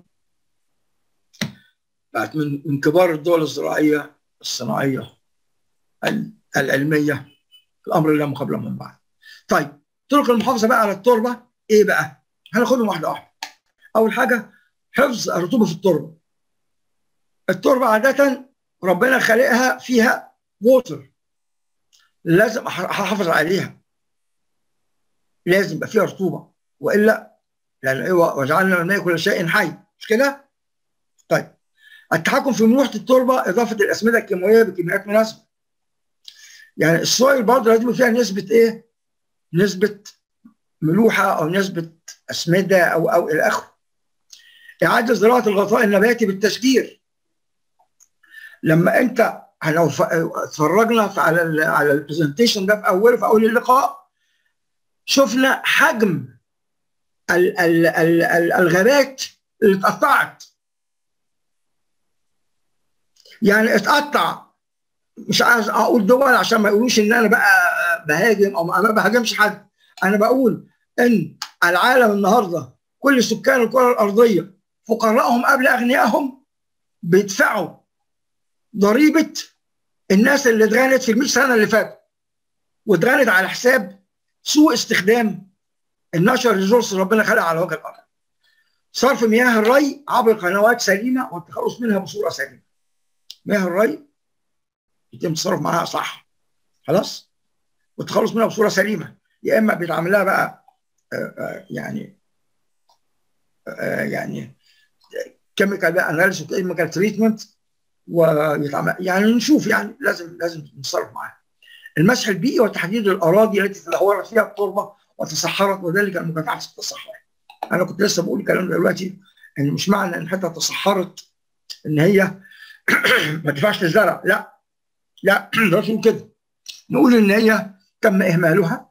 بقت من من كبار الدول الزراعيه الصناعيه العلميه الامر لا مقابله من بعد. طيب طرق المحافظه بقى على التربه ايه بقى؟ هناخدهم واحده واحده. اول حاجه حفظ الرطوبه في التربه. التربه عاده ربنا خالقها فيها ووتر لازم احافظ عليها. لازم يبقى فيها رطوبه والا لان وجعلنا من الماء كل شيء حي مش كده؟ طيب التحكم في ملوحه التربه اضافه الاسمده الكيماويه بكميات مناسبه. يعني السويل برضه لازم فيها نسبه ايه؟ نسبه ملوحه او نسبه اسمده او او الى اخره. اعاده زراعه الغطاء النباتي بالتشجير. لما انت لو اتفرجنا على ال على البرزنتيشن ده في اوله في اول اللقاء شفنا حجم ال ال ال ال الغابات اللي اتقطعت يعني اتقطع مش عايز اقول دول عشان ما يقولوش ان انا بقى بهاجم او انا ما بهاجمش حد انا بقول ان العالم النهارده كل سكان الكره الارضيه فقراءهم قبل اغنيائهم بيدفعوا ضريبه الناس اللي اتغنت في ال 100 سنه اللي فاتوا واتغنت على حساب سوء استخدام النشر ريسورس اللي ربنا خلقها على وجه الارض. صرف مياه الري عبر قنوات سليمه والتخلص منها بصوره سليمه. مياه الري يتم التصرف معاها صح. خلاص؟ والتخلص منها بصوره سليمه يا اما بيتعمل لها بقى آآ آآ يعني آآ يعني كيميكال بقى اناليسيس وكيميكال تريتمنت ويتعمل يعني نشوف يعني لازم لازم نتصرف معاها. المسح البيئي وتحديد الاراضي التي تدهورت فيها التربه وتصحرت وذلك المكافحه التصحر. انا كنت لسه بقول الكلام ده دلوقتي ان مش معنى ان حته تصحرت ان هي ما تنفعش تزرع لا لا لازم كده نقول ان هي تم اهمالها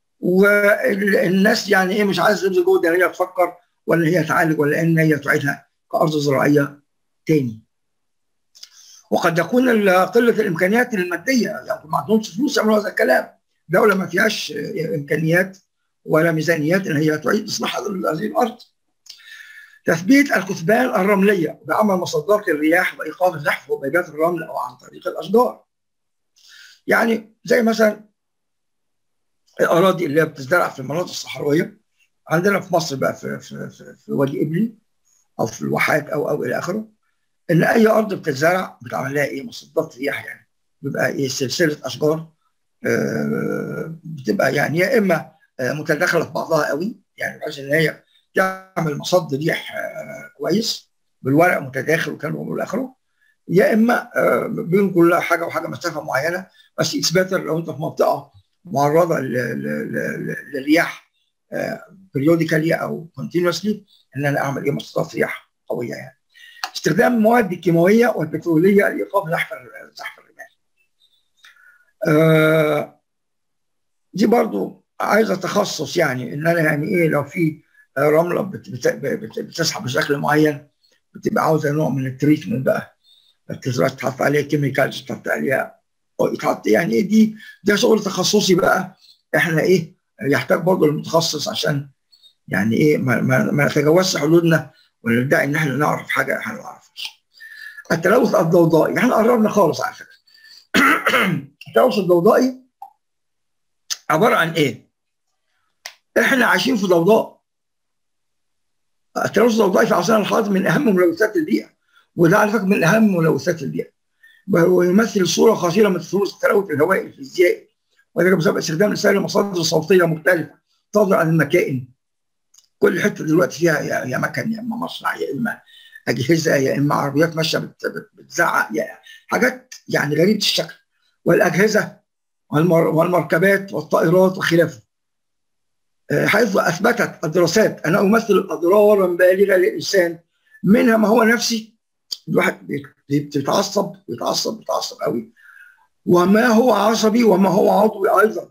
والناس يعني ايه مش عايزه تبذل جهد ان هي تفكر ولا هي تعالج ولا ان هي تعيدها كارض زراعيه تاني. وقد يكون قله الامكانيات الماديه يعني ما عندهمش فلوس يعملوا هذا الكلام دوله ما فيهاش امكانيات ولا ميزانيات ان هي تعيد اصلاح هذه الارض تثبيت الكثبان الرمليه بعمل مصدات الرياح وايقاف زحف حبيبات الرمل او عن طريق الاشجار يعني زي مثلا الاراضي اللي بتزرع في المناطق الصحراويه عندنا في مصر بقى في في في, في وادي ابلي او في الواحات او او الى اخره ان اي ارض بتتزرع بتعمل لها ايه مصدات رياح يعني بيبقى ايه سلسله اشجار آه بتبقى يعني يا اما آه متداخله في بعضها قوي يعني بحيث ان هي تعمل مصد ريح آه كويس بالورق متداخل وكان والى اخره يا اما بين كل حاجه وحاجه مسافه معينه بس اتس بيتر لو انت في منطقه معرضه للرياح بريوديكالي او كونتينوسلي ان انا اعمل ايه مصدات رياح قويه يعني. استخدام المواد الكيماويه والبتروليه لايقاف زحف زحف الرمال. آه دي برضو عايزه تخصص يعني ان انا يعني ايه لو في رمله بت بت بت بتسحب بشكل معين بتبقى عاوزه نوع من التريتمنت بقى تحط عليها كيميكالز تحط عليها يتحط يعني ايه دي ده شغل تخصصي بقى احنا ايه يحتاج برضه المتخصص عشان يعني ايه ما, ما, ما نتجاوزش حدودنا وندعي ان احنا نعرف حاجه احنا ما نعرفهاش. التلوث الضوضائي احنا قربنا خالص على فكره. التلوث الضوضائي عباره عن ايه؟ احنا عايشين في ضوضاء. التلوث الضوضائي في عصرنا الحاضر من اهم ملوثات البيئه وده على فكره من اهم ملوثات البيئه. ويمثل صوره خطيره من ثلوث التلوث الهوائي الفيزيائي وذلك بسبب استخدام رسائل مصادر صوتيه مختلفه تصدر عن المكائن كل حته دلوقتي فيها يا, يا مكن يا اما مصنع يا اما اجهزه يا اما عربيات ماشيه بت- بتزعق يا حاجات يعني غريبه الشكل والاجهزه والمر- والمركبات والطائرات وخلافه آه، حيث اثبتت الدراسات انه يمثل اضرارا بالغه للانسان منها ما هو نفسي الواحد بي- بيتعصب بيتعصب بيتعصب قوي وما هو عصبي وما هو عضوي ايضا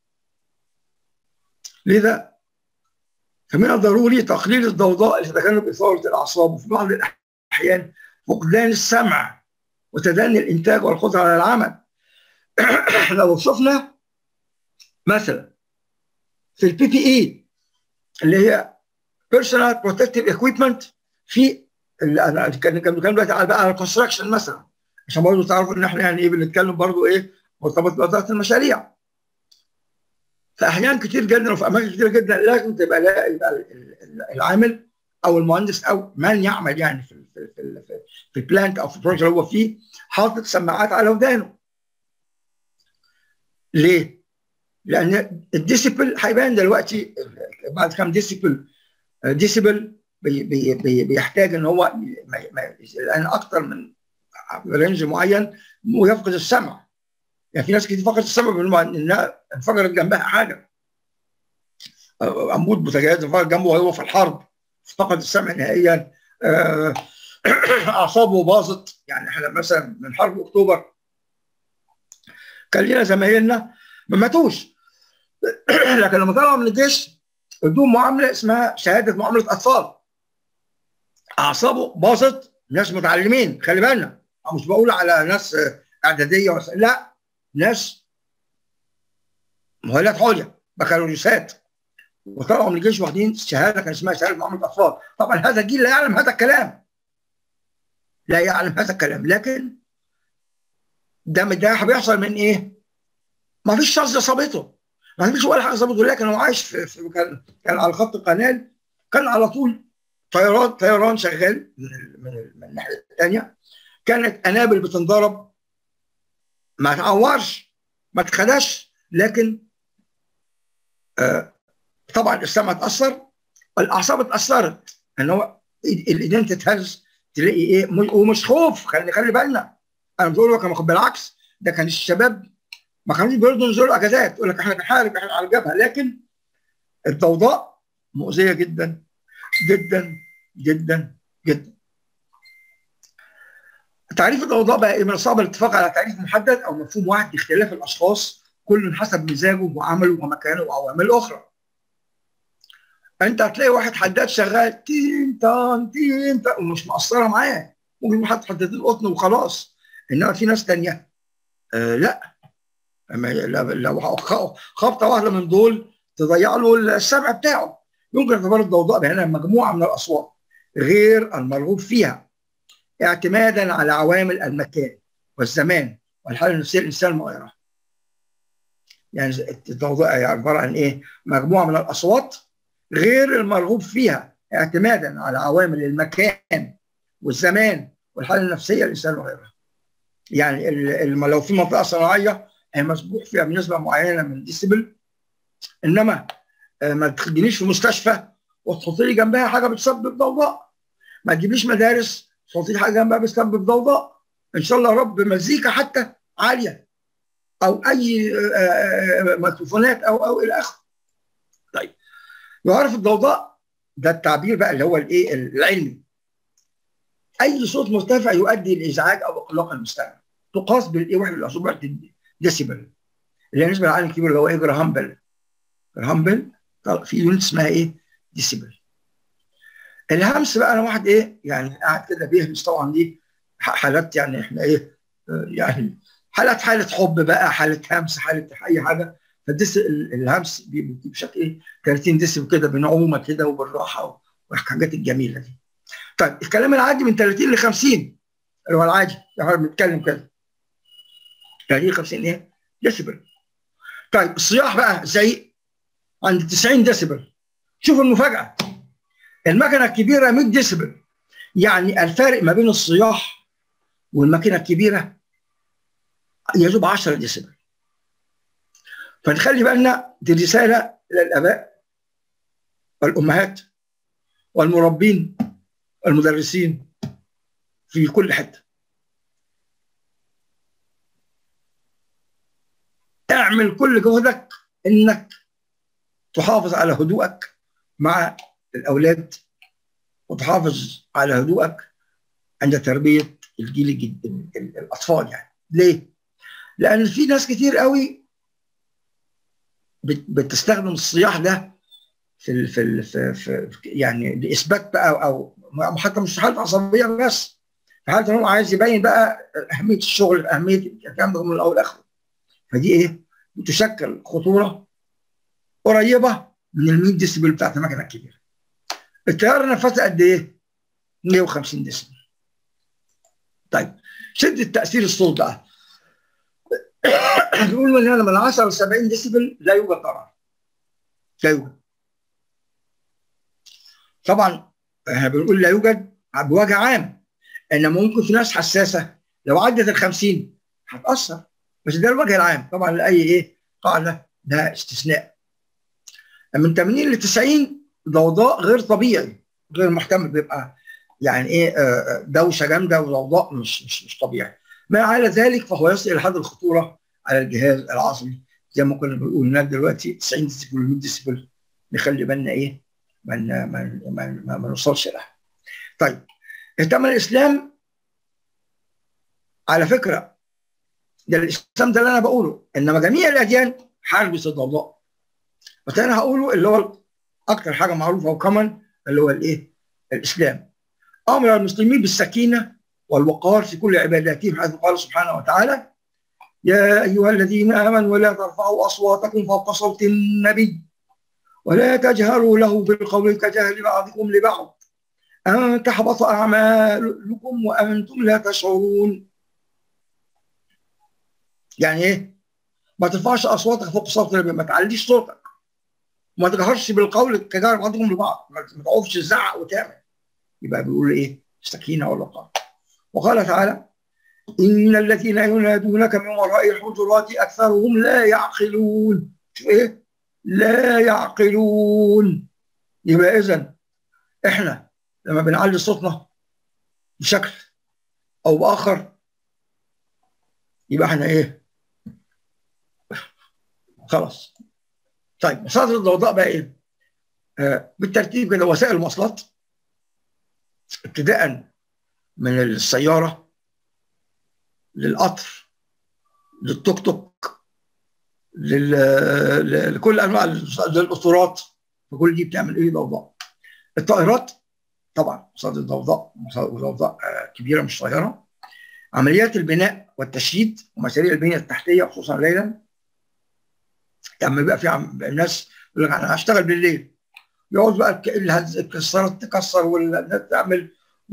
لذا فمن الضروري تقليل الضوضاء لتجنب اثاره الاعصاب وفي بعض الاحيان فقدان السمع وتدني الانتاج والقدره على العمل لو شفنا مثلا في البي بي اي اللي هي بيرسونال بروتكتيف اكويبمنت في اللي انا كان كان بنتكلم دلوقتي على بقى على الكونستراكشن مثلا عشان برضه تعرفوا ان احنا يعني ايه بنتكلم برضه ايه مرتبط باداره المشاريع في احيان كتير جدا وفي اماكن كتير جدا لازم تبقى لا يبقى ال- ال- العامل او المهندس او من يعمل يعني في ال- في ال- في, ال- في, في البلانت او في البروجكت اللي هو فيه حاطط سماعات على ودانه ليه؟ لان الديسيبل هيبان دلوقتي بعد كام ديسيبل ديسيبل بي بي بي بيحتاج ان هو ما ما لان اكتر من رينج معين ويفقد السمع يعني في ناس كتير فقدت السمع بما انها انفجرت جنبها حاجه عمود بوتاجاز انفجر جنبه وهو في الحرب فقد السمع نهائيا آه، اعصابه باظت يعني احنا مثلا من حرب اكتوبر كان لنا زمايلنا ما ماتوش لكن لما طلعوا من الجيش ادوهم معامله اسمها شهاده معامله اطفال اعصابه باظت ناس متعلمين خلي بالنا أنا مش بقول على ناس آه، اعداديه وس... لا ناس مؤهلات عليا بكالوريوسات وطلعوا من الجيش واخدين شهاده كان اسمها شهاده معامله اطفال طبعا هذا الجيل لا يعلم هذا الكلام لا يعلم هذا الكلام لكن ده ده بيحصل من ايه؟ ما فيش شخص صابته ما فيش ولا حاجه صابته لكن هو عايش في, في كان, كان على خط القناه كان على طول طيران طيران شغال من ال- من, ال- من الناحيه الثانيه كانت قنابل بتنضرب ما تعورش ما اتخدش لكن آه طبعا السمع اتاثر الاعصاب اتاثرت ان هو إيد- الايدين تتهز تلاقي ايه م- ومش خوف خلي خلي بالنا انا مش بقول لك كان بالعكس ده كان الشباب ما كانوش بيرضوا ينزلوا اجازات يقول لك احنا بنحارب احنا على الجبهه لكن الضوضاء مؤذيه جدا جدا جدا جدا تعريف الضوضاء بقى إيه؟ من الصعب الاتفاق على تعريف محدد او مفهوم واحد باختلاف الاشخاص كل حسب مزاجه وعمله ومكانه وعوامل اخرى انت هتلاقي واحد حداد شغال تين تان تين تان ومش مقصره معاه ممكن حد حدادين قطن وخلاص انما في ناس تانية آه لا أما لو لو خ- خبطه واحده من دول تضيع له السمع بتاعه يمكن اعتبار الضوضاء بهنا مجموعه من الاصوات غير المرغوب فيها اعتمادا على عوامل المكان والزمان والحاله النفسيه للانسان المغيره. يعني الضوضاء هي عباره عن ايه؟ مجموعه من الاصوات غير المرغوب فيها اعتمادا على عوامل المكان والزمان والحاله النفسيه للانسان المغيره. يعني ال- ال- لو في منطقه صناعيه هي مسموح فيها بنسبه معينه من الديسيبل انما آه، ما تجينيش في مستشفى وتحط لي جنبها حاجه بتسبب ضوضاء ما تجيبليش مدارس تحط لي حاجه جنبها بتسبب ضوضاء ان شاء الله يا رب مزيكا حتى عاليه او اي آه، آه، ميكروفونات او او الى اخره طيب يعرف الضوضاء ده التعبير بقى اللي هو الايه العلمي اي صوت مرتفع يؤدي الى ازعاج او اقلاق المستمع تقاس بالايه وحده الاصابع ديسيبل اللي هي نسبه للعالم الكبير اللي هو ايه جراهامبل جراهامبل في يونت اسمها ايه ديسيبل الهمس بقى انا واحد ايه يعني قاعد كده بيهمس طبعا دي حالات يعني احنا ايه يعني حالات حاله حب بقى حاله همس حاله اي حاجه فالدس الهمس بيبقى بشكل ايه 30 ديسم كده بنعومه كده وبالراحه والحاجات الجميله دي. طيب الكلام العادي من 30 ل 50 اللي هو العادي احنا بنتكلم كده 30 50 ايه؟ ديسبل. طيب الصياح بقى زي عند 90 ديسبل شوف المفاجاه المكنه الكبيره 100 ديسبل يعني الفارق ما بين الصياح والماكينه الكبيره يجوب 10 ديسبل فنخلي بالنا دي رساله الى الاباء والامهات والمربين والمدرسين في كل حته اعمل كل جهدك انك تحافظ على هدوءك مع الاولاد وتحافظ على هدوءك عند تربيه الجيل الجد... الاطفال يعني ليه؟ لان في ناس كتير قوي بتستخدم الصياح ده في ال في, ال في, في يعني لاثبات بقى او حتى مش حاله عصبيه بس في حاله ان هو عايز يبين بقى اهميه الشغل اهميه الكلام ده من الاول لاخره فدي ايه؟ بتشكل خطوره قريبه من ال 100 ديسبل بتاعت المكنه الكبيره. التيار النفاثي قد ايه؟ 150 ديسبل. طيب شده تاثير الصوت بقى بيقول من هنا من 10 ل 70 ديسبل لا يوجد ضرر. لا يوجد. طبعا احنا بنقول لا يوجد بوجه عام ان ممكن في ناس حساسه لو عدت ال 50 هتاثر بس ده الوجه العام طبعا لاي ايه قاعده ده استثناء من 80 ل 90 ضوضاء غير طبيعي غير محتمل بيبقى يعني ايه دوشه جامده وضوضاء مش مش مش طبيعي ما على ذلك فهو يصل الى حد الخطوره على الجهاز العصبي زي ما كنا بنقول هناك دلوقتي 90 ديسبل 100 ديسبل نخلي بالنا ايه ما ما ما, ما, ما نوصلش لها. طيب اهتم الاسلام على فكره ده الاسلام ده اللي انا بقوله انما جميع الاديان حاربت الضوضاء. بس انا هقوله اللي هو اكثر حاجه معروفه وكمان اللي هو الايه؟ الاسلام. امر المسلمين بالسكينه والوقار في كل عباداتهم حيث قال سبحانه وتعالى يا ايها الذين امنوا لا ترفعوا اصواتكم فوق صوت النبي ولا تجهروا له بالقول كجهل بعضكم لبعض أن تحبط أعمالكم وأنتم لا تشعرون يعني إيه؟ ما ترفعش أصواتك فوق صوت النبي ما تعليش صوتك وما تجهرش بالقول كجهل بعضكم لبعض ما تقفش تزعق وتعمل يبقى بيقول إيه؟ سكينة والوقار وقال تعالى إن الذين ينادونك من وراء الحجرات أكثرهم لا يعقلون شو إيه؟ لا يعقلون يبقى اذا احنا لما بنعلي صوتنا بشكل او باخر يبقى احنا ايه خلاص طيب مصادر الضوضاء بقى ايه آه بالترتيب كده وسائل المواصلات ابتداء من السياره للقطر للتوك توك لكل انواع للقطورات فكل دي بتعمل ايه ضوضاء الطائرات طبعا مصادر ضوضاء ضوضاء كبيره مش صغيره عمليات البناء والتشييد ومشاريع البنيه التحتيه خصوصا ليلا لما يبقى في الناس يقول لك انا هشتغل بالليل يقعد بقى الكسرات تكسر والناس تعمل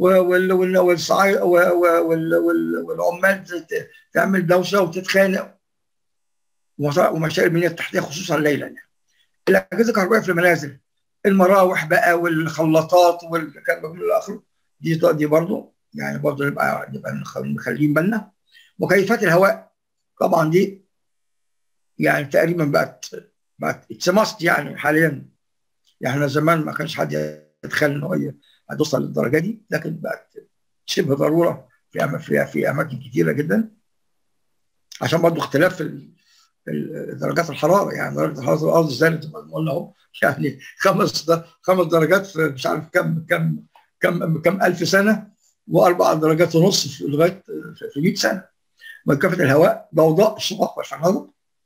والعمال تعمل دوشه وتتخانق ومشاريع البنيه التحتيه خصوصا ليلا يعني. الاجهزه الكهربائيه في المنازل المراوح بقى والخلاطات والكلام من اخره دي دي برضه يعني برضه نبقى نبقى مخلين بالنا مكيفات الهواء طبعا دي يعني تقريبا بقت بقت اتس يعني حاليا يعني احنا زمان ما كانش حد يتخيل ان هو هتوصل للدرجه دي لكن بقت شبه ضروره في في في اماكن كثيره جدا عشان برضه اختلاف في درجات الحراره يعني درجه حراره الارض زادت قلنا اهو يعني خمس خمس درجات في مش عارف كم كم كم كم الف سنه واربع درجات ونص لغايه في 100 سنه من كافه الهواء ضوضاء الشقق والفنادق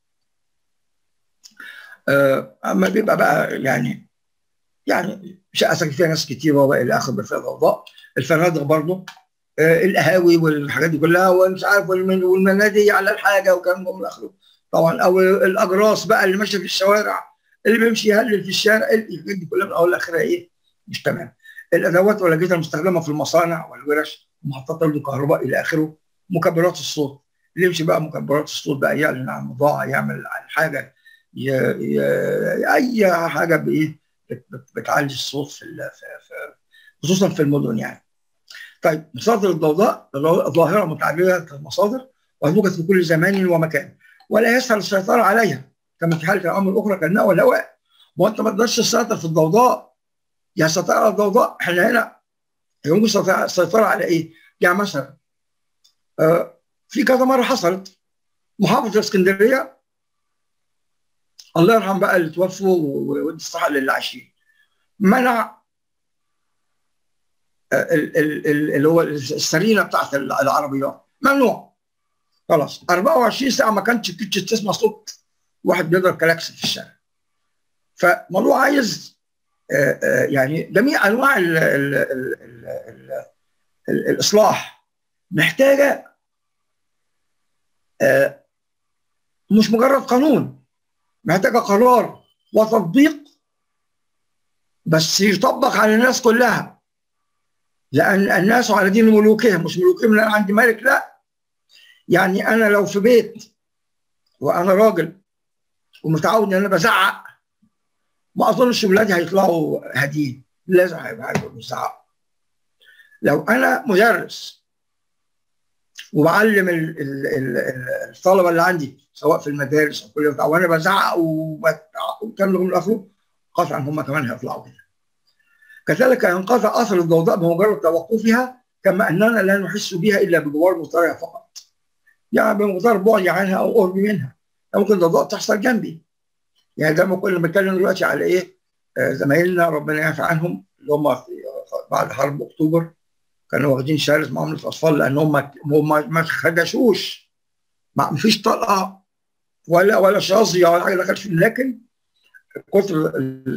اما بيبقى بقى يعني يعني شقه ساكن فيها ناس كتير والى اخره فيها ضوضاء الفنادق برضه آه القهاوي والحاجات دي كلها ومش عارف والمنادي على الحاجه وكلام من اخره طبعا او الاجراس بقى اللي ماشيه في الشوارع اللي بيمشي يهلل في الشارع الحاجات دي كلها من اول لاخرها ايه مش تمام الادوات والاجهزه المستخدمه في المصانع والورش محطات الكهرباء الى اخره مكبرات الصوت اللي يمشي بقى مكبرات الصوت بقى يعلن عن بضاعه يعمل عن حاجه ي... ي... اي حاجه بايه بتعلي الصوت في, في... في خصوصا في المدن يعني. طيب مصادر الضوضاء ظاهره متعدده المصادر وتوجد في كل زمان ومكان ولا يسهل السيطره عليها كما في حاله الامر الاخرى كالماء والهواء وانت ما تقدرش تسيطر في الضوضاء يعني السيطره على الضوضاء احنا هنا يمكن السيطره على ايه؟ يعني مثلا آه في كذا مره حصلت محافظه الاسكندريه الله يرحم بقى اللي توفوا ويدي الصحه للي عايشين منع اللي هو السرينه بتاعت العربيات ممنوع خلاص 24 ساعه ما كانتش كنتش تسمع صوت واحد بيضرب كلاكس في الشارع فموضوع عايز يعني جميع انواع ال ال ال ال ال ال الاصلاح محتاجه مش مجرد قانون محتاجه قرار وتطبيق بس يطبق على الناس كلها لان الناس على دين ملوكهم مش ملوكهم انا عندي ملك لا يعني انا لو في بيت وانا راجل ومتعود ان انا بزعق ما اظنش ولادي هيطلعوا هاديين لازم هيبقوا بيزعقوا لو انا مدرس وبعلم الطلبه اللي عندي سواء في المدارس او كل وانا بزعق وكان لهم الاخر قطعا هم كمان هيطلعوا كده كذلك ينقطع اثر الضوضاء بمجرد توقفها كما اننا لا نحس بها الا بجوار مطرها فقط يعني بمقدار بعدي عنها او قربي منها ممكن ضوضاء تحصل جنبي يعني زي ما كنا بنتكلم دلوقتي على ايه آه زمايلنا ربنا يعفى عنهم اللي هم بعد حرب اكتوبر كانوا واخدين شهاده معامله اطفال لان هم هم ما خدشوش ما فيش طلقه ولا ولا شظيه ولا حاجه دخلت فيهم لكن كتر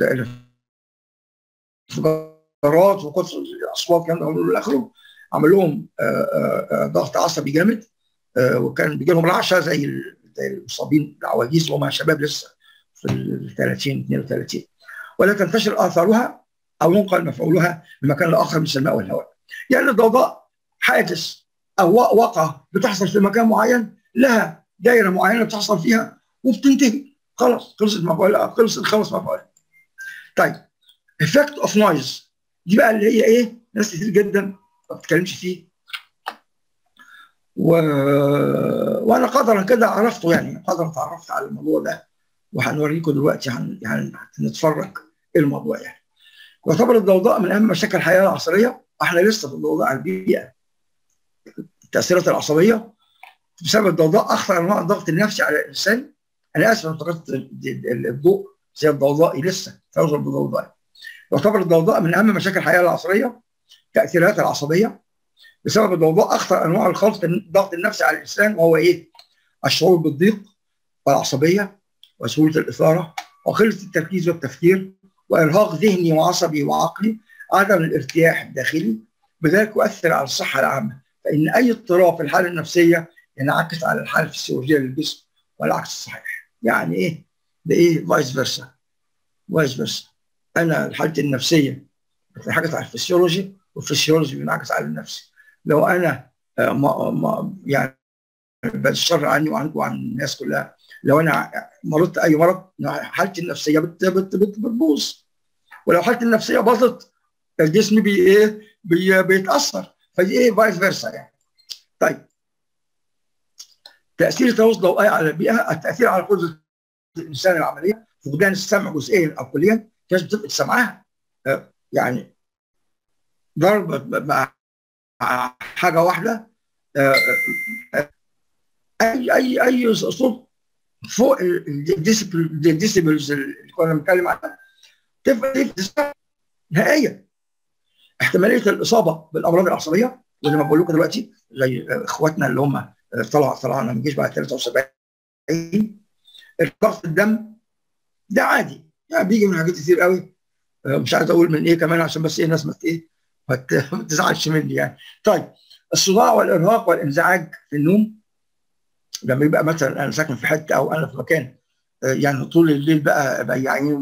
الانفجارات وكتر الاصوات كان من اخره عمل لهم ضغط عصبي جامد وكان بيجي لهم رعشه زي زي المصابين العواجيز وهم شباب لسه في ال 30 32 ولا تنتشر اثارها او ينقل مفعولها لمكان اخر مثل الماء والهواء. يعني الضوضاء حادث او وقعه بتحصل في مكان معين لها دايره معينه بتحصل فيها وبتنتهي خلاص خلصت مفعولها خلص الخمس مفعولات. طيب افكت اوف نويز دي بقى اللي هي ايه؟ ناس كتير جدا ما بتتكلمش فيه و... وانا قدرا كده عرفته يعني قدرا اتعرفت على الموضوع ده وهنوريكم دلوقتي هن... يعني هنتفرج ايه الموضوع يعني يعتبر الضوضاء من اهم مشاكل الحياه العصريه احنا لسه في الضوضاء على البيئه التاثيرات العصبيه بسبب الضوضاء اخطر انواع الضغط النفسي على الانسان انا اسف انتقدت الضوء زي الضوضاء لسه توصل بالضوضاء يعتبر الضوضاء من اهم مشاكل الحياه العصريه تاثيرات العصبيه بسبب الضوضاء اخطر انواع الخلط الضغط النفسي على الانسان وهو ايه؟ الشعور بالضيق والعصبيه وسهوله الاثاره وقله التركيز والتفكير وارهاق ذهني وعصبي وعقلي عدم الارتياح الداخلي بذلك يؤثر على الصحه العامه فان اي اضطراب في الحاله النفسيه ينعكس على الحاله الفسيولوجيه للجسم والعكس صحيح يعني ايه؟ ده ايه فايس فيرسا فايس فيرسا انا حالتي النفسيه بتنعكس على الفسيولوجي والفسيولوجي بينعكس على النفسي لو انا ما ما يعني بالشر عني وعنك وعن الناس كلها لو انا مرضت اي مرض حالتي النفسيه بت بت بت بتبوظ ولو حالتي النفسيه باظت الجسم بي ايه بي بيتاثر فدي ايه فايس فيرسا يعني طيب تاثير التلوث الضوئي على البيئه التاثير على قدره الانسان العمليه فقدان السمع جزئيا او كليا الناس بتفقد سمعها يعني ضرب مع حاجه واحده اي اي اي صوت فوق الديسيبلز اللي كنا بنتكلم عنها تفقد نهائيا احتماليه الاصابه بالامراض العصبيه وزي ما بقول لكم دلوقتي زي اخواتنا اللي هم طلعوا طلعنا من الجيش بعد 73 ضغط الدم ده عادي يعني بيجي من حاجات كتير قوي مش عايز اقول من ايه كمان عشان بس ايه الناس ما ايه ما تزعلش مني يعني طيب الصداع والارهاق والانزعاج في النوم لما يبقى مثلا انا ساكن في حته او انا في مكان يعني طول الليل بقى بياعين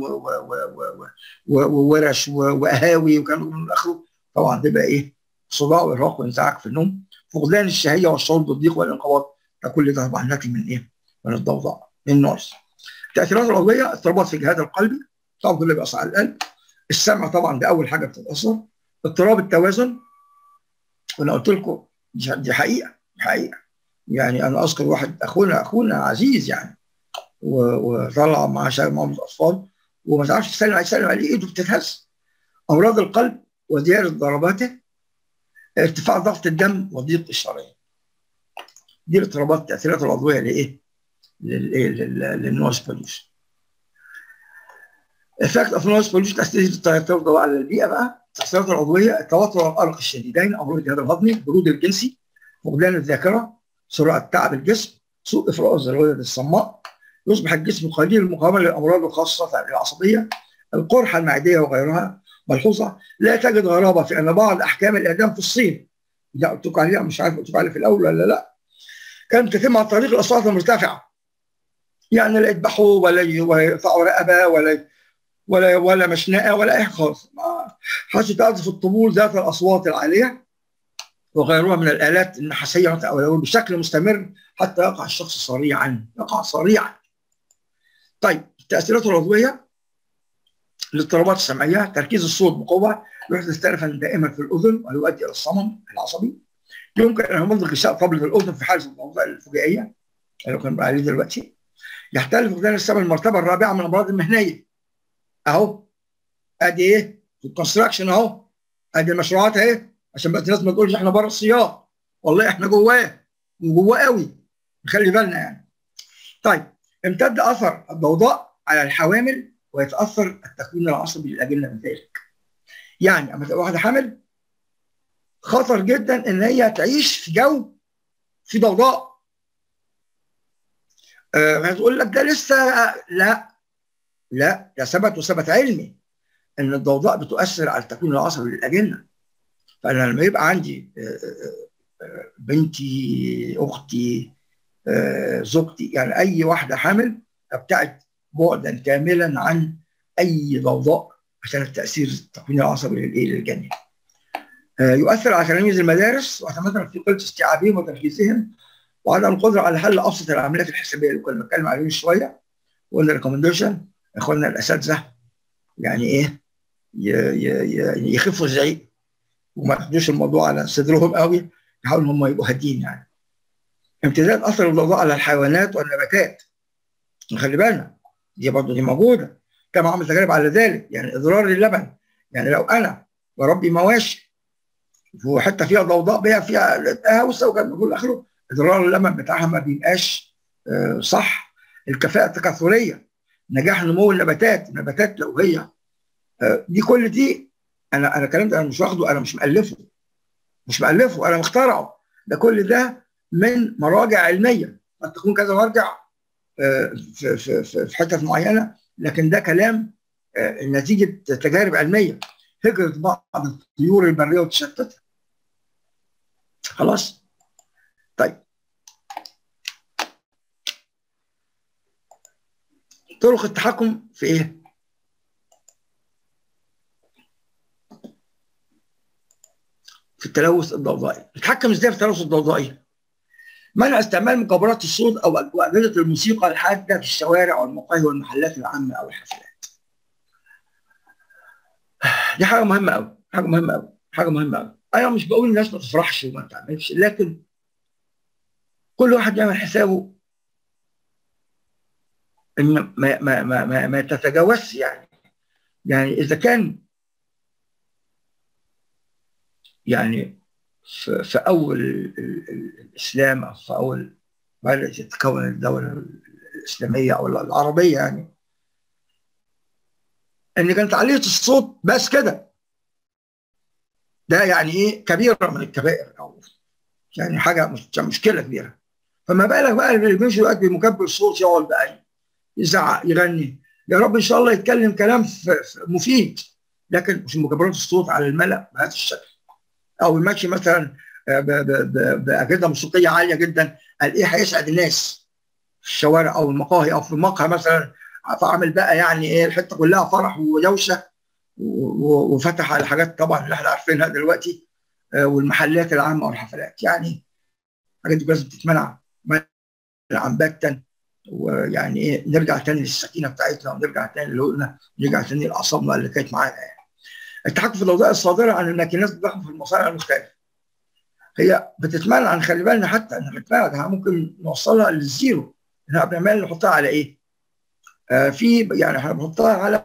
وورش وقهاوي وكانوا من اخره طبعا تبقى ايه صداع وارهاق وانزعاج في النوم فقدان الشهيه والشعور بالضيق والانقباض ده كل ده طبعا ناتج من ايه؟ من الضوضاء من النويز التاثيرات العضويه اضطرابات في الجهاز القلبي طبعا كل بيأثر على القلب السمع طبعا ده اول حاجه بتتاثر اضطراب التوازن وانا قلت لكم دي حقيقه دي حقيقه يعني انا اذكر واحد اخونا اخونا عزيز يعني وطلع مع معهم الاطفال وما تعرفش تسلم يسلم عليه ايده بتتهز امراض القلب وزياده ضرباته ارتفاع ضغط الدم وضيق الشرايين دي الاضطرابات التاثيرات العضويه لايه؟ للايه؟ للنويز بوليوشن افكت اوف نويز بوليوشن تاثير التوضع على البيئه بقى التاثيرات العضويه التوتر والقلق الشديدين امراض الجهاز الهضمي البرود الجنسي فقدان الذاكره سرعه تعب الجسم سوء افراز الغدد الصماء يصبح الجسم قليل المقاومه للامراض الخاصه العصبيه القرحه المعديه وغيرها ملحوظه لا تجد غرابه في ان بعض احكام الاعدام في الصين ده قلت لكم عليها مش عارف قلت لكم عليها في الاول ولا لا كانت تتم عن طريق الاصوات المرتفعه يعني لا يذبحوا ولا يقطعوا رقبه ولا ولا ولا مشنقه ولا اي خالص حتى تعزف الطبول ذات الاصوات العاليه وغيرها من الالات النحاسيه بشكل مستمر حتى يقع الشخص صريعا يقع صريعا طيب التاثيرات العضويه الاضطرابات السمعيه تركيز الصوت بقوه يحدث تلفا دائما في الاذن ويؤدي الى الصمم العصبي يمكن ان يمضغ غشاء طبلة الاذن في حاله الضوضاء الفجائيه اللي كنا عليه دلوقتي يحتل فقدان السمع المرتبه الرابعه من الامراض المهنيه اهو ادي ايه في الكونستراكشن اهو ادي المشروعات اهي عشان بقى الناس ما تقولش احنا بره السياق والله احنا جواه وجواه قوي نخلي بالنا يعني طيب امتد اثر الضوضاء على الحوامل ويتاثر التكوين العصبي للاجنه بذلك يعني اما تبقى واحده حامل خطر جدا ان هي تعيش في جو في ضوضاء أه هتقول لك ده لسه لا لا ده ثبت وثبت علمي ان الضوضاء بتؤثر على التكوين العصبي للاجنه فانا لما يبقى عندي بنتي اختي زوجتي يعني اي واحده حامل ابتعد بعدا كاملا عن اي ضوضاء عشان التاثير التكوين العصبي للايه للجنين. يؤثر على تلاميذ المدارس ويتمثل في قله استيعابهم وتركيزهم وعدم القدره على حل ابسط العمليات الحسابيه اللي كنا بنتكلم عليهم شويه وقلنا ريكومنديشن اخواننا الاساتذه يعني ايه يخفوا الزعيق وما ياخدوش الموضوع على صدرهم قوي يحاولوا هم يبقوا هادين يعني امتداد اثر الضوضاء على الحيوانات والنباتات خلي بالنا دي برضه دي موجوده كما عمل تجارب على ذلك يعني اضرار للبن يعني لو انا بربي مواشي وحته فيها ضوضاء بيها فيها هوسه وكان بيقول اخره اضرار اللبن بتاعها ما بيبقاش صح الكفاءه التكاثريه نجاح نمو النباتات النباتات لو هي دي كل دي انا انا الكلام ده انا مش واخده انا مش مالفه مش مالفه انا مخترعه ده كل ده من مراجع علميه قد تكون كذا مرجع في في في حتت معينه لكن ده كلام نتيجه تجارب علميه هجره بعض الطيور البريه وتشتتها خلاص طيب طرق التحكم في ايه؟ في التلوث الضوضائي نتحكم ازاي في التلوث الضوضائي؟ منع استعمال مكبرات الصوت او اجهزه الموسيقى الحاده في الشوارع والمقاهي والمحلات العامه او الحفلات. دي حاجه مهمه قوي، حاجه مهمه قوي، حاجه مهمه قوي. انا مش بقول الناس ما تفرحش وما تعملش لكن كل واحد يعمل حسابه ان ما ما ما ما, ما تتجاوزش يعني يعني اذا كان يعني في, في اول الاسلام او في اول بدات تتكون الدوله الاسلاميه او العربيه يعني ان كانت عاليه الصوت بس كده ده يعني ايه كبيره من الكبائر او يعني حاجه مش مشكله كبيره فما بالك بقى اللي بيمشي دلوقتي بمكبر صوت يقعد بقى يزعق يغني يا رب ان شاء الله يتكلم كلام مفيد لكن مش مكبرات الصوت على الملأ بهذا الشكل او المشي مثلا باجهزه موسيقيه عاليه جدا قال ايه هيسعد الناس في الشوارع او المقاهي او في المقهى مثلا فعمل بقى يعني ايه الحته كلها فرح ودوشه وفتح على حاجات طبعا اللي احنا عارفينها دلوقتي والمحلات العامه والحفلات يعني الحاجات دي لازم تتمنع منعا باتا ويعني ايه نرجع تاني للسكينه بتاعتنا ونرجع تاني لهدوءنا ونرجع تاني لاعصابنا اللي كانت معانا يعني. التحكم في الاوضاع الصادره عن الماكينات بتحكم في المصانع المختلفه. هي بتتمنع عن خلي بالنا حتى ان بتتمنع ممكن نوصلها للزيرو احنا بنعمل نحطها على ايه؟ آه في يعني احنا بنحطها على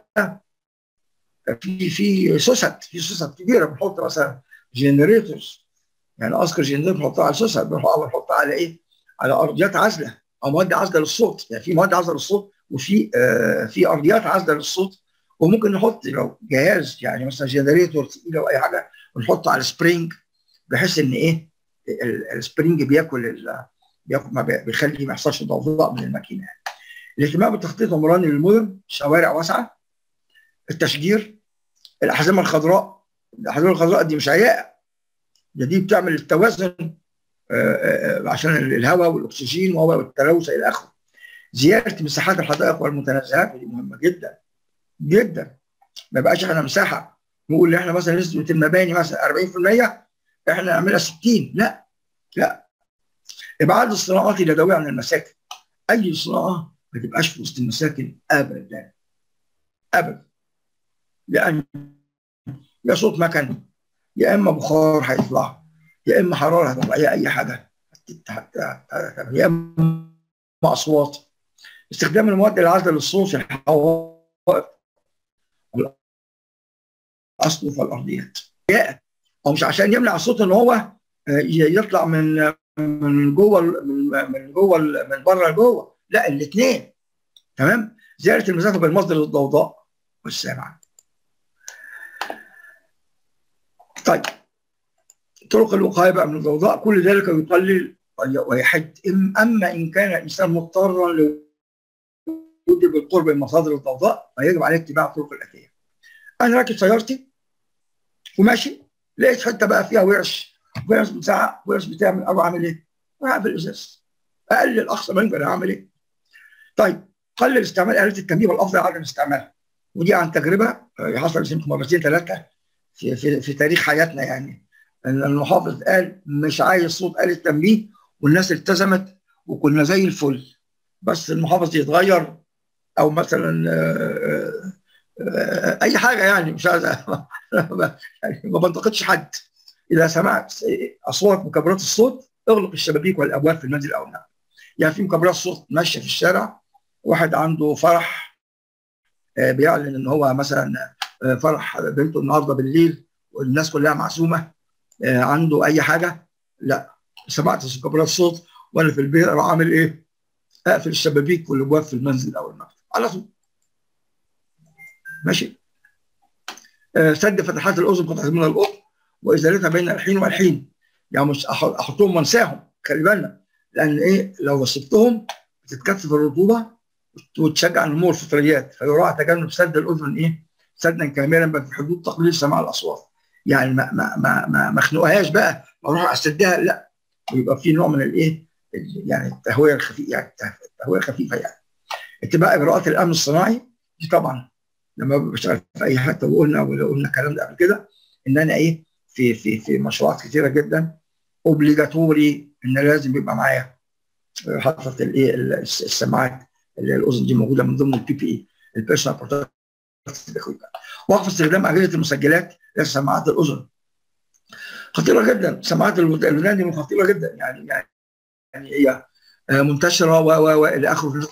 في في سوست في سوست كبيره بنحط مثلا جنريتورز يعني اذكر جنريتور بنحطها على سوست بنحطها على ايه؟ على ارضيات عازله او مواد عازله للصوت يعني في مواد عازله للصوت وفي آه في ارضيات عازله للصوت وممكن نحط لو جهاز يعني مثلا جنريتور تقيل او اي حاجه ونحطه على سبرينج بحيث ان ايه السبرينج بياكل بياكل ما بيخلي ما يحصلش ضوضاء من الماكينه الاهتمام بالتخطيط عمراني للمدن شوارع واسعه التشجير الاحزمه الخضراء الاحزمه الخضراء دي مش عياء ده دي بتعمل التوازن عشان الهواء والاكسجين والتلوث الى اخره زياده مساحات الحدائق والمتنزهات ودي مهمه جدا جدا ما يبقاش احنا مساحه نقول ان احنا مثلا نسبه المباني مثلا 40% احنا نعملها 60 لا لا ابعاد الصناعات اليدويه عن المساكن اي صناعه ما تبقاش في وسط المساكن ابدا ابدا لان يا صوت مكن يا اما بخار هيطلع يا اما حراره هتطلع يا اي حاجه يا اما اصوات استخدام المواد العازله للصوت في الحوائط اصله في الارضيات او مش عشان يمنع الصوت ان هو يطلع من من جوه من جوه من بره لجوه لا الاثنين تمام زياده المسافه بين مصدر الضوضاء والسامع طيب طرق الوقايه بقى من الضوضاء كل ذلك يقلل ويحد اما ان كان الانسان مضطرا لوجود بالقرب من مصادر الضوضاء فيجب عليه اتباع الطرق الاتيه. انا راكب سيارتي وماشي لقيت حته بقى فيها ورش ورش بتاع ورش بتعمل اروح اعمل ايه؟ اروح اقفل الازاز اقلل اقصى ما يمكن اعمل ايه؟ طيب قلل استعمال الات التنبيه والافضل عدم استعمالها ودي عن تجربه حصلت يمكن مرتين ثلاثه في, في, في تاريخ حياتنا يعني ان المحافظ قال مش عايز صوت آلة تنبيه والناس التزمت وكنا زي الفل بس المحافظ يتغير او مثلا آآ آآ اي حاجه يعني مش عايز يعني ما بنتقدش حد اذا سمعت اصوات مكبرات الصوت اغلق الشبابيك والابواب في المنزل او النعم يعني في مكبرات صوت ماشيه في الشارع واحد عنده فرح بيعلن ان هو مثلا فرح بنته النهارده بالليل والناس كلها معزومه عنده اي حاجه لا سمعت مكبرات صوت وانا في البيت اروح اعمل ايه؟ اقفل الشبابيك والابواب في المنزل او المكتب على طول ماشي سد فتحات الاذن قطعه من القطن وازالتها بين الحين والحين يعني مش احطهم وانساهم خلي بالنا لان ايه لو سبتهم بتتكثف الرطوبه وتشجع نمو الفطريات فيراعى تجنب سد الاذن ايه سدا كاملا في حدود تقليل سماع الاصوات يعني ما ما ما ما, ما اخنقهاش بقى اروح اسدها لا ويبقى في نوع من الايه يعني التهويه الخفيفه يعني التهويه الخفيفه يعني اتباع اجراءات الامن الصناعي دي طبعا لما بشتغل في اي حته وقلنا ولو قلنا الكلام ده قبل كده ان انا ايه في في في مشروعات كثيره جدا اوبليجاتوري ان لازم يبقى معايا حاطط الايه السماعات اللي الاذن دي موجوده من ضمن البي بي اي البيرسونال بروتكتيف وقف استخدام اجهزه المسجلات لسماعات الاذن خطيره جدا سماعات الودان دي خطيره جدا يعني يعني يعني هي منتشره و و و الى اخره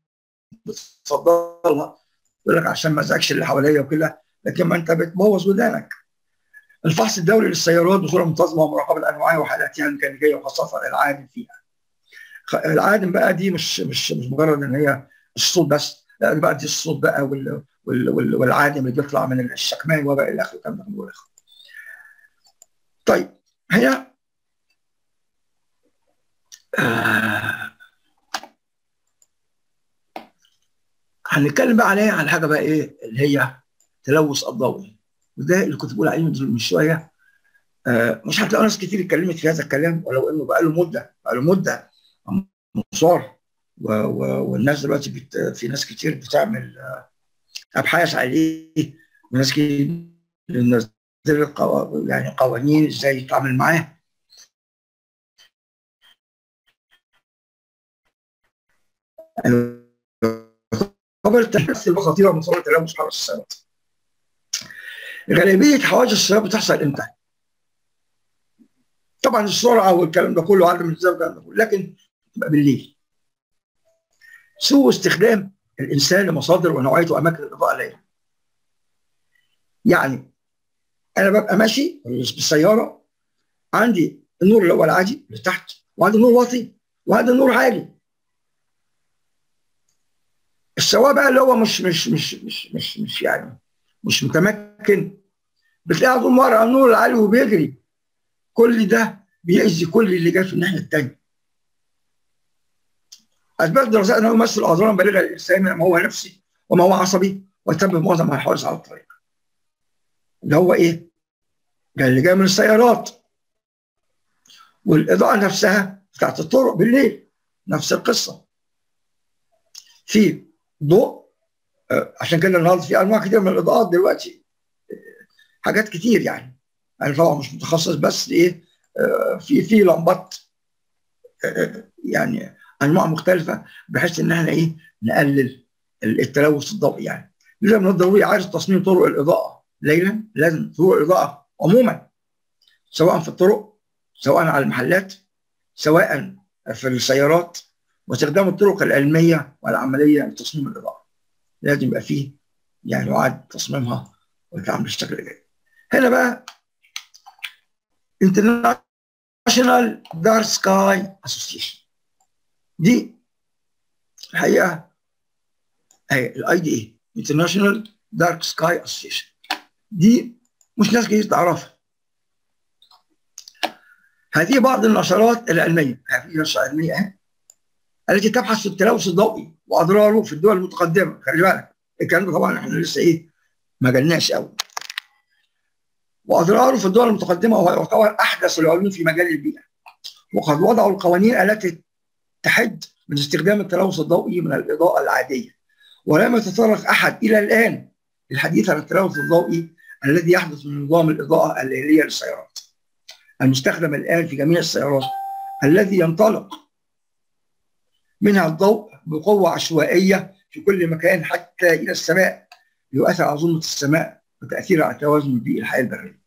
بتفضلها يقول لك عشان ما ازعجش اللي حواليا وكده لكن ما انت بتبوظ ودانك الفحص الدوري للسيارات بصوره منتظمه ومراقبه انواعها وحالاتها الميكانيكيه وخاصه العادم فيها. العادم بقى دي مش مش مش مجرد ان هي الصوت بس لا بقى دي الصوت بقى وال وال وال والعادم اللي بيطلع من الشكمان وبقى الى اخره الكلام ده كله طيب هنا آه هنتكلم بقى عليها على حاجه بقى ايه اللي هي تلوث الضوئي وده اللي كنت بقول عليه من شويه آه مش هتلاقوا ناس كتير اتكلمت في هذا الكلام ولو انه بقى له مده بقى له مده مصار والناس دلوقتي بت... في ناس كتير بتعمل آه ابحاث عليه وناس كتير بتنزل يعني قوانين ازاي يتعامل معاه قبل التحدث الخطيره من صوره تلوث حرس السيارات. غالبيه حوادث السيارات بتحصل امتى؟ طبعا السرعه والكلام ده كله عدم الالتزام والكلام ده كله لكن تبقى بالليل. سوء استخدام الانسان لمصادر ونوعيه واماكن الاضاءه الليل. يعني انا ببقى ماشي بالسياره عندي النور اللي هو العادي اللي تحت وعندي نور واطي وعندي نور عالي السواق بقى اللي هو مش مش مش مش مش, مش يعني مش متمكن بتلاقي طول ورا النور العالي وبيجري كل ده بيأذي كل اللي جاي في الناحيه الثانيه اثبت دراسات انه يمثل اضرارا بالغه للانسان ما هو نفسي وما هو عصبي ويسبب معظم الحوادث على الطريق اللي هو ايه؟ اللي جاي من السيارات والاضاءه نفسها بتاعت الطرق بالليل نفس القصه في ضوء عشان كده النهارده في انواع كتير من الاضاءات دلوقتي حاجات كتير يعني انا طبعا مش متخصص بس ايه في في لمبات يعني انواع مختلفه بحيث ان احنا ايه نقلل التلوث الضوئي يعني لذا من الضروري اعاده تصميم طرق الاضاءه ليلا لازم طرق الاضاءه عموما سواء في الطرق سواء على المحلات سواء في السيارات واستخدام الطرق العلميه والعمليه لتصميم الاضاءه لازم يبقى فيه يعني يعاد تصميمها وتتعامل بالشكل الجيد هنا بقى انترناشونال دارك سكاي اسوسيشن دي الحقيقه هي الاي دي اي انترناشونال دارك سكاي اسوسيشن دي مش ناس كتير تعرفها هذه بعض النشرات العلميه هذه نشره علميه اهي التي تبحث في التلوث الضوئي واضراره في الدول المتقدمه خلي بالك الكلام ده طبعا احنا لسه ايه ما جالناش قوي واضراره في الدول المتقدمه وهو يعتبر احدث العلوم في مجال البيئه وقد وضعوا القوانين التي تحد من استخدام التلوث الضوئي من الاضاءه العاديه ولم يتطرق احد الى الان للحديث عن التلوث الضوئي الذي يحدث من نظام الاضاءه الليليه للسيارات المستخدم الان في جميع السيارات الذي ينطلق منها الضوء بقوه عشوائيه في كل مكان حتى الى السماء ليؤثر على ظلمه السماء وتاثير على توازن البيئي الحياه البريه.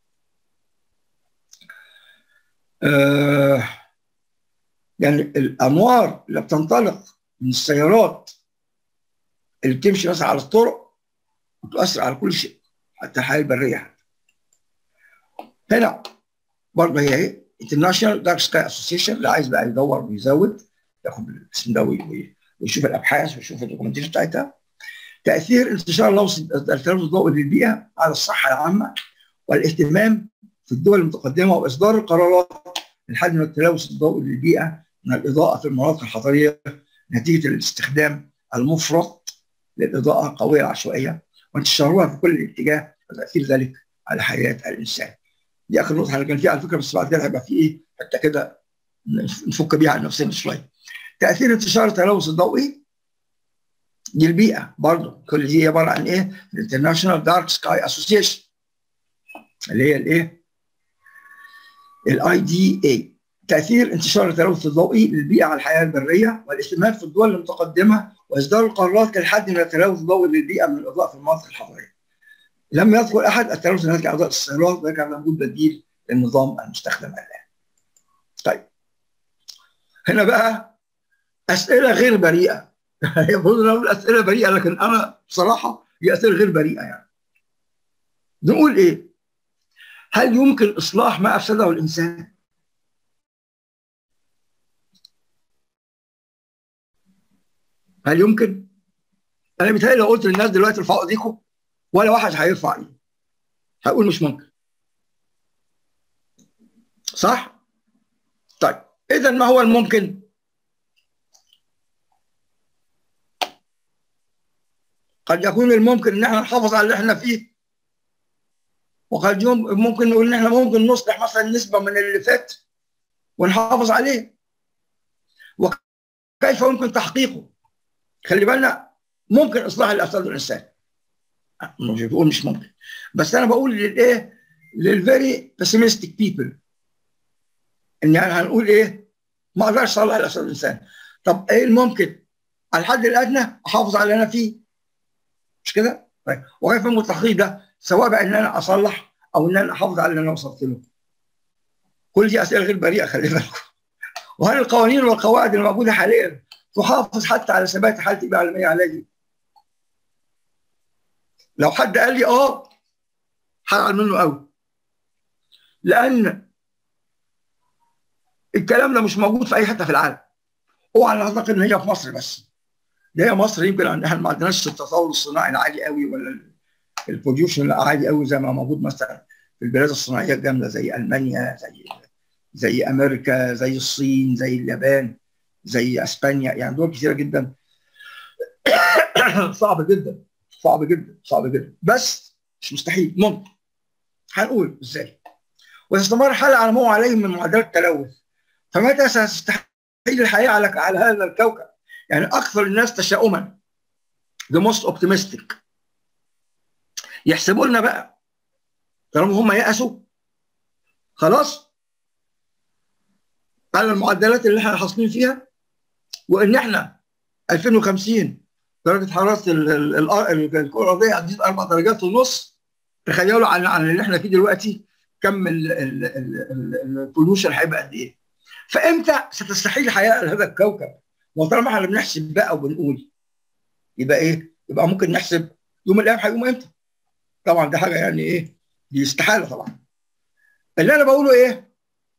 آه يعني الانوار اللي بتنطلق من السيارات اللي بتمشي مثلا على الطرق بتؤثر على كل شيء حتى الحياه البريه حتى. هنا برضه هي ايه انترناشونال دارك سكاي اسوسيشن اللي عايز بقى يدور ويزود ياخد الاسم ده ويشوف الابحاث ويشوف الدوكيومنتيشن بتاعتها تاثير انتشار التلوث الضوئي للبيئه على الصحه العامه والاهتمام في الدول المتقدمه واصدار القرارات للحد من التلوث الضوئي للبيئه من الاضاءه في المناطق الحضريه نتيجه الاستخدام المفرط للاضاءه قويه العشوائيه وانتشارها في كل اتجاه وتاثير ذلك على حياه الانسان. دي اخر نقطه احنا كان فيها على فكره بس بعد كده هيبقى في ايه حتى كده نفك بيها عن نفسنا شويه. تاثير انتشار التلوث الضوئي للبيئه برضه كل دي عباره عن ايه؟ الانترناشونال دارك سكاي اسوسيشن اللي هي الايه؟ الاي دي اي تاثير انتشار التلوث الضوئي للبيئه على الحياه البريه والاهتمام في الدول المتقدمه واصدار القرارات للحد من التلوث الضوئي للبيئه من الاضاءه في المناطق الحضريه. لم يذكر احد التلوث الناتج عن اضاءه السيارات ويجعل موجود بديل للنظام المستخدم الان. طيب هنا بقى اسئله غير بريئه المفروض نقول اسئله بريئه لكن انا بصراحه هي اسئله غير بريئه يعني. نقول ايه؟ هل يمكن اصلاح ما افسده الانسان؟ هل يمكن؟ انا بيتهيألي لو قلت للناس دلوقتي ارفعوا ايديكم ولا واحد هيرفع ايده. هيقول مش ممكن. صح؟ طيب اذا ما هو الممكن؟ قد يكون الممكن ان احنا نحافظ على اللي احنا فيه وقد يوم ممكن نقول ان احنا ممكن نصلح مثلا نسبه من اللي فات ونحافظ عليه وكيف يمكن تحقيقه؟ خلي بالنا ممكن اصلاح الافساد الانسان مش بقول مش ممكن بس انا بقول للايه للفيري بيسيمستيك بيبل ان يعني هنقول ايه ما اقدرش اصلح الافساد الانسان طب ايه الممكن على الحد الادنى احافظ على اللي انا فيه مش كده طيب وكيف يمكن التحقيق ده سواء بقى ان انا اصلح او ان انا احافظ على اللي انا وصلت له كل دي اسئله غير بريئه خلي بالكم وهل القوانين والقواعد الموجوده حاليا تحافظ حتى على ثبات حالتي العلميه علي لو حد قال لي اه هزعل منه قوي لان الكلام ده مش موجود في اي حته في العالم اوعى نعتقد ان هي في مصر بس ده هي مصر يمكن احنا ما عندناش التطور الصناعي العالي قوي ولا البروديوشن العالي قوي زي ما موجود مثلا في البلاد الصناعيه الجامده زي المانيا زي زي امريكا زي الصين زي اليابان زي اسبانيا يعني دول كثيره جدا صعب جدا صعب جدا صعب جدا بس مش مستحيل ممكن هنقول ازاي وتستمر الحالة على ما هو عليه من معدلات التلوث فمتى ستستحيل الحياة على على هذا الكوكب يعني أكثر الناس تشاؤما the most optimistic يحسبوا لنا بقى طالما هم يأسوا خلاص على المعدلات اللي احنا حاصلين فيها وان احنا 2050 درجه حراره الكره الارضيه هتزيد اربع درجات ونص تخيلوا عن عن اللي احنا فيه دلوقتي كم البولوشن هيبقى قد ايه فامتى ستستحيل الحياه على هذا الكوكب وطالما احنا بنحسب بقى وبنقول يبقى ايه يبقى ممكن نحسب يوم الايام هيقوم امتى طبعا ده حاجه يعني ايه دي استحاله طبعا اللي انا بقوله ايه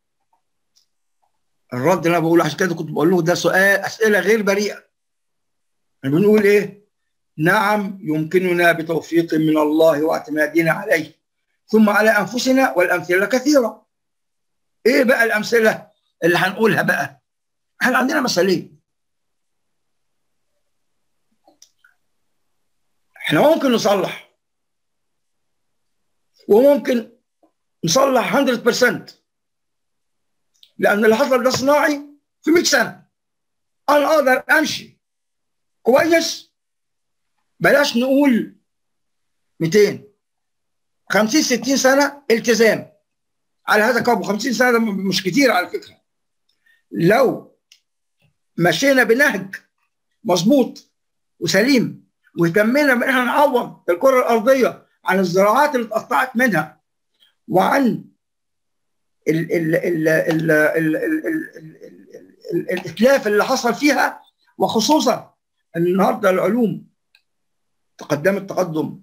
الرد اللي انا بقوله عشان كده كنت بقول له ده سؤال اسئله غير بريئه بنقول ايه نعم يمكننا بتوفيق من الله واعتمادنا عليه ثم على انفسنا والامثله كثيره ايه بقى الامثله اللي هنقولها بقى احنا عندنا مثالين احنا ممكن نصلح وممكن نصلح 100% لان اللي حصل ده صناعي في 100 سنه انا اقدر امشي كويس بلاش نقول 200 50 60 سنه التزام على هذا الكوكب 50 سنه ده مش كتير على فكره لو مشينا بنهج مظبوط وسليم واهتمينا بان احنا نعوض الكره الارضيه عن الزراعات اللي اتقطعت منها وعن ال ال ال ال ال ال ال الاتلاف اللي حصل فيها وخصوصا ان النهارده العلوم تقدمت تقدم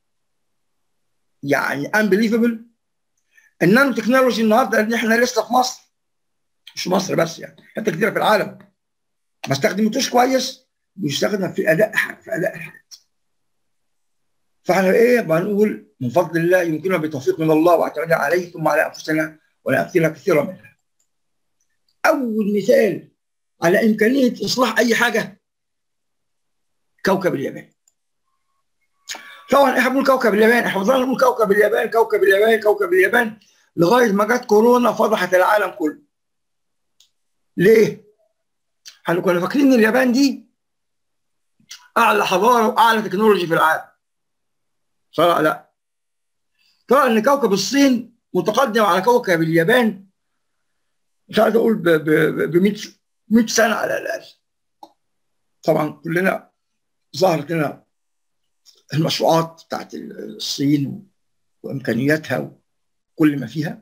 يعني انبليفبل النانو تكنولوجي النهارده ان احنا لسه في مصر مش مصر بس يعني حتى كتير في العالم ما استخدمتوش كويس بيستخدم في اداء في اداء الحاجات فاحنا ايه بنقول من فضل الله يمكننا بتوفيق من الله واعتمادنا عليه ثم على انفسنا والامثله كثيره منها اول مثال على امكانيه اصلاح اي حاجه كوكب اليابان طبعا احنا بنقول كوكب اليابان احنا فضلنا نقول كوكب اليابان كوكب اليابان كوكب اليابان لغايه ما جت كورونا فضحت العالم كله ليه؟ احنا كنا فاكرين ان اليابان دي اعلى حضاره واعلى تكنولوجي في العالم صراحه لا طلع ان كوكب الصين متقدم على كوكب اليابان مش عايز اقول ب 100 100 سنه على الاقل طبعا كلنا ظهرت لنا المشروعات بتاعت الصين وامكانياتها وكل ما فيها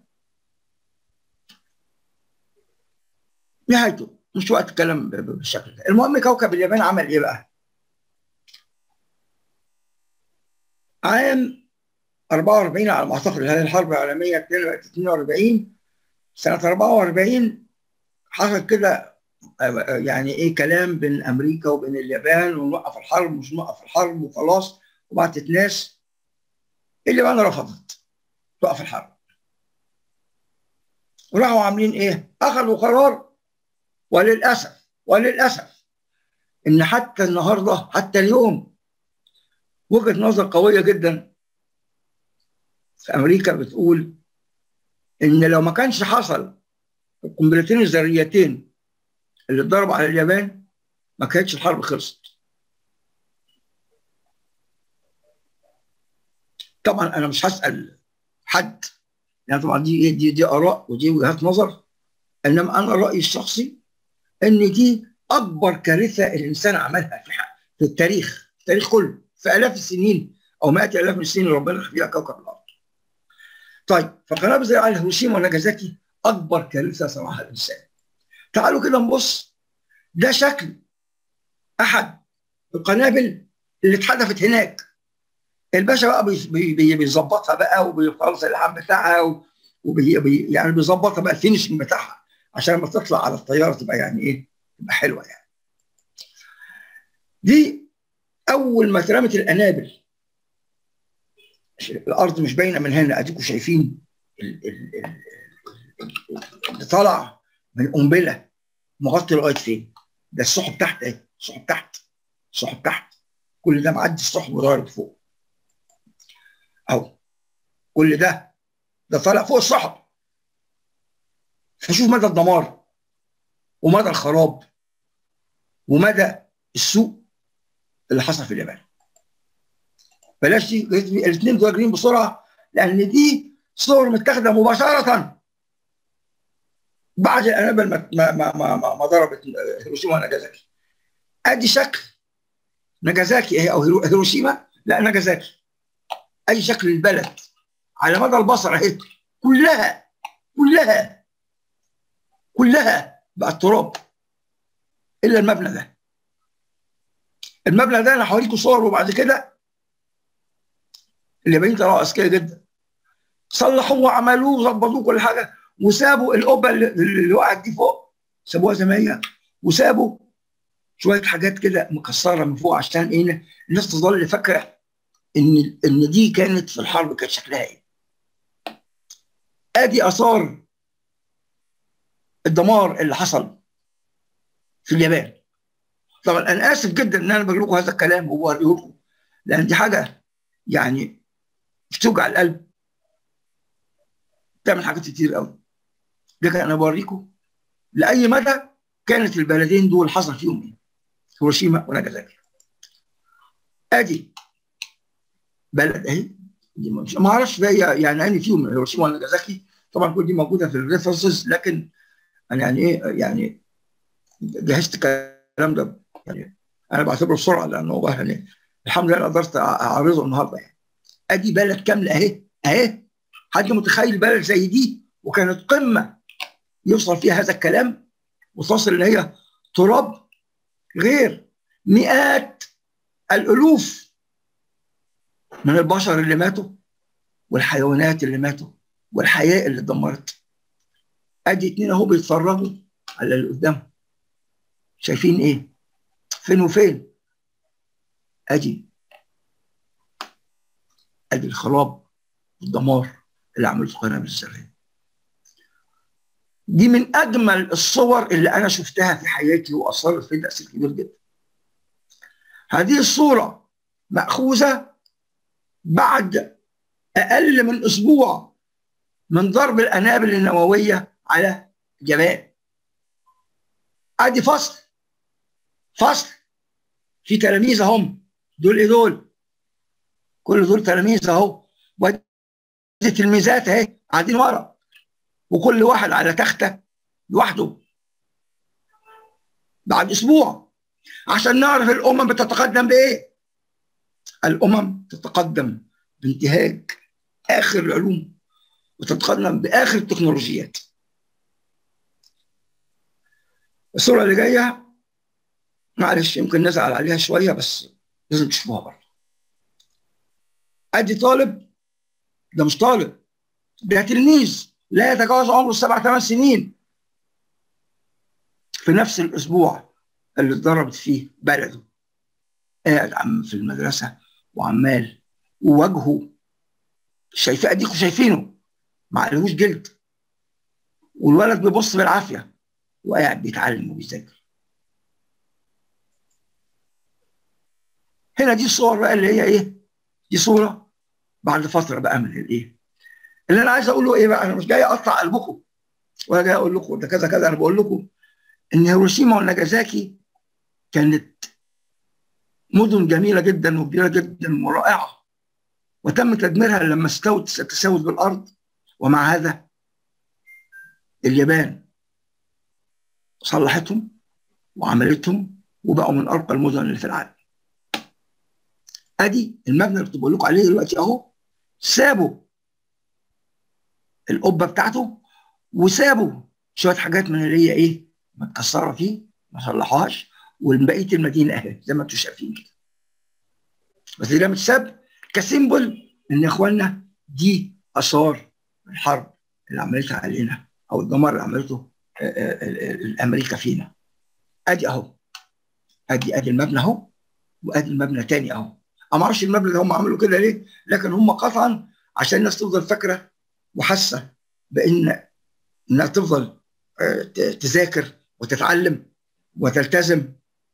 نهايته مش وقت الكلام بالشكل ده المهم كوكب اليابان عمل ايه بقى عام 44 على ما اعتقد هذه الحرب العالميه 42 سنه 44 حصل كده يعني ايه كلام بين امريكا وبين اليابان ونوقف الحرب مش نوقف الحرب وخلاص وبعتت ناس اليابان رفضت توقف الحرب وراحوا عاملين ايه؟ اخذوا قرار وللاسف وللاسف ان حتى النهارده حتى اليوم وجهه نظر قويه جدا في امريكا بتقول ان لو ما كانش حصل القنبلتين الذريتين اللي اتضربوا على اليابان ما كانتش الحرب خلصت طبعا انا مش هسال حد يعني طبعا دي دي دي اراء ودي وجهات نظر انما انا رايي الشخصي ان دي اكبر كارثه الانسان عملها في في التاريخ التاريخ كله في الاف السنين او مئات الاف من السنين اللي ربنا فيها كوكب الارض. طيب فقنابل زي على هيروشيما وناجازاكي اكبر كارثه صراحه الانسان. تعالوا كده نبص ده شكل احد القنابل اللي اتحدفت هناك الباشا بقى بيظبطها بقى وبيخلص اللحام بتاعها وبي بي يعني بيظبطها بقى الفينشنج بتاعها عشان لما تطلع على الطياره تبقى يعني ايه تبقى حلوه يعني دي اول ما اترمت القنابل الارض مش باينه من هنا اديكم شايفين اللي طالع من قنبله مغطي لغايه فين ده السحب تحت اهي السحب تحت السحب تحت كل ده معدي السحب وضارب فوق اهو كل ده ده طالع فوق السحب فشوف مدى الدمار ومدى الخراب ومدى السوء اللي حصل في اليابان بلاش دي الاثنين دول جايين بسرعه لان دي صور متاخده مباشره بعد القنابل ما ما ما ما, ما ضربت هيروشيما وناجازاكي ادي شكل ناجازاكي اهي او هيروشيما لا ناجازاكي اي شكل البلد على مدى البصر اهي كلها كلها كلها بقت تراب الا المبنى ده المبنى ده انا هوريكم صور وبعد كده اليابانيين طلعوا اذكياء جدا صلحوه وعملوه وظبطوه كل حاجه وسابوا القبه اللي وقعت دي فوق سابوها زي ما هي وسابوا شويه حاجات كده مكسره من فوق عشان ايه الناس تظل فاكره ان ان دي كانت في الحرب كان شكلها ايه ادي اثار الدمار اللي حصل في اليابان طبعا انا اسف جدا ان انا بقول لكم هذا الكلام وبوريه لكم لان دي حاجه يعني بتوجع القلب تعمل حاجات كتير قوي لكن انا بوريكم لاي مدى كانت البلدين دول حصل فيهم ايه هيروشيما وناجازاكي ادي بلد اهي ما اعرفش هي يعني اني فيهم هيروشيما وناجازاكي طبعا كل دي موجوده في الريفرنسز لكن انا يعني ايه يعني جهزت الكلام ده يعني انا بعتبره بسرعه لانه يعني الحمد لله قدرت اعرضه النهارده يعني ادي بلد كامله اهي اهي حد متخيل بلد زي دي وكانت قمه يوصل فيها هذا الكلام وتصل ان هي تراب غير مئات الالوف من البشر اللي ماتوا والحيوانات اللي ماتوا والحياه اللي اتدمرت ادي اتنين اهو بيتفرجوا على اللي قدامهم شايفين ايه فين وفين ادي ادي الخراب والدمار اللي عملته القنابل الذريه دي من اجمل الصور اللي انا شفتها في حياتي واثرت في تاثير كبير جدا هذه الصوره ماخوذه بعد اقل من اسبوع من ضرب القنابل النوويه على اليابان ادي فصل فصل في تلاميذ اهم دول ايه دول كل دول تلاميذ اهو ودي تلميذات اهي قاعدين ورا وكل واحد على تخته لوحده بعد اسبوع عشان نعرف الامم بتتقدم بايه الامم تتقدم بانتهاج اخر العلوم وتتقدم باخر التكنولوجيات الصوره اللي جايه معلش يمكن نزعل عليها شويه بس لازم تشوفوها برضه ادي طالب ده مش طالب ده تلميذ لا يتجاوز عمره السبع ثمان سنين في نفس الاسبوع اللي اتضربت فيه بلده قاعد عم في المدرسه وعمال ووجهه شايفاه اديكم شايفينه ما عليهوش جلد والولد بيبص بالعافيه وقاعد بيتعلم وبيذاكر هنا دي الصور بقى اللي هي ايه دي صوره بعد فتره بقى من الايه اللي انا عايز اقوله ايه بقى انا مش جاي اقطع قلبكم ولا جاي اقول لكم ده كذا كذا انا بقول لكم ان هيروشيما وناجازاكي كانت مدن جميله جدا وكبيره جدا ورائعه وتم تدميرها لما استوت تساوت بالارض ومع هذا اليابان صلحتهم وعملتهم وبقوا من ارقى المدن اللي في العالم. ادي المبنى اللي بقول لكم عليه دلوقتي اهو سابوا القبه بتاعته وسابوا شويه حاجات من اللي هي ايه متكسره فيه ما صلحوهاش وبقيه المدينه اهي زي ما انتم شايفين كده. بس ده متساب كسيمبل ان يا اخوانا دي اثار الحرب اللي عملتها علينا او الدمار اللي عملته امريكا فينا. ادي اهو ادي ادي المبنى اهو وادي المبنى تاني اهو. انا ما اعرفش المبنى ده هم عملوا كده ليه لكن هم قطعا عشان الناس تفضل فاكره وحاسه بان انها تفضل تذاكر وتتعلم وتلتزم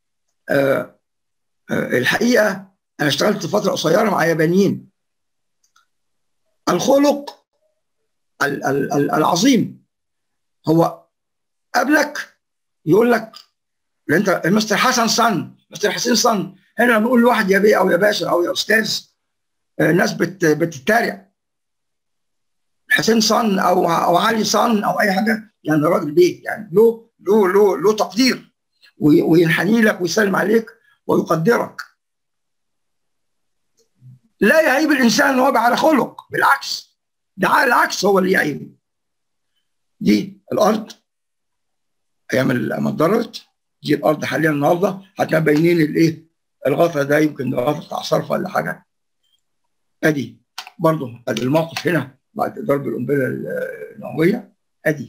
الحقيقه انا اشتغلت فتره قصيره مع يابانيين الخلق العظيم هو قبلك يقول لك انت مستر حسن صن مستر حسين صن هنا بنقول لواحد يا بيه او يا باشا او يا استاذ الناس بت بتتريق حسين صن او او علي صن او اي حاجه يعني راجل بيه يعني له له له له تقدير وينحني لك ويسلم عليك ويقدرك لا يعيب الانسان ان هو على خلق بالعكس ده على العكس هو اللي يعيب دي الارض ايام ما اتضربت دي الارض حاليا النهارده هتبقى باينين الايه الغطا ده يمكن ده غطا بتاع صرف ولا حاجه ادي برضه ادي الموقف هنا بعد ضرب القنبله النوويه ادي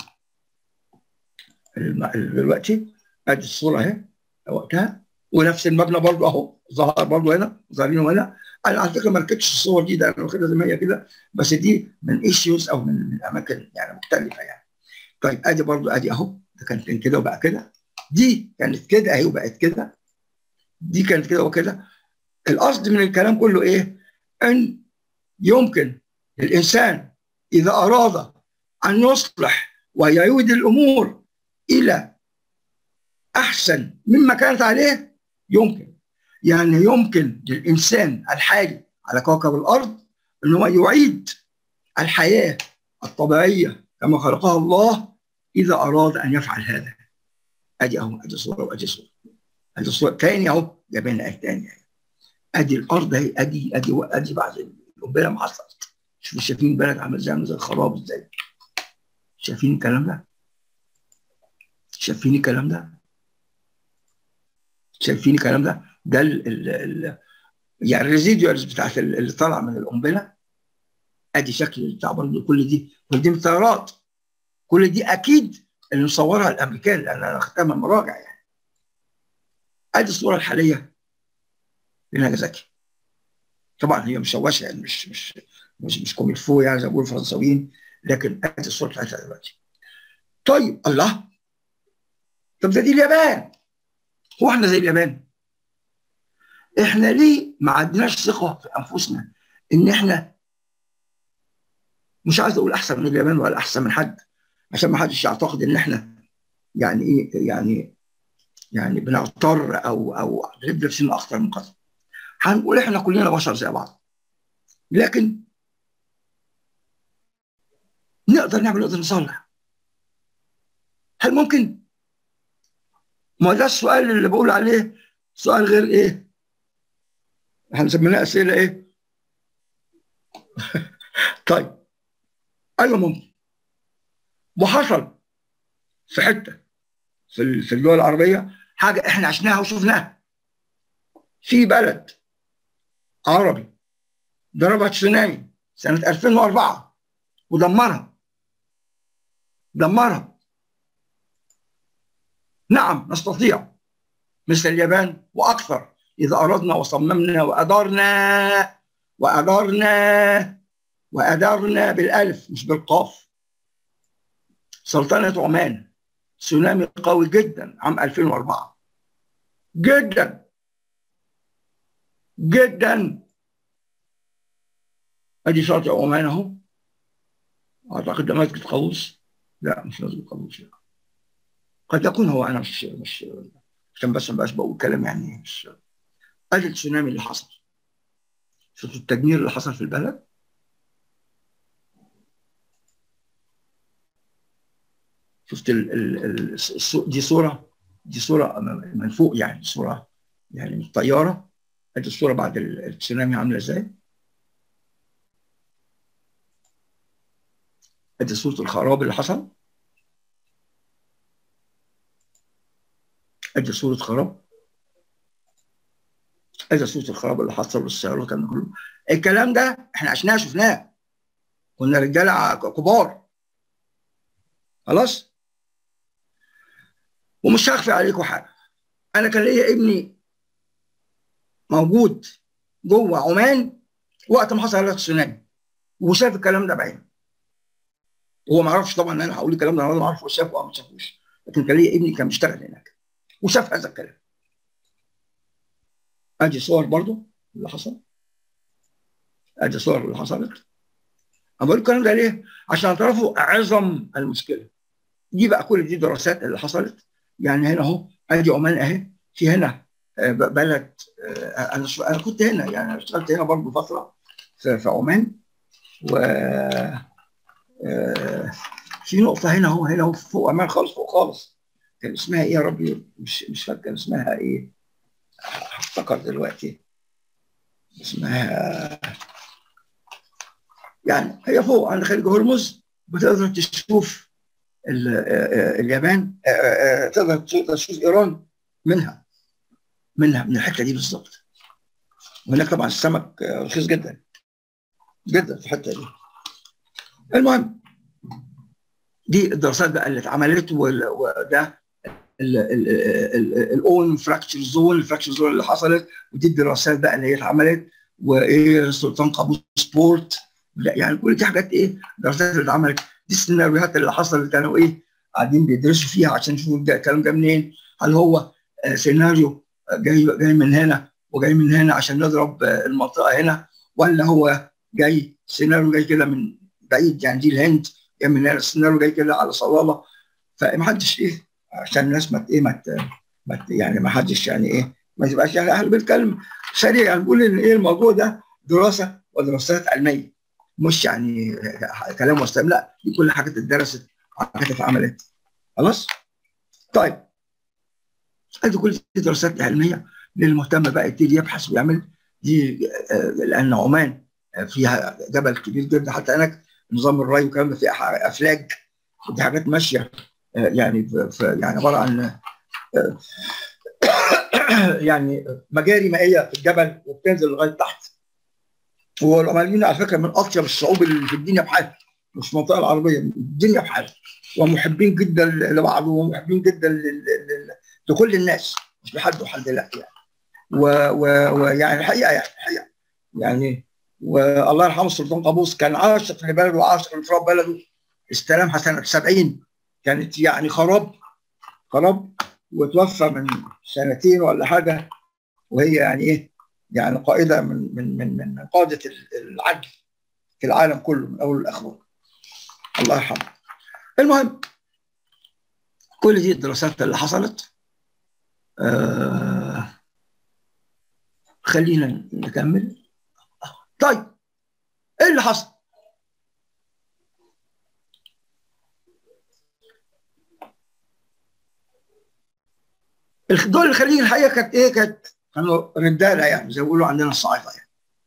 دلوقتي ادي الصوره اهي وقتها ونفس المبنى برضه اهو ظهر برضه هنا ظاهرين هنا انا على فكره ما ركبتش الصور دي ده انا واخدها زي ما هي كده بس دي من ايشيوز او من, من اماكن يعني مختلفه يعني طيب ادي برضه ادي اهو ده كانت كده وبقى كده دي كانت كده اهي وبقت كده دي كانت كده وكده القصد من الكلام كله ايه؟ ان يمكن للانسان اذا اراد ان يصلح ويعود الامور الى احسن مما كانت عليه يمكن يعني يمكن للانسان الحالي على كوكب الارض ان هو يعيد الحياه الطبيعيه كما خلقها الله اذا اراد ان يفعل هذا ادي اهو ادي صوره وادي صوره ادي صوره تاني اهو جايبينها تاني ادي الارض اهي ادي ادي ادي بعد القنبله ما حصلت شوفوا شايفين البلد عامل ازاي زي الخراب ازاي شايفين الكلام ده شايفين الكلام ده شايفين الكلام ده ده ال ال ال يعني الريزيديوالز بتاعت اللي طالعه من القنبله ادي شكل بتاع برضه كل دي كل دي طيارات كل دي اكيد اللي مصورها الامريكان لان انا اخدتها من مراجع يعني ادي الصوره الحاليه لناجازاكي طبعا هي مشوشه يعني مش مش مش مش كوميلفو يعني زي ما بيقولوا الفرنساويين لكن ادي الصوره بتاعتها دلوقتي طيب الله طب ده دي اليابان هو احنا زي اليابان احنا ليه ما عندناش ثقه في انفسنا ان احنا مش عايز اقول احسن من اليابان ولا احسن من حد عشان ما حدش يعتقد ان احنا يعني ايه يعني يعني بنغتر او او نبدا نفسنا اخطر من قدر هنقول احنا كلنا بشر زي بعض لكن نقدر نعمل نقدر نصلح هل ممكن ما ده السؤال اللي بقول عليه سؤال غير ايه هنسميناه اسئله ايه طيب ايوه ممكن وحصل في حته في في الدول العربيه حاجه احنا عشناها وشفناها في بلد عربي ضربها تسونامي سنه 2004 ودمرها دمرها نعم نستطيع مثل اليابان واكثر اذا اردنا وصممنا وادارنا وادارنا وادارنا بالالف مش بالقاف سلطنه عمان تسونامي قوي جدا عام 2004 جدا جدا ادي شاطئ عمان اهو اعتقد ده مسجد قابوس لا مش مسجد قابوس لا قد يكون هو انا مش مش عشان بس ما بقاش بقول كلام يعني مش ادي التسونامي اللي حصل شفتوا التدمير اللي حصل في البلد شفت ال ال ال الصو- دي صوره دي صوره من فوق يعني صوره يعني من الطياره ادي الصوره بعد ال- التسونامي عامله ازاي ادي صوره الخراب اللي حصل ادي صوره خراب ادي صوره الخراب اللي حصل والسيارات والكلام ده كله الكلام ده احنا عشناه شفناه كنا رجاله ع- كبار خلاص ومش هخفي عليكم حاجه انا كان ليا ابني موجود جوه عمان وقت ما حصل هذا التسونامي وشاف الكلام ده بعينه هو ما يعرفش طبعا ان انا هقول الكلام ده انا ما اعرف هو شافه او ما شافوش لكن كان ليا ابني كان بيشتغل هناك وشاف هذا الكلام ادي صور برضو اللي حصل ادي صور اللي حصلت انا بقول الكلام ده ليه؟ عشان تعرفوا عظم المشكله دي بقى كل دي دراسات اللي حصلت يعني هنا اهو ادي عمان اهي في هنا آه، ب- بلد آه، انا شو- انا كنت هنا يعني أنا اشتغلت هنا برضه فتره في في عمان و آه، في نقطه هنا اهو هنا اهو فوق عمان خالص فوق خالص كان اسمها ايه يا ربي مش مش فاكر كان اسمها ايه هفتكر دلوقتي اسمها يعني هي فوق عند خليج هرمز بتقدر تشوف ال- آه، آه، اليابان آه، آه، آه، تقدر تقدر تشوف ايران منها منها من الحته دي بالظبط وهناك طبعا السمك آه، رخيص جدا جدا في الحته دي المهم دي الدراسات بقى اللي اتعملت وال- وده الاون فراكتشر زون الفراكتشر زون اللي حصلت ودي الدراسات بقى اللي هي اتعملت وايه سلطان قابوس سبورت لا يعني كل دي حاجات ايه دراسات اللي اتعملت دي السيناريوهات اللي حصلت كانوا ايه قاعدين بيدرسوا فيها عشان يشوفوا ده الكلام ده منين هل هو آه، سيناريو جاي جاي من هنا وجاي من هنا عشان نضرب آه، المنطقه هنا ولا هو جاي سيناريو جاي كده من بعيد يعني دي الهند جاي من هنا السيناريو جاي كده على صلاله فما حدش ايه عشان الناس ما ت- ايه ما ت- ما ت- يعني ما حدش يعني ايه ما تبقاش يعني احنا بنتكلم سريع يعني بنقول ان ايه الموضوع ده دراسه ودراسات علميه مش يعني كلام مستقيم لا دي كل حاجات اتدرست حاجات اتعملت خلاص طيب ادي كل دي دراسات علميه للمهتم بقى يبتدي يبحث ويعمل دي آه، لان عمان آه، فيها جبل كبير جدا حتى هناك نظام الري والكلام ده فيه أح- افلاج دي حاجات ماشيه آه، يعني ف- ف- يعني عباره عن آه، يعني مجاري مائيه في الجبل وبتنزل لغايه تحت والعمانيين على فكره من اطيب الشعوب اللي في الدنيا بحالها مش في المنطقه العربيه الدنيا بحالها ومحبين جدا لبعض ومحبين جدا لل- لل- لكل الناس مش لحد وحد لا يعني و- و- ويعني الحقيقه يعني الحقيقه يعني والله يرحمه السلطان قابوس كان عاشق لبلده وعاشق لتراب بلده استلمها سنه 70 كانت يعني خراب خراب وتوفى من سنتين ولا حاجه وهي يعني ايه يعني قائده من من من من من قاده العدل في العالم كله من اول لاخره الله يرحمه المهم كل دي الدراسات اللي حصلت آه خلينا نكمل طيب ايه اللي حصل؟ دول الخليج الحقيقه كانت ايه كانت كانوا رجاله يعني زي ما بيقولوا عندنا الصعايده يعني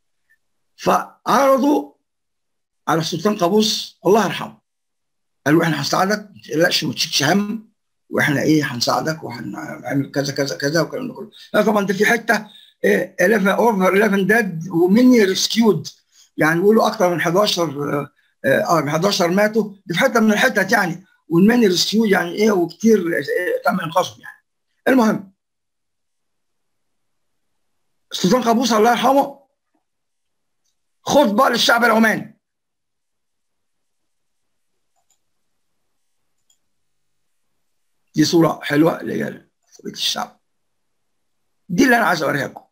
فعرضوا على السلطان قابوس الله يرحمه قالوا احنا هنساعدك ما تقلقش ما تشيلش هم واحنا ايه هنساعدك وهنعمل كذا كذا كذا والكلام ده كله لا طبعا ده في حته إيه 11 اوفر 11 ديد ومني ريسكيود يعني بيقولوا اكثر من 11 اه من 11 ماتوا دي في حته من الحتت يعني والمني ريسكيود يعني ايه وكتير إيه تم انقاذهم يعني المهم السلطان قابوس الله يرحمه خطبه للشعب العماني دي صوره حلوه اللي هي بيت الشعب دي اللي انا عايز اوريها لكم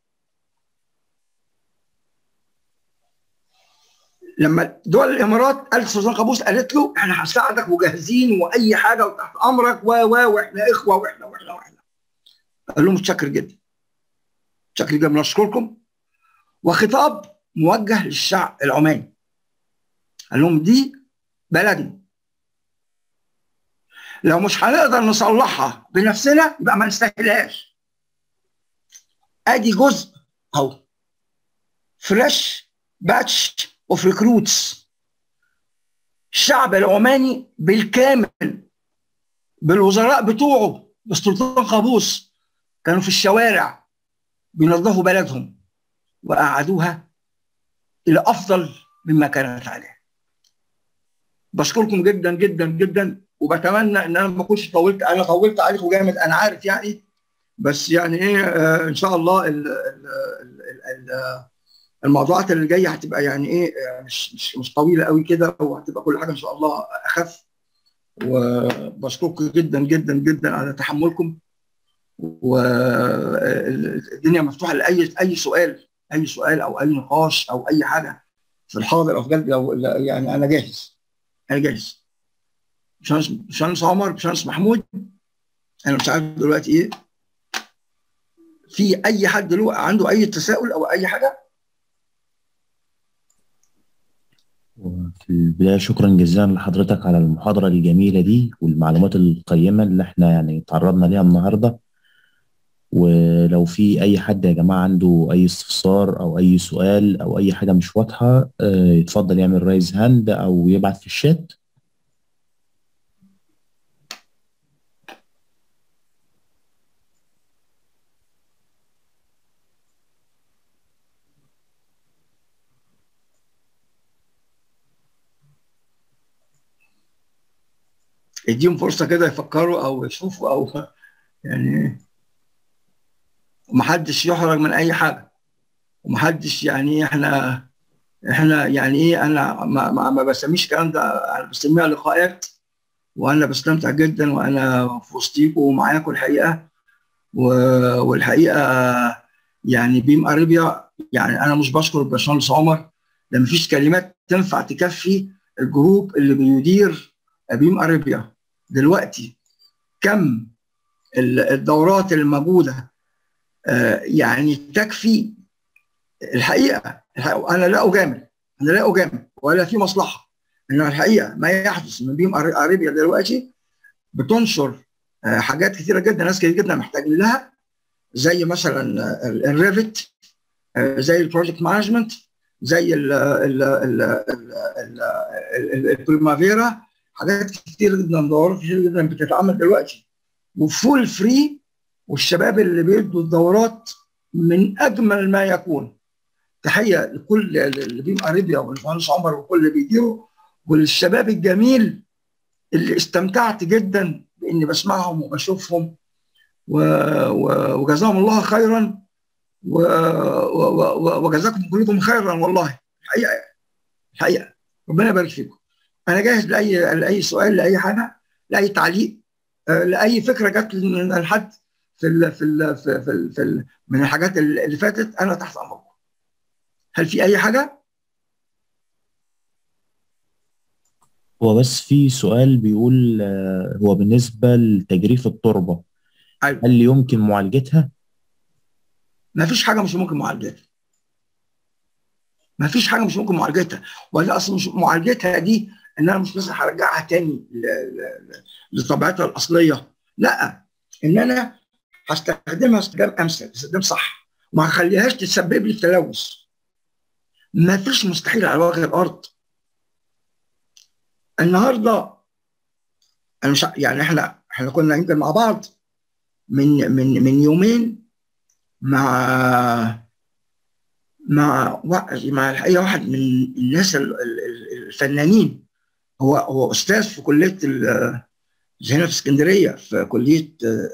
لما دول الامارات قالت سلطان قابوس قالت له احنا هنساعدك وجاهزين واي حاجه وتحت امرك و و واحنا اخوه واحنا واحنا واحنا قال لهم متشكر جدا متشكر جدا بنشكركم وخطاب موجه للشعب العماني قال لهم دي بلدنا لو مش هنقدر نصلحها بنفسنا يبقى ما نستاهلهاش ادي جزء اهو فريش باتش اوف ريكروتس الشعب العماني بالكامل بالوزراء بتوعه بالسلطان قابوس كانوا في الشوارع بينظفوا بلدهم وأعادوها إلى أفضل مما كانت عليه بشكركم جدا جدا جدا وبتمنى ان انا ما اكونش طولت انا طولت عليكم جامد انا عارف يعني بس يعني ايه آه ان شاء الله ال ال ال ال الموضوعات اللي جايه هتبقى يعني ايه مش مش مش طويله قوي كده وهتبقى كل حاجه ان شاء الله اخف وبشكركم جدا جدا جدا على تحملكم والدنيا مفتوحه لاي اي سؤال اي سؤال او اي نقاش او اي حاجه في الحاضر او في قلبي او يعني انا جاهز انا جاهز باشمهندس عمر باشمهندس محمود انا مش عارف دلوقتي ايه في اي حد له عنده اي تساؤل او اي حاجه في البداية شكرا جزيلا لحضرتك على المحاضرة الجميلة دي والمعلومات القيمة اللي احنا يعني تعرضنا ليها النهاردة ولو في أي حد يا جماعة عنده أي استفسار أو أي سؤال أو أي حاجة مش واضحة اه يتفضل يعمل رايز هاند أو يبعت في الشات اديهم فرصه كده يفكروا او يشوفوا او يعني ومحدش يحرج من اي حاجه ومحدش يعني احنا احنا يعني ايه انا ما, ما, ما بسميش الكلام ده انا بسميها لقاءات وانا بستمتع جدا وانا في وسطيكم ومعاكم الحقيقه والحقيقه يعني بيم اريبيا يعني انا مش بشكر الباشمهندس عمر ده مفيش كلمات تنفع تكفي الجروب اللي بيدير بيم اريبيا دلوقتي كم الدورات الموجوده يعني تكفي الحقيقه انا لا اجامل انا لا اجامل ولا في مصلحه ان الحقيقه ما يحدث من بيم اريبيا دلوقتي بتنشر حاجات كثيره جدا ناس كثير جدا محتاجين لها زي مثلا الريفت زي البروجكت مانجمنت زي البريمافيرا حاجات كتير جدا دورات كتير جدا بتتعمل دلوقتي وفول فري والشباب اللي بيدوا الدورات من اجمل ما يكون تحيه لكل اللي بيم اريبيا والمهندس عمر وكل اللي بيديروا والشباب الجميل اللي استمتعت جدا باني بسمعهم وبشوفهم و... و... وجزاهم الله خيرا و... و... وجزاكم كلكم خيرا والله الحقيقه الحقيقه ربنا يبارك فيكم انا جاهز لاي لاي سؤال لاي حاجه لاي تعليق لاي فكره جت من حد في ال في ال في ال في, ال في ال من الحاجات اللي فاتت انا تحت امركم هل في اي حاجه هو بس في سؤال بيقول هو بالنسبه لتجريف التربه أيوة. هل يمكن معالجتها؟ ما فيش حاجه مش ممكن معالجتها ما فيش حاجه مش ممكن معالجتها ولا اصلا مش معالجتها دي ان انا مش مثلا هرجعها تاني لطبيعتها الاصليه لا ان انا هستخدمها استخدام امثل استخدام صح وما هخليهاش تسبب لي في تلوث ما فيش مستحيل على وجه الارض النهارده انا مش يعني احنا احنا كنا يمكن مع بعض من من من يومين مع مع مع الحقيقه واحد من الناس الفنانين هو هو استاذ في كليه هنا في اسكندريه في كليه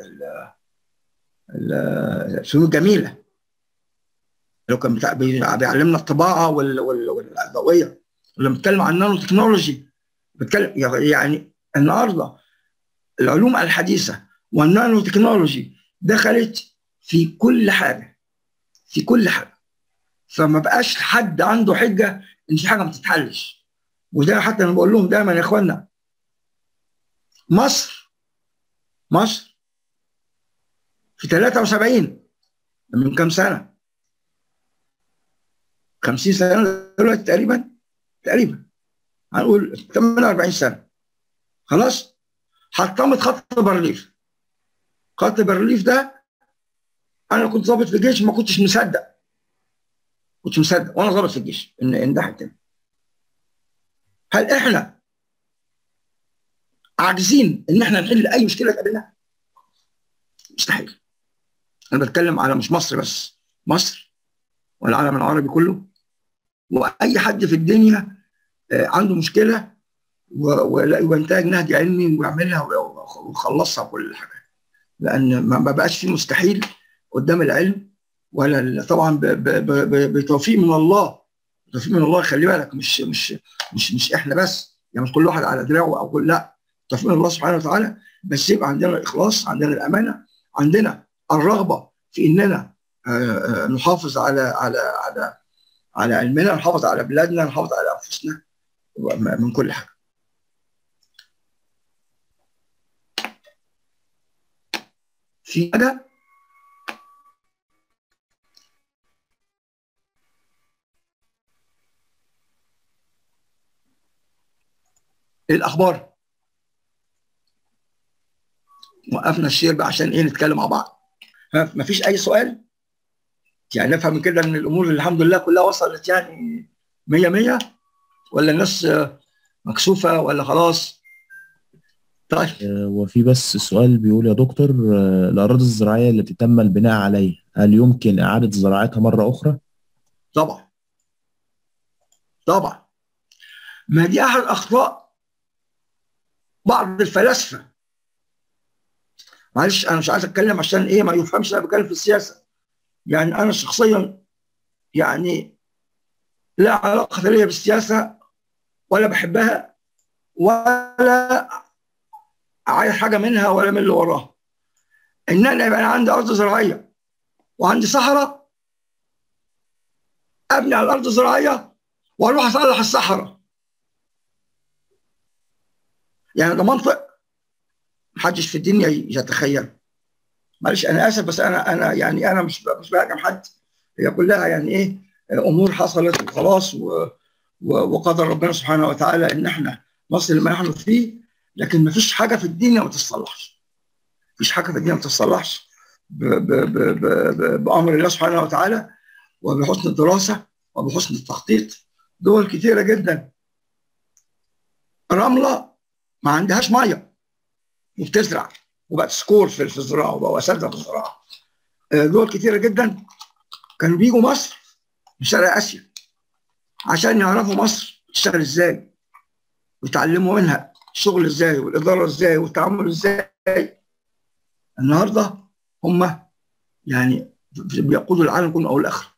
الفنون الجميله لو كان بتاع بيعلمنا الطباعه والضوئيه لما بتكلم عن النانو تكنولوجي بتكلم يعني النهارده العلوم الحديثه والنانو تكنولوجي دخلت في كل حاجه في كل حاجه فما بقاش حد عنده حجه ان في حاجه ما تتحلش وده حتى انا بقول لهم دايما يا اخوانا مصر مصر في 73 من كام سنه 50 سنه دلوقتي تقريبا تقريبا هنقول 48 سنه خلاص حطمت خط بارليف خط بارليف ده انا كنت ضابط في الجيش ما كنتش مصدق كنتش مصدق وانا ضابط في الجيش ان ان ده هيتم هل احنا عاجزين ان احنا نحل اي مشكله تقابلنا؟ مستحيل انا بتكلم على مش مصر بس مصر والعالم العربي كله واي حد في الدنيا عنده مشكله وينتهج نهج علمي ويعملها ويخلصها كل حاجه لان ما بقاش في مستحيل قدام العلم ولا طبعا بتوفيق من الله توفيق من الله خلي بالك مش مش مش مش احنا بس يعني مش كل واحد على دراعه او كل لا توفيق من الله سبحانه وتعالى بس يبقى عندنا الاخلاص عندنا الامانه عندنا الرغبه في اننا نحافظ على على على على علمنا نحافظ على بلادنا نحافظ على انفسنا من كل حاجه في حاجه الاخبار وقفنا الشير بقى عشان ايه نتكلم مع بعض ما فيش اي سؤال يعني نفهم من كده ان الامور الحمد لله كلها وصلت يعني 100 100 ولا الناس مكسوفه ولا خلاص طيب وفي بس سؤال بيقول يا دكتور الاراضي الزراعيه التي تم البناء عليها هل يمكن اعاده زراعتها مره اخرى؟ طبعا طبعا ما دي احد اخطاء بعض الفلاسفه معلش انا مش عايز اتكلم عشان ايه ما يفهمش انا بتكلم في السياسه يعني انا شخصيا يعني لا علاقه لي بالسياسه ولا بحبها ولا عايز حاجه منها ولا من اللي وراها ان انا يبقى عندي ارض زراعيه وعندي صحراء ابني على الارض الزراعيه واروح اصلح الصحراء يعني ده منطق محدش في الدنيا يتخيل معلش انا اسف بس انا انا يعني انا مش مش بهاجم حد هي كلها يعني ايه امور حصلت وخلاص وقدر ربنا سبحانه وتعالى ان احنا نصل لما نحن فيه لكن ما فيش حاجه في الدنيا ما تتصلحش فيش حاجه في الدنيا ما تتصلحش بامر الله سبحانه وتعالى وبحسن الدراسه وبحسن التخطيط دول كثيره جدا رمله ما عندهاش ميه وبتزرع وبقت سكور في الزراعه وبقوا اساتذه في الزراعه دول كثيره جدا كانوا بيجوا مصر من شرق اسيا عشان يعرفوا مصر بتشتغل ازاي ويتعلموا منها الشغل ازاي والاداره ازاي والتعامل ازاي النهارده هم يعني بيقودوا العالم كله او الاخر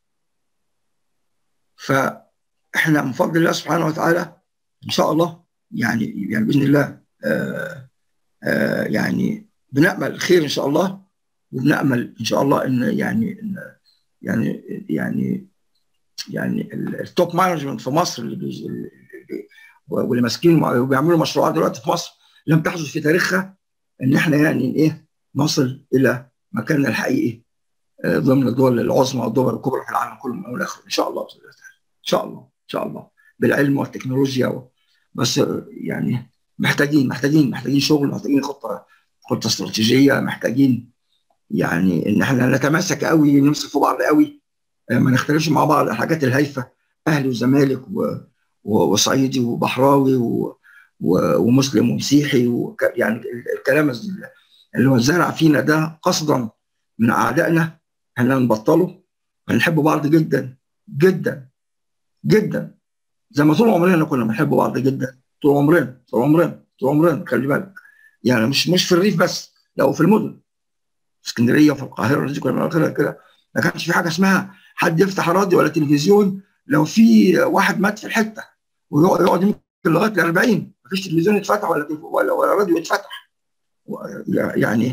فاحنا من فضل الله سبحانه وتعالى ان شاء الله يعني يعني باذن الله آآ آآ يعني بنامل الخير ان شاء الله وبنامل ان شاء الله ان يعني إن يعني يعني يعني التوب مانجمنت في مصر اللي بي واللي ماسكين وبيعملوا مشروعات دلوقتي في مصر لم تحدث في تاريخها ان احنا يعني ايه نصل الى مكاننا الحقيقي ضمن الدول العظمى والدول الكبرى في العالم كله من اول لاخر ان شاء الله ان شاء الله ان شاء الله بالعلم والتكنولوجيا و... بس يعني محتاجين محتاجين محتاجين شغل محتاجين خطه خطه استراتيجيه محتاجين يعني ان احنا نتماسك قوي نمسك في بعض قوي ما نختلفش مع بعض الحاجات الهايفه اهلي وزمالك و... وصعيدي وبحراوي و... و... ومسلم ومسيحي وك... يعني الكلام اللي هو زرع فينا ده قصدا من اعدائنا احنا نبطله هنحب بعض جدا جدا جدا زي ما طول عمرنا كنا بنحب بعض جدا طول عمرنا طول عمرنا طول عمرنا خلي بالك يعني مش مش في الريف بس لا وفي المدن في اسكندريه وفي القاهره دي كنا كده كده ما كانش في حاجه اسمها حد يفتح راديو ولا تلفزيون لو في واحد مات في الحته ويقعد يمكن لغايه ال 40 مفيش تلفزيون يتفتح ولا ولا, ولا راديو يتفتح يعني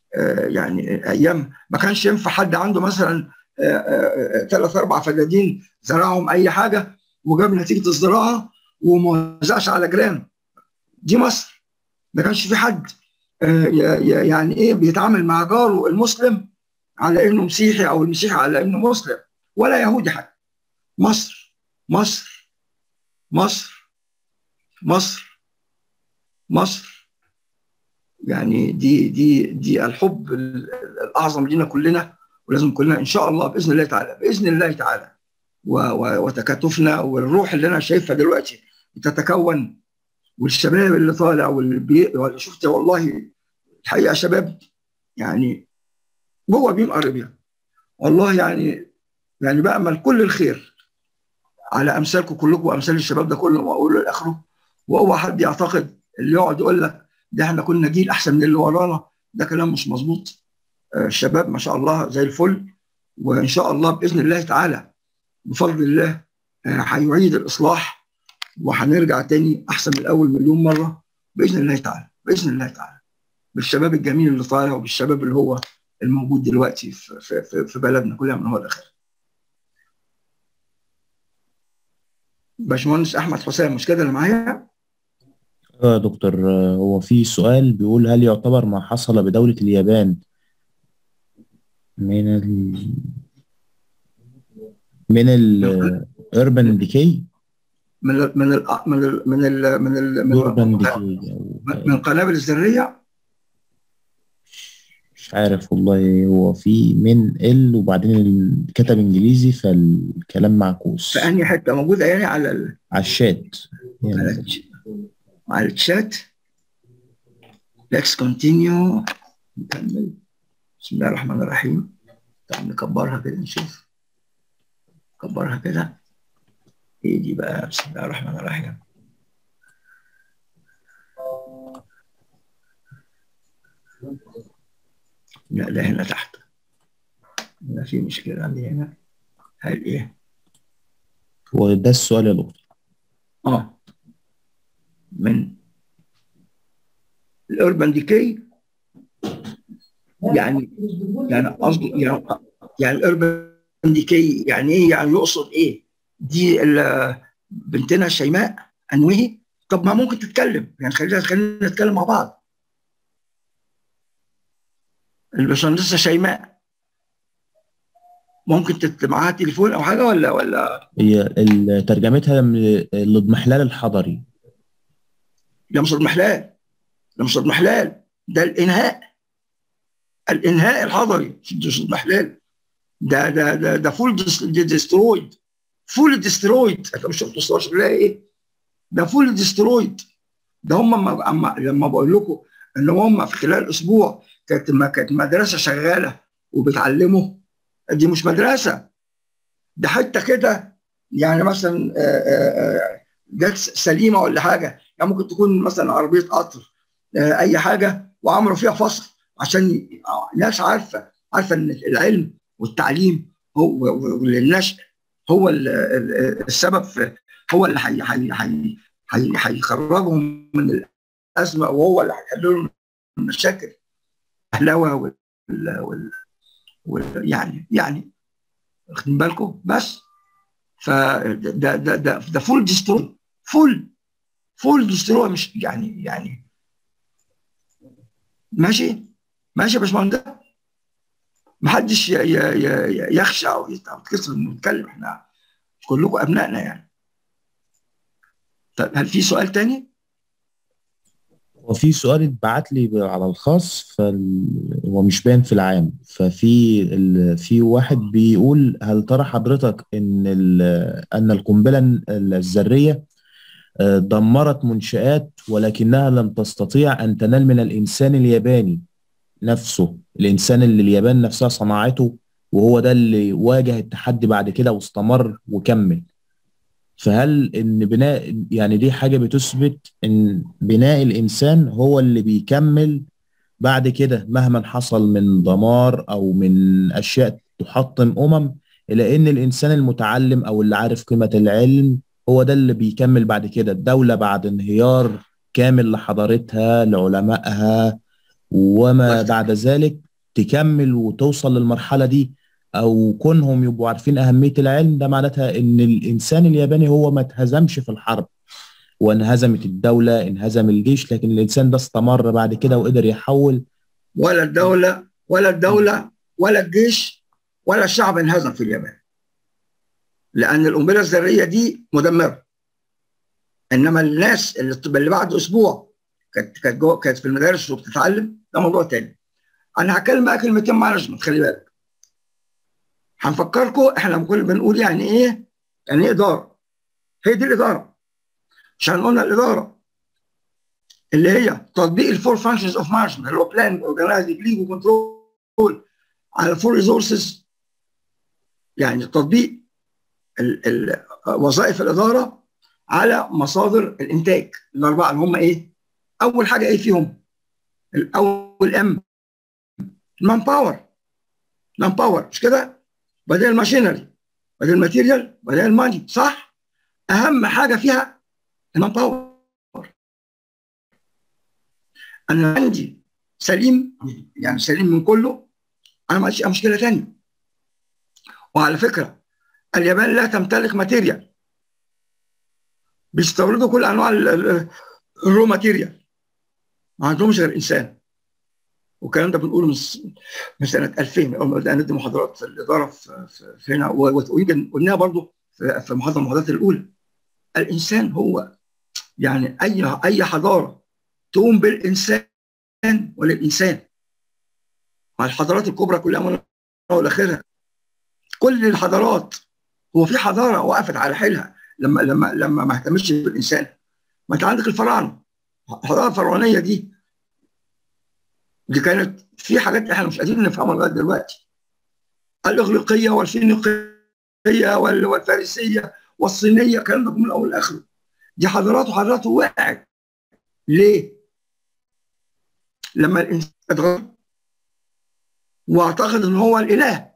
يعني ايام ما كانش ينفع حد عنده مثلا ثلاث اربع فدادين زرعهم اي حاجه وجاب نتيجه الزراعه وما وزعش على جيرانه دي مصر ما كانش في حد يعني ايه بيتعامل مع جاره المسلم على انه مسيحي او المسيحي على انه مسلم ولا يهودي حتى مصر مصر مصر مصر مصر يعني دي دي دي الحب الاعظم لنا كلنا ولازم كلنا ان شاء الله باذن الله تعالى باذن الله تعالى وتكاتفنا والروح اللي انا شايفها دلوقتي بتتكون والشباب اللي طالع واللي بي... شفت والله الحقيقه شباب يعني جوه بيم اربيا والله يعني يعني بامل كل الخير على امثالكم كلكم وامثال الشباب ده كله واقول لاخره واوعى حد يعتقد اللي يقعد يقول لك ده احنا كنا جيل احسن من اللي ورانا ده كلام مش مظبوط الشباب ما شاء الله زي الفل وان شاء الله باذن الله تعالى بفضل الله هيعيد الاصلاح وهنرجع تاني احسن من الاول مليون مره باذن الله تعالى باذن الله تعالى بالشباب الجميل اللي طالع وبالشباب اللي هو الموجود دلوقتي في, في, في بلدنا كلها من هو الاخر باشمهندس احمد حسام مش كده اللي معايا؟ يا دكتور هو في سؤال بيقول هل يعتبر ما حصل بدولة اليابان من ال من ال urban decay من ال من ال من ال من ال من ال من, urban ال decay من القنابل الذريه مش عارف والله هو في من ال وبعدين كتب انجليزي فالكلام معكوس في انهي حته موجوده يعني على ال... على الشات على يعني الش- على الشات let's continue نكمل بسم الله الرحمن الرحيم طب نكبرها كده نشوف نكبرها كده ايه دي بقى بسم الله الرحمن الرحيم لا ده هنا تحت هنا في مشكلة عندي هنا هل ايه هو ده السؤال يا دكتور اه من الاربن ديكي يعني يعني قصدي يعني يعني الاربن ديكي يعني ايه يعني يقصد ايه دي ال- بنتنا شيماء انوهي طب ما ممكن تتكلم يعني خلينا خلينا نتكلم مع بعض الباشمهندسه شيماء ممكن تت... معاها تليفون او حاجه ولا ولا هي ال- ترجمتها من الاضمحلال الحضري ده مش اضمحلال ده مش اضمحلال ده الانهاء الانهاء الحضري مش اضمحلال ده ده ده ده فول ديسترويد فول ديسترويد انت مش شفت الصور شكلها ايه؟ ده فول ديسترويد ده هم لما أما لما بقول لكم ان هم في خلال اسبوع كانت ما كانت مدرسه شغاله وبتعلموا دي مش مدرسه ده حته كده يعني مثلا آه، آه، آه، جت سليمه ولا حاجه يعني ممكن تكون مثلا عربيه قطر آه، اي حاجه وعملوا فيها فصل عشان ي- ناس عارفه عارفه ان العلم والتعليم هو والنشء هو ال- ال- السبب في هو اللي هي- هي- هي- هي- هيخرجهم من الازمه وهو اللي هيحل لهم المشاكل الهلاوه وال, وال, وال يعني يعني واخدين بالكم بس فده ده ده ده, ده فول ديستروي فول فول ديستروي مش يعني يعني ماشي ماشي يا باشمهندس محدش ي- ي- ي- يخشى او يتكسر انه يتكلم احنا كلكم ابنائنا يعني طب هل في سؤال تاني؟ وفي سؤال اتبعت لي على الخاص فال... هو مش باين في العام ففي ال... في واحد بيقول هل ترى حضرتك ان ال... ان القنبله الذريه آه، دمرت منشآت ولكنها لم تستطيع ان تنال من الانسان الياباني نفسه الانسان اللي اليابان نفسها صنعته وهو ده اللي واجه التحدي بعد كده واستمر وكمل فهل ان بناء يعني دي حاجه بتثبت ان بناء الانسان هو اللي بيكمل بعد كده مهما حصل من دمار او من اشياء تحطم امم الى ان الانسان المتعلم او اللي عارف قيمه العلم هو ده اللي بيكمل بعد كده الدوله بعد انهيار كامل لحضارتها لعلمائها وما بس. بعد ذلك تكمل وتوصل للمرحله دي او كونهم يبقوا عارفين اهميه العلم ده معناتها ان الانسان الياباني هو ما اتهزمش في الحرب وانهزمت الدوله انهزم الجيش لكن الانسان ده استمر بعد كده وقدر يحول ولا الدوله ولا الدوله ولا الجيش ولا الشعب انهزم في اليابان لان القنبله الذريه دي مدمره انما الناس اللي اللي بعد اسبوع كانت كانت جوه كانت في المدارس وبتتعلم ده موضوع تاني انا هتكلم بقى كلمتين مانجمنت خلي بالك هنفكركم احنا لما كنا بنقول يعني ايه يعني ايه اداره هي دي الاداره عشان قلنا الاداره اللي هي تطبيق الفور فانكشنز اوف مانجمنت اللي هو بلان اورجنايز ليج وكنترول على الفور ريسورسز يعني تطبيق ال ال وظائف الاداره على مصادر الانتاج الاربعه اللي هم ايه؟ اول حاجه ايه فيهم؟ الاول ام المان باور مان باور مش كده؟ بدل الماشينري بدل الماتيريال بدل الماني صح؟ اهم حاجه فيها المان باور انا عندي سليم يعني سليم من كله انا ما عنديش مشكله ثانيه وعلى فكره اليابان لا تمتلك ماتيريال بيستوردوا كل انواع الرو ماتيريال ما عندهمش غير انسان والكلام ده بنقوله من من سنه 2000 اول ما بدانا ندي محاضرات في الاداره في, في هنا ويمكن قلناها برضه في, في محاضره المحاضرات الاولى الانسان هو يعني اي اي حضاره تقوم بالانسان وللانسان مع الحضارات الكبرى كلها من والاخرها كل الحضارات هو في حضاره وقفت على حيلها لما لما لما ما اهتمتش بالانسان ما انت عندك الفراعنه الحضاره الفرعونيه دي دي كانت في حاجات احنا مش قادرين نفهمها لغايه دلوقتي الاغريقيه والفينيقيه والفارسيه والصينيه الكلام ده من اول لاخره دي حضارات وحضارات وقعت ليه؟ لما الانسان اتغير واعتقد ان هو الاله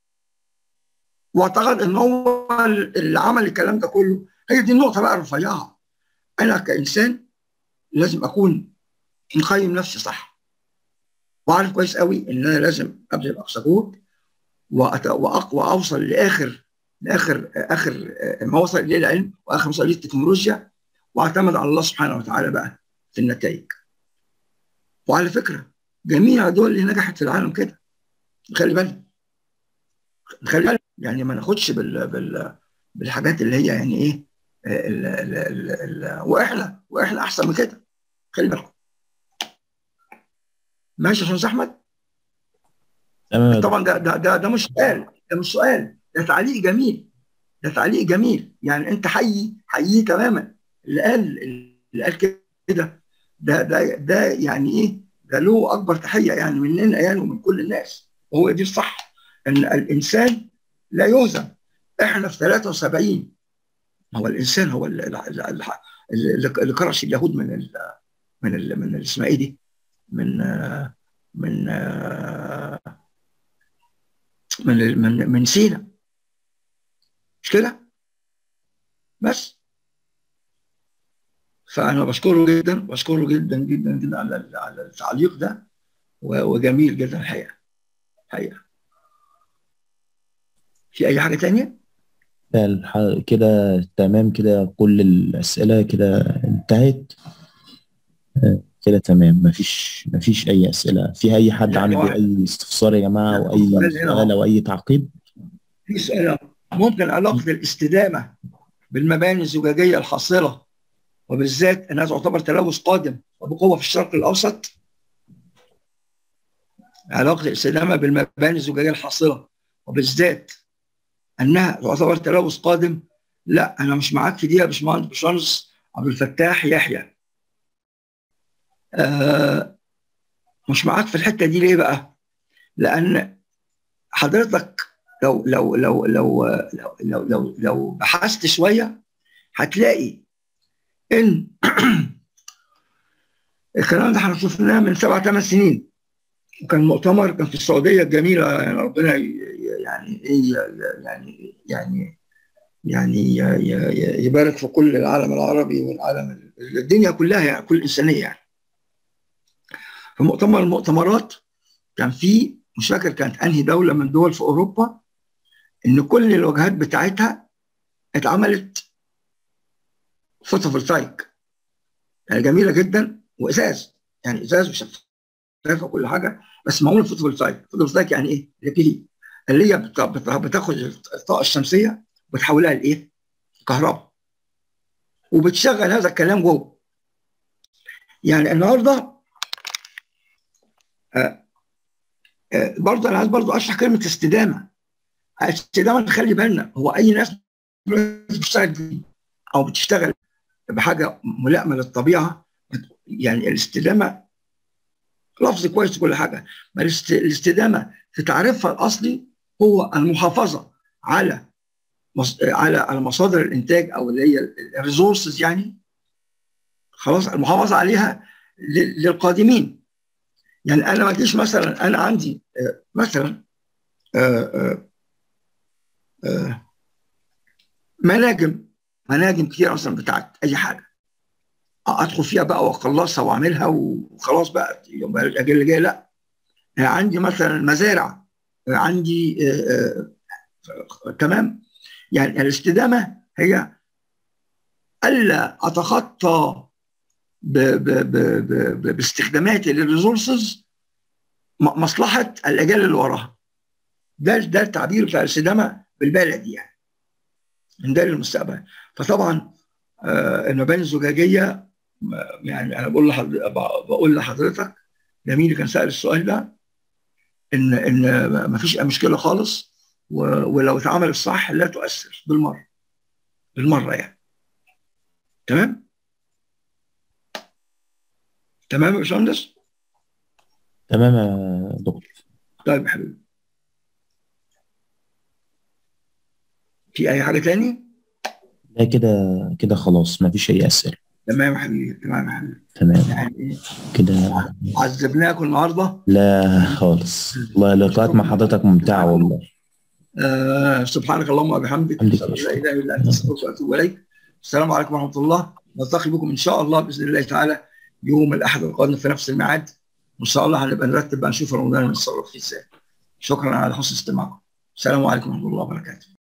واعتقد ان هو اللي عمل الكلام ده كله هي دي النقطه بقى الرفيعه انا كانسان لازم اكون مقيم نفسي صح وعارف كويس قوي ان انا لازم ابذل اقصى جهد واوصل لاخر لاخر اخر ما وصل اليه العلم واخر ما وصل اليه التكنولوجيا واعتمد على الله سبحانه وتعالى بقى في النتائج وعلى فكره جميع الدول اللي نجحت في العالم كده خلي بالك خلي بالك يعني ما ناخدش بال... بال... بالحاجات اللي هي يعني ايه ال... ال... ال... ال... واحنا واحنا احسن من كده خلي بالك ماشي يا استاذ احمد تمام طبعا ده ده ده, ده مش سؤال ده مش سؤال ده تعليق جميل ده تعليق جميل يعني انت حي حييه تماما اللي قال اللي قال كده ده ده ده يعني ايه ده له اكبر تحيه يعني مننا يعني ومن كل الناس وهو دي الصح ان الانسان لا يهزم احنا في 73 هو الانسان هو اللي, اللي كرش اليهود من ال من ال من اسمها ايه دي من من من من, من سينا مش كده بس فانا بشكره جدا بشكره جدا جدا جدا على على التعليق ده وجميل جدا الحقيقه الحقيقه في اي حاجه تانية الح- كده تمام كده كل الأسئلة كده انتهت آه، كده تمام مفيش مفيش أي أسئلة في أي حد يعني عنده واحد. أي استفسار يا جماعة أو أي سؤال هنا سؤال أو أي تعقيب في سؤال ممكن علاقه الاستدامه بالمباني الزجاجيه الحاصله وبالذات انها تعتبر تلوث قادم وبقوه في الشرق الاوسط علاقه الاستدامه بالمباني الزجاجيه الحاصله وبالذات انها تعتبر تلوث قادم لا انا مش معاك في دي يا باشمهندس باشمهندس عبد الفتاح يحيى آه مش معاك في الحته دي ليه بقى؟ لان حضرتك لو لو لو لو لو لو, لو, لو بحثت شويه هتلاقي ان الكلام ده احنا شفناه من سبع ثمان سنين وكان مؤتمر كان في السعوديه الجميله يعني ربنا ي- ي- يعني ايه يعني يعني يعني ي- ي- يبارك في كل العالم العربي والعالم الدنيا كلها يعني كل الانسانيه يعني في مؤتمر المؤتمرات كان في مش فاكر كانت انهي دوله من دول في اوروبا ان كل الواجهات بتاعتها اتعملت فوتوفولتايك يعني جميله جدا وازاز يعني ازاز وشفافه وكل حاجه بس معمول فوتوفولتايك فوتوفولتايك يعني ايه؟ اللي اللي هي بتاخد الطاقه الشمسيه وبتحولها لايه؟ كهرباء وبتشغل هذا الكلام جوه يعني النهارده آه آه برضه انا عايز برضه اشرح كلمه استدامه الاستدامه نخلي بالنا هو اي ناس بتشتغل او بتشتغل بحاجه ملائمه للطبيعه يعني الاستدامه لفظ كويس كل حاجه الاستدامه في تعريفها الاصلي هو المحافظه على على على مصادر الانتاج او اللي هي الريسورسز يعني خلاص المحافظه عليها للقادمين يعني انا ما اجيش مثلا انا عندي مثلا مناجم مناجم كتير اصلا بتاعت اي حاجه ادخل فيها بقى واخلصها واعملها وخلاص بقى يبقى الاجيال اللي جايه لا عندي مثلا مزارع عندي آآ آآ تمام يعني الاستدامه هي الا اتخطى ب ب ب ب باستخداماتي للريسورسز مصلحه الاجيال اللي وراها ده ده التعبير بتاع الاستدامه بالبلدي يعني من ده للمستقبل فطبعا آه المباني الزجاجيه يعني انا بقول لحضرتك بقول لحضرتك جميل كان سال السؤال ده ان ان ما فيش مشكله خالص ولو اتعمل الصح لا تؤثر بالمره بالمره يعني تمام تمام يا باشمهندس تمام يا دكتور طيب يا حبيبي في اي حاجه تاني لا كده كده خلاص ما فيش اي اسئله تمام يا حبيبي تمام يا حبيبي تمام يعني كده عذبناكم النهارده لا خالص والله اللقاءات مع حضرتك ممتعه والله آه سبحانك اللهم وبحمدك حمدك اشهد ان لا اله الا انت استغفرك واتوب اليك السلام عليكم ورحمه الله نلتقي بكم ان شاء الله باذن الله تعالى يوم الاحد القادم في نفس الميعاد وان شاء الله هنبقى نرتب بقى نشوف رمضان نتصرف فيه ازاي شكرا على حسن استماعكم السلام عليكم ورحمه الله وبركاته